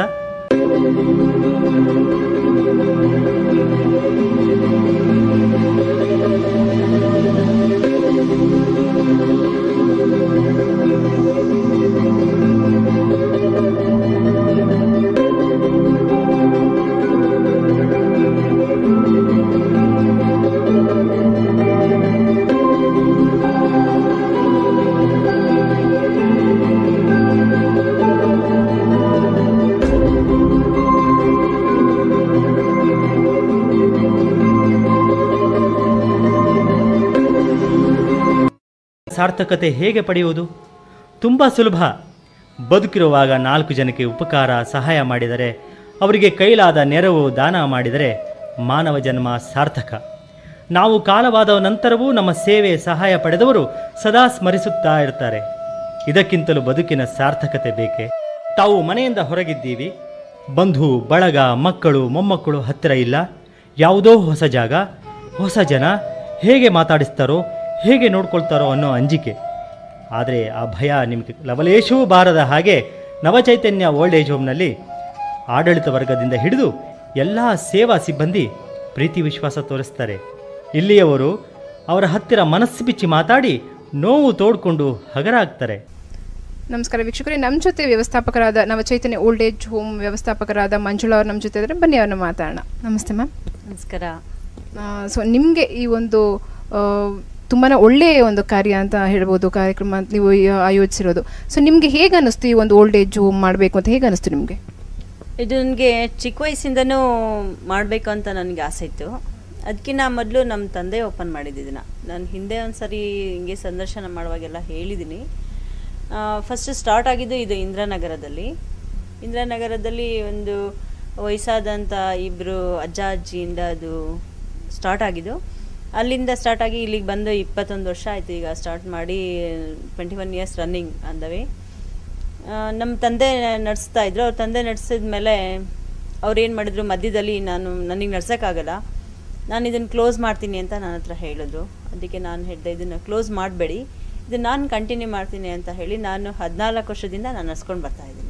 S1: ಸಾರ್ಥಕತೆ ಹೇಗೆ ಪಡೆಯುವುದು ತುಂಬ ಸುಲಭ ಬದುಕಿರುವಾಗ ನಾಲ್ಕು ಜನಕ್ಕೆ ಉಪಕಾರ ಸಹಾಯ ಮಾಡಿದರೆ ಅವರಿಗೆ ಕೈಲಾದ ನೆರವು ದಾನ ಮಾಡಿದರೆ ಮಾನವ ಜನ್ಮ ಸಾರ್ಥಕ ನಾವು ಕಾಲವಾದ ನಂತರವೂ ನಮ್ಮ ಸೇವೆ ಸಹಾಯ ಪಡೆದವರು ಸದಾ ಸ್ಮರಿಸುತ್ತಾ ಇರ್ತಾರೆ ಇದಕ್ಕಿಂತಲೂ ಬದುಕಿನ ಸಾರ್ಥಕತೆ ಬೇಕೆ ತಾವು ಮನೆಯಿಂದ ಹೊರಗಿದ್ದೀವಿ ಬಂಧು ಬಳಗ ಮಕ್ಕಳು ಮೊಮ್ಮಕ್ಕಳು ಹತ್ತಿರ ಇಲ್ಲ ಯಾವುದೋ ಹೊಸ ಜಾಗ ಹೊಸ ಜನ ಹೇಗೆ ಮಾತಾಡಿಸ್ತಾರೋ ಹೇಗೆ ನೋಡ್ಕೊಳ್ತಾರೋ ಅನ್ನೋ ಅಂಜಿಕೆ ಆದರೆ ಆ ಭಯ ನಿಮಗೆ ಲವಲೇಶವೂ ಬಾರದ ಹಾಗೆ ನವಚೈತನ್ಯ ಓಲ್ಡ್ ಏಜ್ ಹೋಮ್ನಲ್ಲಿ ಆಡಳಿತ ವರ್ಗದಿಂದ ಹಿಡಿದು ಎಲ್ಲ ಸೇವಾ ಸಿಬ್ಬಂದಿ ಪ್ರೀತಿ ವಿಶ್ವಾಸ ತೋರಿಸ್ತಾರೆ ಇಲ್ಲಿಯವರು ಅವರ ಹತ್ತಿರ ಮನಸ್ಸು ಬಿಚ್ಚಿ ಮಾತಾಡಿ ನೋವು ತೋಡ್ಕೊಂಡು ಹಗರಾಗ್ತಾರೆ
S6: ನಮಸ್ಕಾರ ವೀಕ್ಷಕರೇ ನಮ್ಮ ಜೊತೆ ವ್ಯವಸ್ಥಾಪಕರಾದ ನವಚೈತನ್ಯ ಓಲ್ಡ್ ಏಜ್ ಹೋಮ್ ವ್ಯವಸ್ಥಾಪಕರಾದ ಮಂಜುಳಾ ಅವ್ರು ನಮ್ಮ ಜೊತೆ ಇದ್ದಾರೆ ಬನ್ನಿ ಅವ್ರನ್ನ ಮಾತಾಡೋಣ ನಮಸ್ತೆ ಮ್ಯಾಮ್
S14: ನಮಸ್ಕಾರ
S6: ಸೊ ನಿಮಗೆ ಈ ಒಂದು ತುಂಬಾ ಒಳ್ಳೆಯ ಒಂದು ಕಾರ್ಯ ಅಂತ ಹೇಳ್ಬೋದು ಕಾರ್ಯಕ್ರಮ ಅಂತ ನೀವು ಈ ಆಯೋಜಿಸಿರೋದು ಸೊ ನಿಮಗೆ ಹೇಗೆ ಅನ್ನಿಸ್ತು ಈ ಒಂದು ಓಲ್ಡ್ ಏಜ್ ಹೋಮ್ ಮಾಡಬೇಕು ಅಂತ ಹೇಗೆ ಅನ್ನಿಸ್ತು ನಿಮಗೆ
S14: ಇದು ನನಗೆ ಚಿಕ್ಕ ವಯಸ್ಸಿಂದನೂ ಮಾಡಬೇಕು ಅಂತ ನನಗೆ ಆಸೆ ಇತ್ತು ಅದಕ್ಕಿಂತ ಮೊದಲು ನಮ್ಮ ತಂದೆ ಓಪನ್ ಮಾಡಿದ್ದಿದ್ದನ್ನ ನಾನು ಹಿಂದೆ ಒಂದು ಸರಿ ಹಿಂಗೆ ಸಂದರ್ಶನ ಮಾಡುವಾಗೆಲ್ಲ ಹೇಳಿದ್ದೀನಿ ಫಸ್ಟ್ ಸ್ಟಾರ್ಟ್ ಆಗಿದ್ದು ಇದು ಇಂದ್ರಾನಗರದಲ್ಲಿ ಇಂದ್ರಾನಗರದಲ್ಲಿ ಒಂದು ವಯಸ್ಸಾದಂಥ ಇಬ್ಬರು ಅಜ್ಜ ಅಜ್ಜಿಯಿಂದ ಅದು ಸ್ಟಾರ್ಟ್ ಆಗಿದ್ದು ಅಲ್ಲಿಂದ ಸ್ಟಾರ್ಟ್ ಆಗಿ ಇಲ್ಲಿಗೆ ಬಂದು ಇಪ್ಪತ್ತೊಂದು ವರ್ಷ ಆಯಿತು ಈಗ ಸ್ಟಾರ್ಟ್ ಮಾಡಿ ಟ್ವೆಂಟಿ ಒನ್ ಇಯರ್ಸ್ ರನ್ನಿಂಗ್ ಅಂದವೆ ನಮ್ಮ ತಂದೆ ನಡೆಸ್ತಾ ಇದ್ರು ಅವ್ರ ತಂದೆ ನಡೆಸಿದ ಮೇಲೆ ಅವ್ರು ಏನು ಮಾಡಿದ್ರು ಮಧ್ಯದಲ್ಲಿ ನಾನು ನನಗೆ ನಡ್ಸೋಕ್ಕಾಗಲ್ಲ ನಾನು ಇದನ್ನು ಕ್ಲೋಸ್ ಮಾಡ್ತೀನಿ ಅಂತ ನನ್ನ ಹತ್ರ ಹೇಳಿದ್ರು ಅದಕ್ಕೆ ನಾನು ಹೇಳಿದೆ ಇದನ್ನು ಕ್ಲೋಸ್ ಮಾಡಬೇಡಿ ಇದನ್ನು ನಾನು ಕಂಟಿನ್ಯೂ ಮಾಡ್ತೀನಿ ಅಂತ ಹೇಳಿ ನಾನು ಹದಿನಾಲ್ಕು ವರ್ಷದಿಂದ ನಾನು ನಡ್ಸ್ಕೊಂಡು ಬರ್ತಾ ಇದ್ದೀನಿ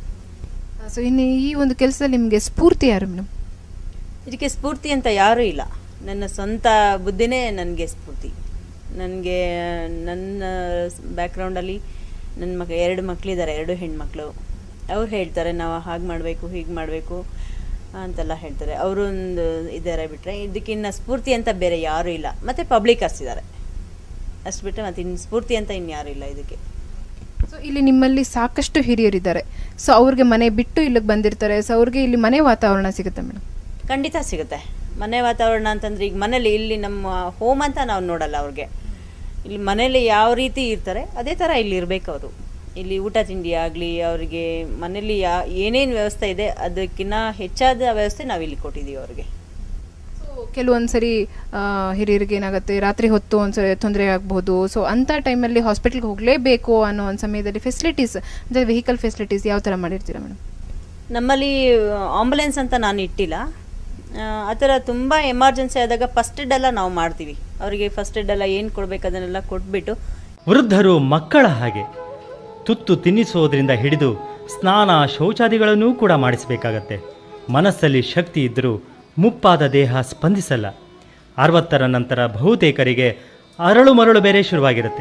S6: ಸೊ ಇನ್ನು ಈ ಒಂದು ಕೆಲಸದಲ್ಲಿ ನಿಮಗೆ ಸ್ಫೂರ್ತಿ ಯಾರು ಮೇಡಮ್
S14: ಇದಕ್ಕೆ ಸ್ಫೂರ್ತಿ ಅಂತ ಯಾರೂ ಇಲ್ಲ ನನ್ನ ಸ್ವಂತ ಬುದ್ಧಿನೇ ನನಗೆ ಸ್ಫೂರ್ತಿ ನನಗೆ ನನ್ನ ಬ್ಯಾಕ್ಗ್ರೌಂಡಲ್ಲಿ ನನ್ನ ಮಗ ಎರಡು ಮಕ್ಕಳಿದ್ದಾರೆ ಎರಡು ಹೆಣ್ಮಕ್ಳು ಅವ್ರು ಹೇಳ್ತಾರೆ ನಾವು ಹಾಗೆ ಮಾಡಬೇಕು ಹೀಗೆ ಮಾಡಬೇಕು ಅಂತೆಲ್ಲ ಹೇಳ್ತಾರೆ ಅವರು ಒಂದು ಇದ್ದಾರೆ ಬಿಟ್ಟರೆ ಇದಕ್ಕಿನ್ನ ಸ್ಫೂರ್ತಿ ಅಂತ ಬೇರೆ ಯಾರೂ ಇಲ್ಲ ಮತ್ತು ಪಬ್ಲಿಕರ್ಸ್ ಇದ್ದಾರೆ ಅಷ್ಟು ಬಿಟ್ಟರೆ ಮತ್ತು ಇನ್ನು ಸ್ಫೂರ್ತಿ ಅಂತ ಇನ್ಯಾರೂ ಇಲ್ಲ ಇದಕ್ಕೆ
S6: ಸೊ ಇಲ್ಲಿ ನಿಮ್ಮಲ್ಲಿ ಸಾಕಷ್ಟು ಹಿರಿಯರಿದ್ದಾರೆ ಸೊ ಅವ್ರಿಗೆ ಮನೆ ಬಿಟ್ಟು ಇಲ್ಲಿಗೆ ಬಂದಿರ್ತಾರೆ ಸೊ ಅವ್ರಿಗೆ ಇಲ್ಲಿ ಮನೆ ವಾತಾವರಣ ಸಿಗುತ್ತೆ ಮೇಡಮ್
S14: ಖಂಡಿತ ಸಿಗುತ್ತೆ ಮನೆ ವಾತಾವರಣ ಅಂತಂದ್ರೆ ಈಗ ಮನೇಲಿ ಇಲ್ಲಿ ನಮ್ಮ ಹೋಮ್ ಅಂತ ನಾವು ನೋಡಲ್ಲ ಅವ್ರಿಗೆ ಇಲ್ಲಿ ಮನೇಲಿ ಯಾವ ರೀತಿ ಇರ್ತಾರೆ ಅದೇ ಥರ ಇಲ್ಲಿ ಇರಬೇಕು ಅವರು ಇಲ್ಲಿ ಊಟ ತಿಂಡಿ ಆಗಲಿ ಅವರಿಗೆ ಮನೇಲಿ ಯಾ ಏನೇನು ವ್ಯವಸ್ಥೆ ಇದೆ ಅದಕ್ಕಿಂತ ಹೆಚ್ಚಾದ ವ್ಯವಸ್ಥೆ ನಾವು ಇಲ್ಲಿ ಕೊಟ್ಟಿದ್ದೀವಿ ಅವ್ರಿಗೆ
S6: ಕೆಲವೊಂದು ಸರಿ ಆ, ಹಿರಿಯರಿಗೆ ಏನಾಗುತ್ತೆ ರಾತ್ರಿ ಹೊತ್ತು ಒಂದ್ಸರಿ ತೊಂದರೆ ಆಗ್ಬೋದು ಸೊ ಅಂಥ ಟೈಮಲ್ಲಿ ಹಾಸ್ಪಿಟ್ಲ್ಗೆ ಹೋಗಲೇಬೇಕು ಅನ್ನೋ ಒಂದು ಸಮಯದಲ್ಲಿ ಫೆಸಿಲಿಟೀಸ್ ಅಂದರೆ ವೆಹಿಕಲ್ ಫೆಸಿಲಿಟೀಸ್ ಯಾವ ಥರ ಮಾಡಿರ್ತೀರಾ ಮೇಡಮ್
S14: ನಮ್ಮಲ್ಲಿ ಆಂಬುಲೆನ್ಸ್ ಅಂತ ನಾನು ಇಟ್ಟಿಲ್ಲ ಆ, ಆ ಥರ ತುಂಬ ಎಮರ್ಜೆನ್ಸಿ ಆದಾಗ ಫಸ್ಟ್ ಏಡ್ ಎಲ್ಲ ನಾವು ಮಾಡ್ತೀವಿ ಅವರಿಗೆ ಫಸ್ಟ್ ಏಡ್ ಎಲ್ಲ ಏನು ಕೊಡಬೇಕು ಅದನ್ನೆಲ್ಲ ಕೊಟ್ಬಿಟ್ಟು
S1: ವೃದ್ಧರು ಮಕ್ಕಳ ಹಾಗೆ ತುತ್ತು ತಿನ್ನಿಸೋದ್ರಿಂದ ಹಿಡಿದು ಸ್ನಾನ ಶೌಚಾದಿಗಳನ್ನೂ ಕೂಡ ಮಾಡಿಸಬೇಕಾಗತ್ತೆ ಮನಸ್ಸಲ್ಲಿ ಶಕ್ತಿ ಇದ್ದರೂ ಮುಪ್ಪಾದ ದೇಹ ಸ್ಪಂದಿಸಲ್ಲ ಅರವತ್ತರ ನಂತರ ಬಹುತೇಕರಿಗೆ ಅರಳು ಮರಳು ಬೇರೆ ಶುರುವಾಗಿರುತ್ತೆ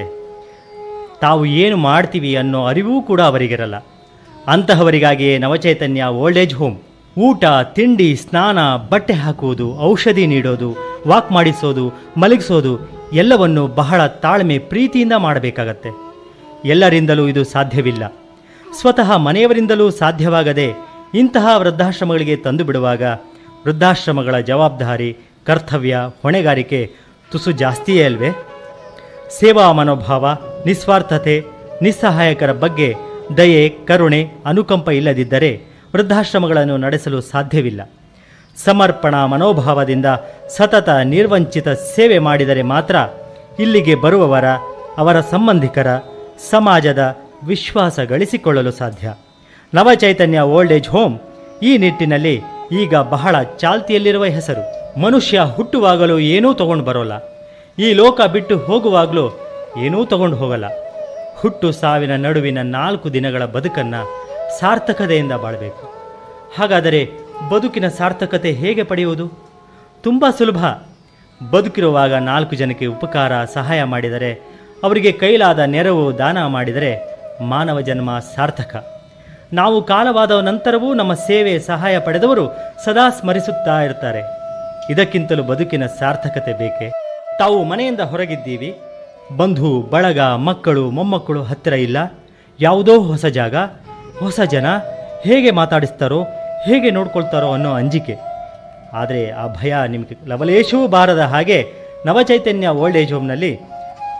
S1: ತಾವು ಏನು ಮಾಡ್ತೀವಿ ಅನ್ನೋ ಅರಿವೂ ಕೂಡ ಅವರಿಗಿರಲ್ಲ ಅಂತಹವರಿಗಾಗಿಯೇ ನವಚೈತನ್ಯ ಓಲ್ಡ್ ಏಜ್ ಹೋಮ್ ಊಟ ತಿಂಡಿ ಸ್ನಾನ ಬಟ್ಟೆ ಹಾಕುವುದು ಔಷಧಿ ನೀಡೋದು ವಾಕ್ ಮಾಡಿಸೋದು ಮಲಗಿಸೋದು ಎಲ್ಲವನ್ನು ಬಹಳ ತಾಳ್ಮೆ ಪ್ರೀತಿಯಿಂದ ಮಾಡಬೇಕಾಗತ್ತೆ ಎಲ್ಲರಿಂದಲೂ ಇದು ಸಾಧ್ಯವಿಲ್ಲ ಸ್ವತಃ ಮನೆಯವರಿಂದಲೂ ಸಾಧ್ಯವಾಗದೆ ಇಂತಹ ವೃದ್ಧಾಶ್ರಮಗಳಿಗೆ ತಂದು ಬಿಡುವಾಗ ವೃದ್ಧಾಶ್ರಮಗಳ ಜವಾಬ್ದಾರಿ ಕರ್ತವ್ಯ ಹೊಣೆಗಾರಿಕೆ ತುಸು ಜಾಸ್ತಿಯೇ ಅಲ್ವೇ ಸೇವಾ ಮನೋಭಾವ ನಿಸ್ವಾರ್ಥತೆ ನಿಸ್ಸಹಾಯಕರ ಬಗ್ಗೆ ದಯೆ ಕರುಣೆ ಅನುಕಂಪ ಇಲ್ಲದಿದ್ದರೆ ವೃದ್ಧಾಶ್ರಮಗಳನ್ನು ನಡೆಸಲು ಸಾಧ್ಯವಿಲ್ಲ ಸಮರ್ಪಣಾ ಮನೋಭಾವದಿಂದ ಸತತ ನಿರ್ವಂಚಿತ ಸೇವೆ ಮಾಡಿದರೆ ಮಾತ್ರ ಇಲ್ಲಿಗೆ ಬರುವವರ ಅವರ ಸಂಬಂಧಿಕರ ಸಮಾಜದ ವಿಶ್ವಾಸ ಗಳಿಸಿಕೊಳ್ಳಲು ಸಾಧ್ಯ ನವಚೈತನ್ಯ ಓಲ್ಡ್ ಏಜ್ ಹೋಮ್ ಈ ನಿಟ್ಟಿನಲ್ಲಿ ಈಗ ಬಹಳ ಚಾಲ್ತಿಯಲ್ಲಿರುವ ಹೆಸರು ಮನುಷ್ಯ ಹುಟ್ಟುವಾಗಲೂ ಏನೂ ತಗೊಂಡು ಬರೋಲ್ಲ ಈ ಲೋಕ ಬಿಟ್ಟು ಹೋಗುವಾಗಲೂ ಏನೂ ತಗೊಂಡು ಹೋಗಲ್ಲ ಹುಟ್ಟು ಸಾವಿನ ನಡುವಿನ ನಾಲ್ಕು ದಿನಗಳ ಬದುಕನ್ನು ಸಾರ್ಥಕತೆಯಿಂದ ಬಾಳಬೇಕು ಹಾಗಾದರೆ ಬದುಕಿನ ಸಾರ್ಥಕತೆ ಹೇಗೆ ಪಡೆಯುವುದು ತುಂಬ ಸುಲಭ ಬದುಕಿರುವಾಗ ನಾಲ್ಕು ಜನಕ್ಕೆ ಉಪಕಾರ ಸಹಾಯ ಮಾಡಿದರೆ ಅವರಿಗೆ ಕೈಲಾದ ನೆರವು ದಾನ ಮಾಡಿದರೆ ಮಾನವ ಜನ್ಮ ಸಾರ್ಥಕ ನಾವು ಕಾಲವಾದ ನಂತರವೂ ನಮ್ಮ ಸೇವೆ ಸಹಾಯ ಪಡೆದವರು ಸದಾ ಸ್ಮರಿಸುತ್ತಾ ಇರ್ತಾರೆ ಇದಕ್ಕಿಂತಲೂ ಬದುಕಿನ ಸಾರ್ಥಕತೆ ಬೇಕೆ ತಾವು ಮನೆಯಿಂದ ಹೊರಗಿದ್ದೀವಿ ಬಂಧು ಬಳಗ ಮಕ್ಕಳು ಮೊಮ್ಮಕ್ಕಳು ಹತ್ತಿರ ಇಲ್ಲ ಯಾವುದೋ ಹೊಸ ಜಾಗ ಹೊಸ ಜನ ಹೇಗೆ ಮಾತಾಡಿಸ್ತಾರೋ ಹೇಗೆ ನೋಡ್ಕೊಳ್ತಾರೋ ಅನ್ನೋ ಅಂಜಿಕೆ ಆದರೆ ಆ ಭಯ ನಿಮಗೆ ಲವಲೇಶವೂ ಬಾರದ ಹಾಗೆ ನವಚೈತನ್ಯ ಓಲ್ಡ್ ಏಜ್ ಹೋಮ್ನಲ್ಲಿ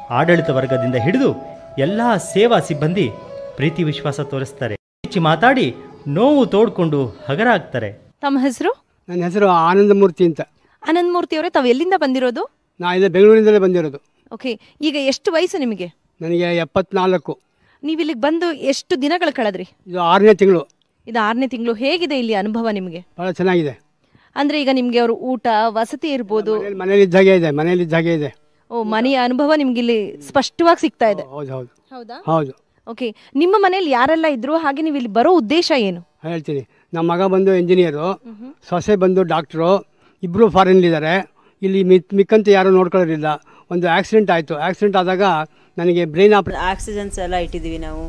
S1: ಆಡಳಿತ ವರ್ಗದಿಂದ ಹಿಡಿದು ಎಲ್ಲ ಸೇವಾ ಸಿಬ್ಬಂದಿ ಪ್ರೀತಿ ವಿಶ್ವಾಸ ತೋರಿಸ್ತಾರೆ ಹೆಚ್ಚಿ ಮಾತಾಡಿ ನೋವು ತೋಡ್ಕೊಂಡು ಹಗರಾಗ್ತಾರೆ
S18: ತಮ್ಮ ಹೆಸರು
S9: ನನ್ನ ಹೆಸರು ಆನಂದಮೂರ್ತಿ ಅಂತ
S18: ಆನಂದ್ ಮೂರ್ತಿ ಅವರೇ ತಾವು ಎಲ್ಲಿಂದ ಬಂದಿರೋದು
S9: ನಾ ಇಲ್ಲೇ ಬೆಂಗಳೂರಿಂದಲೇ ಬಂದಿರೋದು
S18: ಓಕೆ ಈಗ ಎಷ್ಟು ವಯಸ್ಸು ನಿಮಗೆ
S9: ನನಗೆ ಎಪ್ಪತ್ನಾಲ್ಕು
S18: ನೀವು ಇಲ್ಲಿಗೆ ಬಂದು ಎಷ್ಟು ದಿನಗಳು ಕಳೆದ್ರಿ
S9: ಇದು ಆರನೇ ತಿಂಗಳು
S18: ಇದು ಆರನೇ ತಿಂಗಳು ಹೇಗಿದೆ ಇಲ್ಲಿ ಅನುಭವ ನಿಮಗೆ
S9: ಭಾಳ ಚೆನ್ನಾಗಿದೆ
S18: ಅಂದ್ರೆ ಈಗ ನಿಮ್ಗೆ ಅವರು ಊಟ ವಸತಿ ಇರ್ಬೋದು
S9: ಮನೇಲಿ ಇದ್ದಾಗೆ ಇದೆ ಮನೇಲಿ ಇದ್ದಾಗೆ ಇದೆ
S18: ಓ ಮನೆಯ ಅನುಭವ ನಿಮ್ಗೆ ಇಲ್ಲಿ ಸ್ಪಷ್ಟವಾಗಿ ಸಿಗ್ತಾ ಇದೆ
S9: ಹೌದು ಹೌದು
S18: ಹೌದಾ
S9: ಹೌದು
S18: ಓಕೆ ನಿಮ್ಮ ಮನೇಲಿ ಯಾರೆಲ್ಲ ಇದ್ರು ಹಾಗೆ ನೀವು ಇಲ್ಲಿ ಬರೋ ಉದ್ದೇಶ ಏನು
S9: ಹೇಳ್ತೀನಿ ನಮ್ಮ ಮಗ ಬಂದು ಇಂಜಿನಿಯರು ಸೊಸೆ ಬಂದು ಡಾಕ್ಟ್ರು ಇಬ್ಬರು ಫಾರಿನ್ಲಿದ್ದಾರೆ ಇಲ್ಲಿ ಮಿತ್ ಮಿಕ್ಕಂತ ಯಾರೂ ನೋಡ್ಕೊಳ್ಳೋದಿಲ್ಲ ಒಂದು ಆಕ್ಸಿಡೆಂಟ್ ಆಯಿತು ಆಕ್ಸಿಡೆಂಟ್ ಆದಾಗ ನನಗೆ ಬ್ರೈನ್ ಆಪ್ರೇ
S14: ಆಕ್ಸಿಜನ್ಸ್ ಎಲ್ಲ ಇಟ್ಟಿದ್ದೀವಿ ನಾವು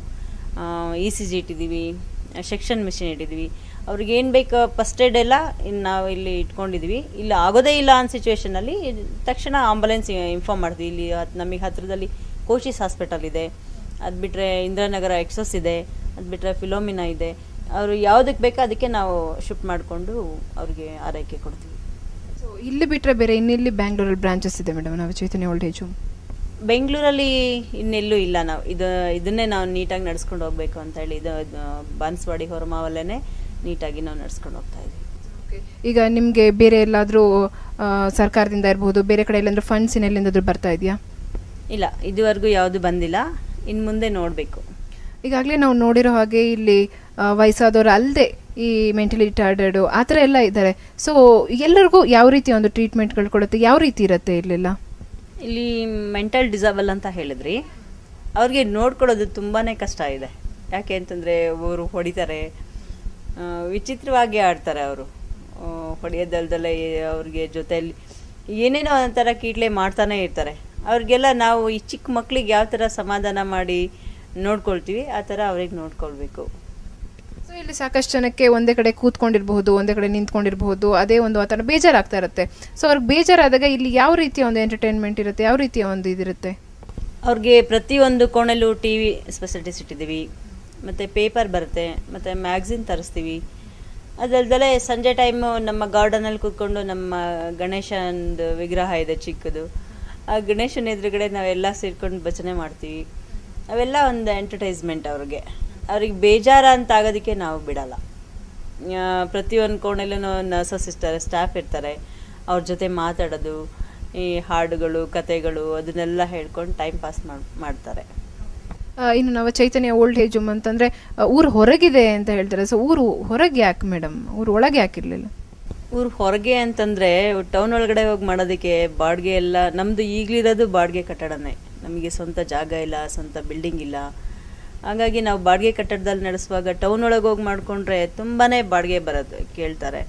S14: ಇ ಸಿ ಜಿ ಇಟ್ಟಿದ್ದೀವಿ ಸೆಕ್ಷನ್ ಮಿಷಿನ್ ಇಟ್ಟಿದ್ದೀವಿ ಅವ್ರಿಗೆ ಏನು ಬೇಕು ಫಸ್ಟ್ ಏಡ್ ಎಲ್ಲ ಇನ್ನು ನಾವು ಇಲ್ಲಿ ಇಟ್ಕೊಂಡಿದ್ದೀವಿ ಇಲ್ಲಿ ಆಗೋದೇ ಇಲ್ಲ ಅನ್ನೋ ಸಿಚುವೇಶನಲ್ಲಿ ತಕ್ಷಣ ಆಂಬುಲೆನ್ಸ್ ಇನ್ಫಾರ್ಮ್ ಮಾಡ್ತೀವಿ ಇಲ್ಲಿ ಹತ್- ನಮಗೆ ಹತ್ತಿರದಲ್ಲಿ ಕೋಶಿಸ್ ಹಾಸ್ಪಿಟಲ್ ಇದೆ ಅದು ಬಿಟ್ಟರೆ ಇಂದಿರಾನಗರ ಎಕ್ಸಸ್ ಇದೆ ಅದು ಬಿಟ್ಟರೆ ಫಿಲೋಮಿನಾ ಇದೆ ಅವರು ಯಾವುದಕ್ಕೆ ಬೇಕೋ ಅದಕ್ಕೆ ನಾವು ಶಿಫ್ಟ್ ಮಾಡಿಕೊಂಡು ಅವ್ರಿಗೆ ಆರೈಕೆ ಕೊಡ್ತೀವಿ
S6: ಸೊ ಇಲ್ಲಿ ಬಿಟ್ಟರೆ ಬೇರೆ ಇನ್ನೆಲ್ಲಿ ಬ್ಯಾಂಗ್ಳೂರಲ್ಲಿ ಬ್ರಾಂಚಸ್ ಇದೆ ಮೇಡಮ್ ನಾವು ಚೈತನ್ಯ ಓಲ್ಡ್ ಏಜ್ ಹೋಮ್
S14: ಬೆಂಗಳೂರಲ್ಲಿ ಇನ್ನೆಲ್ಲೂ ಇಲ್ಲ ನಾವು ಇದು ಇದನ್ನೇ ನಾವು ನೀಟಾಗಿ ನಡ್ಸ್ಕೊಂಡು ಹೋಗ್ಬೇಕು ಅಂತ ಹೇಳಿ ಇದು ಇದು ಬಾನ್ಸ್ವಾಡಿ ಹೊರಮಾವಲ್ಲೇ ನೀಟಾಗಿ ನಾವು ನಡ್ಸ್ಕೊಂಡು ಹೋಗ್ತಾ ಇದ್ದೀವಿ
S6: ಈಗ ನಿಮಗೆ ಬೇರೆ ಎಲ್ಲಾದರೂ ಸರ್ಕಾರದಿಂದ ಇರ್ಬೋದು ಬೇರೆ ಕಡೆ ಎಲ್ಲಾದ್ರೂ ಫಂಡ್ಸ್ ಇನ್ನೆಲ್ಲಿಂದಾದ್ರೂ ಬರ್ತಾ ಇದೆಯಾ
S14: ಇಲ್ಲ ಇದುವರೆಗೂ ಯಾವುದು ಬಂದಿಲ್ಲ ಇನ್ನು ಮುಂದೆ ನೋಡಬೇಕು
S6: ಈಗಾಗಲೇ ನಾವು ನೋಡಿರೋ ಹಾಗೆ ಇಲ್ಲಿ ಆ, ವಯಸ್ಸಾದವರು ಅಲ್ಲದೆ ಈ ಮೆಂಟಲಿ ರಿಟಾರ್ಡೆಡ್ ಆ ಥರ ಎಲ್ಲ ಇದ್ದಾರೆ ಸೊ ಎಲ್ಲರಿಗೂ ಯಾವ ರೀತಿ ಒಂದು ಟ್ರೀಟ್ಮೆಂಟ್ಗಳು ಕೊಡುತ್ತೆ ಯಾವ ರೀತಿ ಇರುತ್ತೆ ಇಲ್ಲೆಲ್ಲ
S14: ಇಲ್ಲಿ ಮೆಂಟಲ್ ಡಿಸಬಲ್ ಅಂತ ಹೇಳಿದ್ರಿ ಅವ್ರಿಗೆ ನೋಡ್ಕೊಳ್ಳೋದು ತುಂಬಾ ಕಷ್ಟ ಇದೆ ಯಾಕೆ ಅಂತಂದರೆ ಅವರು ಹೊಡಿತಾರೆ ಆ, ವಿಚಿತ್ರವಾಗಿ ಆಡ್ತಾರೆ ಅವರು ಹೊಡೆಯೋದಲ್ದಲ್ಲೇ ಅವ್ರಿಗೆ ಜೊತೆಯಲ್ಲಿ ಏನೇನೋ ಒಂಥರ ಕೀಟ್ಲೆ ಮಾಡ್ತಾನೆ ಇರ್ತಾರೆ ಅವ್ರಿಗೆಲ್ಲ ನಾವು ಈ ಚಿಕ್ಕ ಮಕ್ಳಿಗೆ ಯಾವ ಥರ ಸಮಾಧಾನ ಮಾಡಿ ನೋಡ್ಕೊಳ್ತೀವಿ ಆ ಥರ ಅವ್ರಿಗೆ ನೋಡ್ಕೊಳ್ಬೇಕು
S6: ಸೊ ಇಲ್ಲಿ ಸಾಕಷ್ಟು ಜನಕ್ಕೆ ಒಂದೇ ಕಡೆ ಕೂತ್ಕೊಂಡಿರಬಹುದು ಒಂದೇ ಕಡೆ ನಿಂತ್ಕೊಂಡಿರಬಹುದು ಅದೇ ಒಂದು ಆ ಥರ ಬೇಜಾರಾಗ್ತಾ ಇರುತ್ತೆ ಸೊ ಅವ್ರಿಗೆ ಬೇಜಾರಾದಾಗ ಇಲ್ಲಿ ಯಾವ ರೀತಿಯ ಒಂದು ಎಂಟರ್ಟೈನ್ಮೆಂಟ್ ಇರುತ್ತೆ ಯಾವ ರೀತಿಯ ಒಂದು ಇದಿರುತ್ತೆ
S14: ಅವ್ರಿಗೆ ಪ್ರತಿಯೊಂದು ಕೋಣೆಲ್ಲೂ ಟಿ ವಿ ಫೆಸಿಲಿಟೀಸ್ ಇಟ್ಟಿದ್ದೀವಿ ಮತ್ತು ಪೇಪರ್ ಬರುತ್ತೆ ಮತ್ತು ಮ್ಯಾಗ್ಝಿನ್ ತರಿಸ್ತೀವಿ ಅದಲ್ದಲೆ ಸಂಜೆ ಟೈಮು ನಮ್ಮ ಗಾರ್ಡನಲ್ಲಿ ಕೂತ್ಕೊಂಡು ನಮ್ಮ ಗಣೇಶಂದು ವಿಗ್ರಹ ಇದೆ ಚಿಕ್ಕದು ಆ ಗಣೇಶನ ಎದುರುಗಡೆ ನಾವೆಲ್ಲ ಸೇರ್ಕೊಂಡು ಭಜನೆ ಮಾಡ್ತೀವಿ ಅವೆಲ್ಲ ಒಂದು ಎಂಟರ್ಟೈಸ್ಮೆಂಟ್ ಅವ್ರಿಗೆ ಅವ್ರಿಗೆ ಬೇಜಾರ ಅಂತ ಆಗೋದಕ್ಕೆ ನಾವು ಬಿಡಲ್ಲ ಆ, ಪ್ರತಿಯೊಂದು ಕೋಣೆಲ್ಲೂ ನರ್ಸಸ್ ಇರ್ತಾರೆ ಸ್ಟಾಫ್ ಇರ್ತಾರೆ ಅವ್ರ ಜೊತೆ ಮಾತಾಡೋದು ಈ ಹಾಡುಗಳು ಕತೆಗಳು ಅದನ್ನೆಲ್ಲ ಹೇಳ್ಕೊಂಡು ಟೈಮ್ ಪಾಸ್ ಮಾಡ್ತಾರೆ
S6: ಆ, ಇನ್ನು ನಾವು ಚೈತನ್ಯ ಓಲ್ಡ್ ಏಜ್ ಹೋಮ್ ಅಂತಂದ್ರೆ ಆ, ಊರು ಹೊರಗಿದೆ ಅಂತ ಹೇಳ್ತಾರೆ ಸೊ ಊರು ಹೊರಗೆ ಯಾಕೆ ಮೇಡಮ್ ಊರು ಒಳಗೆ ಯಾಕಿರ್ಲಿಲ್ಲ
S14: ಊರು ಹೊರಗೆ ಅಂತಂದರೆ ಟೌನ್ ಒಳಗಡೆ ಹೋಗಿ ಮಾಡೋದಕ್ಕೆ ಬಾಡಿಗೆ ಎಲ್ಲ ನಮ್ಮದು ಈಗಲಿರೋದು ಬಾಡಿಗೆ ಕಟ್ಟಡನೇ ನಮಗೆ ಸ್ವಂತ ಜಾಗ ಇಲ್ಲ ಸ್ವಂತ ಬಿಲ್ಡಿಂಗ್ ಇಲ್ಲ ಹಾಗಾಗಿ ನಾವು ಬಾಡಿಗೆ ಕಟ್ಟಡದಲ್ಲಿ ನಡೆಸುವಾಗ ಟೌನ್ ಒಳಗೆ ಹೋಗಿ ಮಾಡಿಕೊಂಡ್ರೆ ತುಂಬಾ ಬಾಡಿಗೆ ಬರೋದು ಕೇಳ್ತಾರೆ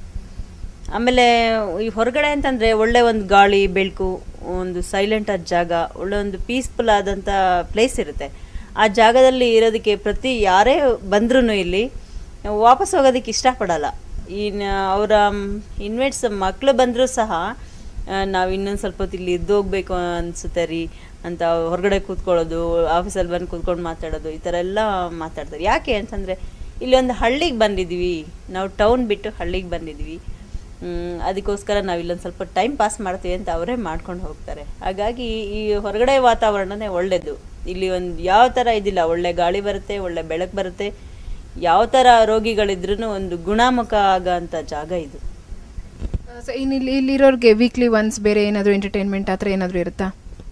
S14: ಆಮೇಲೆ ಈ ಹೊರಗಡೆ ಅಂತಂದರೆ ಒಳ್ಳೆ ಒಂದು ಗಾಳಿ ಬೆಳಕು ಒಂದು ಸೈಲೆಂಟ್ ಆದ ಜಾಗ ಒಳ್ಳೆ ಒಂದು ಪೀಸ್ಫುಲ್ ಆದಂಥ ಪ್ಲೇಸ್ ಇರುತ್ತೆ ಆ ಜಾಗದಲ್ಲಿ ಇರೋದಕ್ಕೆ ಪ್ರತಿ ಯಾರೇ ಬಂದ್ರೂ ಇಲ್ಲಿ ವಾಪಸ್ ಹೋಗೋದಕ್ಕೆ ಇಷ್ಟಪಡಲ್ಲ ಇನ್ನು ಅವರ ಇನ್ವೆಟ್ಸ್ ಮಕ್ಕಳು ಬಂದರೂ ಸಹ ನಾವು ಇನ್ನೊಂದು ಸ್ವಲ್ಪ ಹೊತ್ತು ಇಲ್ಲಿ ಇದ್ದು ಹೋಗ್ಬೇಕು ಅನಿಸುತ್ತೆ ರೀ ಅಂತ ಹೊರಗಡೆ ಕೂತ್ಕೊಳ್ಳೋದು ಆಫೀಸಲ್ಲಿ ಬಂದು ಕೂತ್ಕೊಂಡು ಮಾತಾಡೋದು ಈ ಥರ ಎಲ್ಲ ಮಾತಾಡ್ತಾರೆ ಯಾಕೆ ಅಂತಂದರೆ ಇಲ್ಲಿ ಒಂದು ಹಳ್ಳಿಗೆ ಬಂದಿದ್ವಿ ನಾವು ಟೌನ್ ಬಿಟ್ಟು ಹಳ್ಳಿಗೆ ಬಂದಿದ್ವಿ ಮ್, ಅದಕ್ಕೋಸ್ಕರ ನಾವು ಇಲ್ಲೊಂದು ಸ್ವಲ್ಪ ಟೈಮ್ ಪಾಸ್ ಮಾಡ್ತೀವಿ ಅಂತ ಅವರೇ ಮಾಡ್ಕೊಂಡು ಹೋಗ್ತಾರೆ ಹಾಗಾಗಿ ಈ ಹೊರಗಡೆ ವಾತಾವರಣನೇ ಒಳ್ಳೆಯದು ಇಲ್ಲಿ ಒಂದು ಯಾವ ಥರ ಇದಿಲ್ಲ ಒಳ್ಳೆ ಗಾಳಿ ಬರುತ್ತೆ ಒಳ್ಳೆ ಬೆಳಕು ಬರುತ್ತೆ ಯಾವ ಥರ ರೋಗಿಗಳಿದ್ರೂ ಒಂದು ಗುಣಮುಖ ಆಗೋಂಥ ಜಾಗ ಇದು
S6: ಸೊ ಇನ್ನು ಇಲ್ಲಿ ಇಲ್ಲಿರೋರಿಗೆ ವೀಕ್ಲಿ ಒನ್ಸ್ ಬೇರೆ ಏನಾದರೂ ಎಂಟರ್ಟೈನ್ಮೆಂಟ್ ಆ ಥರ ಏನಾದರೂ ಇರುತ್ತಾ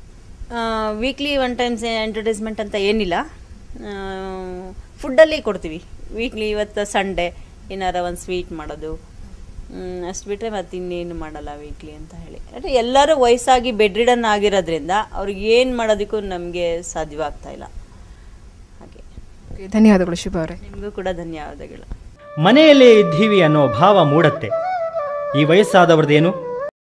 S14: ವೀಕ್ಲಿ ಒನ್ ಟೈಮ್ಸ್ ಎಂಟರ್ಟೈಸ್ಮೆಂಟ್ ಅಂತ ಏನಿಲ್ಲ ಫುಡ್ಡಲ್ಲಿ ಕೊಡ್ತೀವಿ ವೀಕ್ಲಿ ಇವತ್ತು ಸಂಡೇ ಏನಾರ ಒಂದು ಸ್ವೀಟ್ ಮಾಡೋದು ಅಷ್ಟು ಬಿಟ್ಟರೆ ಮತ್ತೆ ಇನ್ನೇನು ಮಾಡಲ್ಲ ವೀಕ್ಲಿ ಅಂತ ಹೇಳಿ ಅಂದರೆ ಎಲ್ಲರೂ ವಯಸ್ಸಾಗಿ ಬೆಡ್ ರಿಡನ್ ಆಗಿರೋದ್ರಿಂದ ಅವ್ರಿಗೆ ಏನು ಮಾಡೋದಕ್ಕೂ ನಮಗೆ ಸಾಧ್ಯವಾಗ್ತಾ ಇಲ್ಲ
S6: Okay, ಧನ್ಯವಾದಗಳು ಶುಭ ಅವರೇ
S14: ನಿಮಗೂ ಕೂಡ ಧನ್ಯವಾದಗಳು
S1: ಮನೆಯಲ್ಲೇ ಇದ್ದೀವಿ ಅನ್ನೋ ಭಾವ ಮೂಡತ್ತೆ ಈ ವಯಸ್ಸಾದವ್ರದ್ದೇನು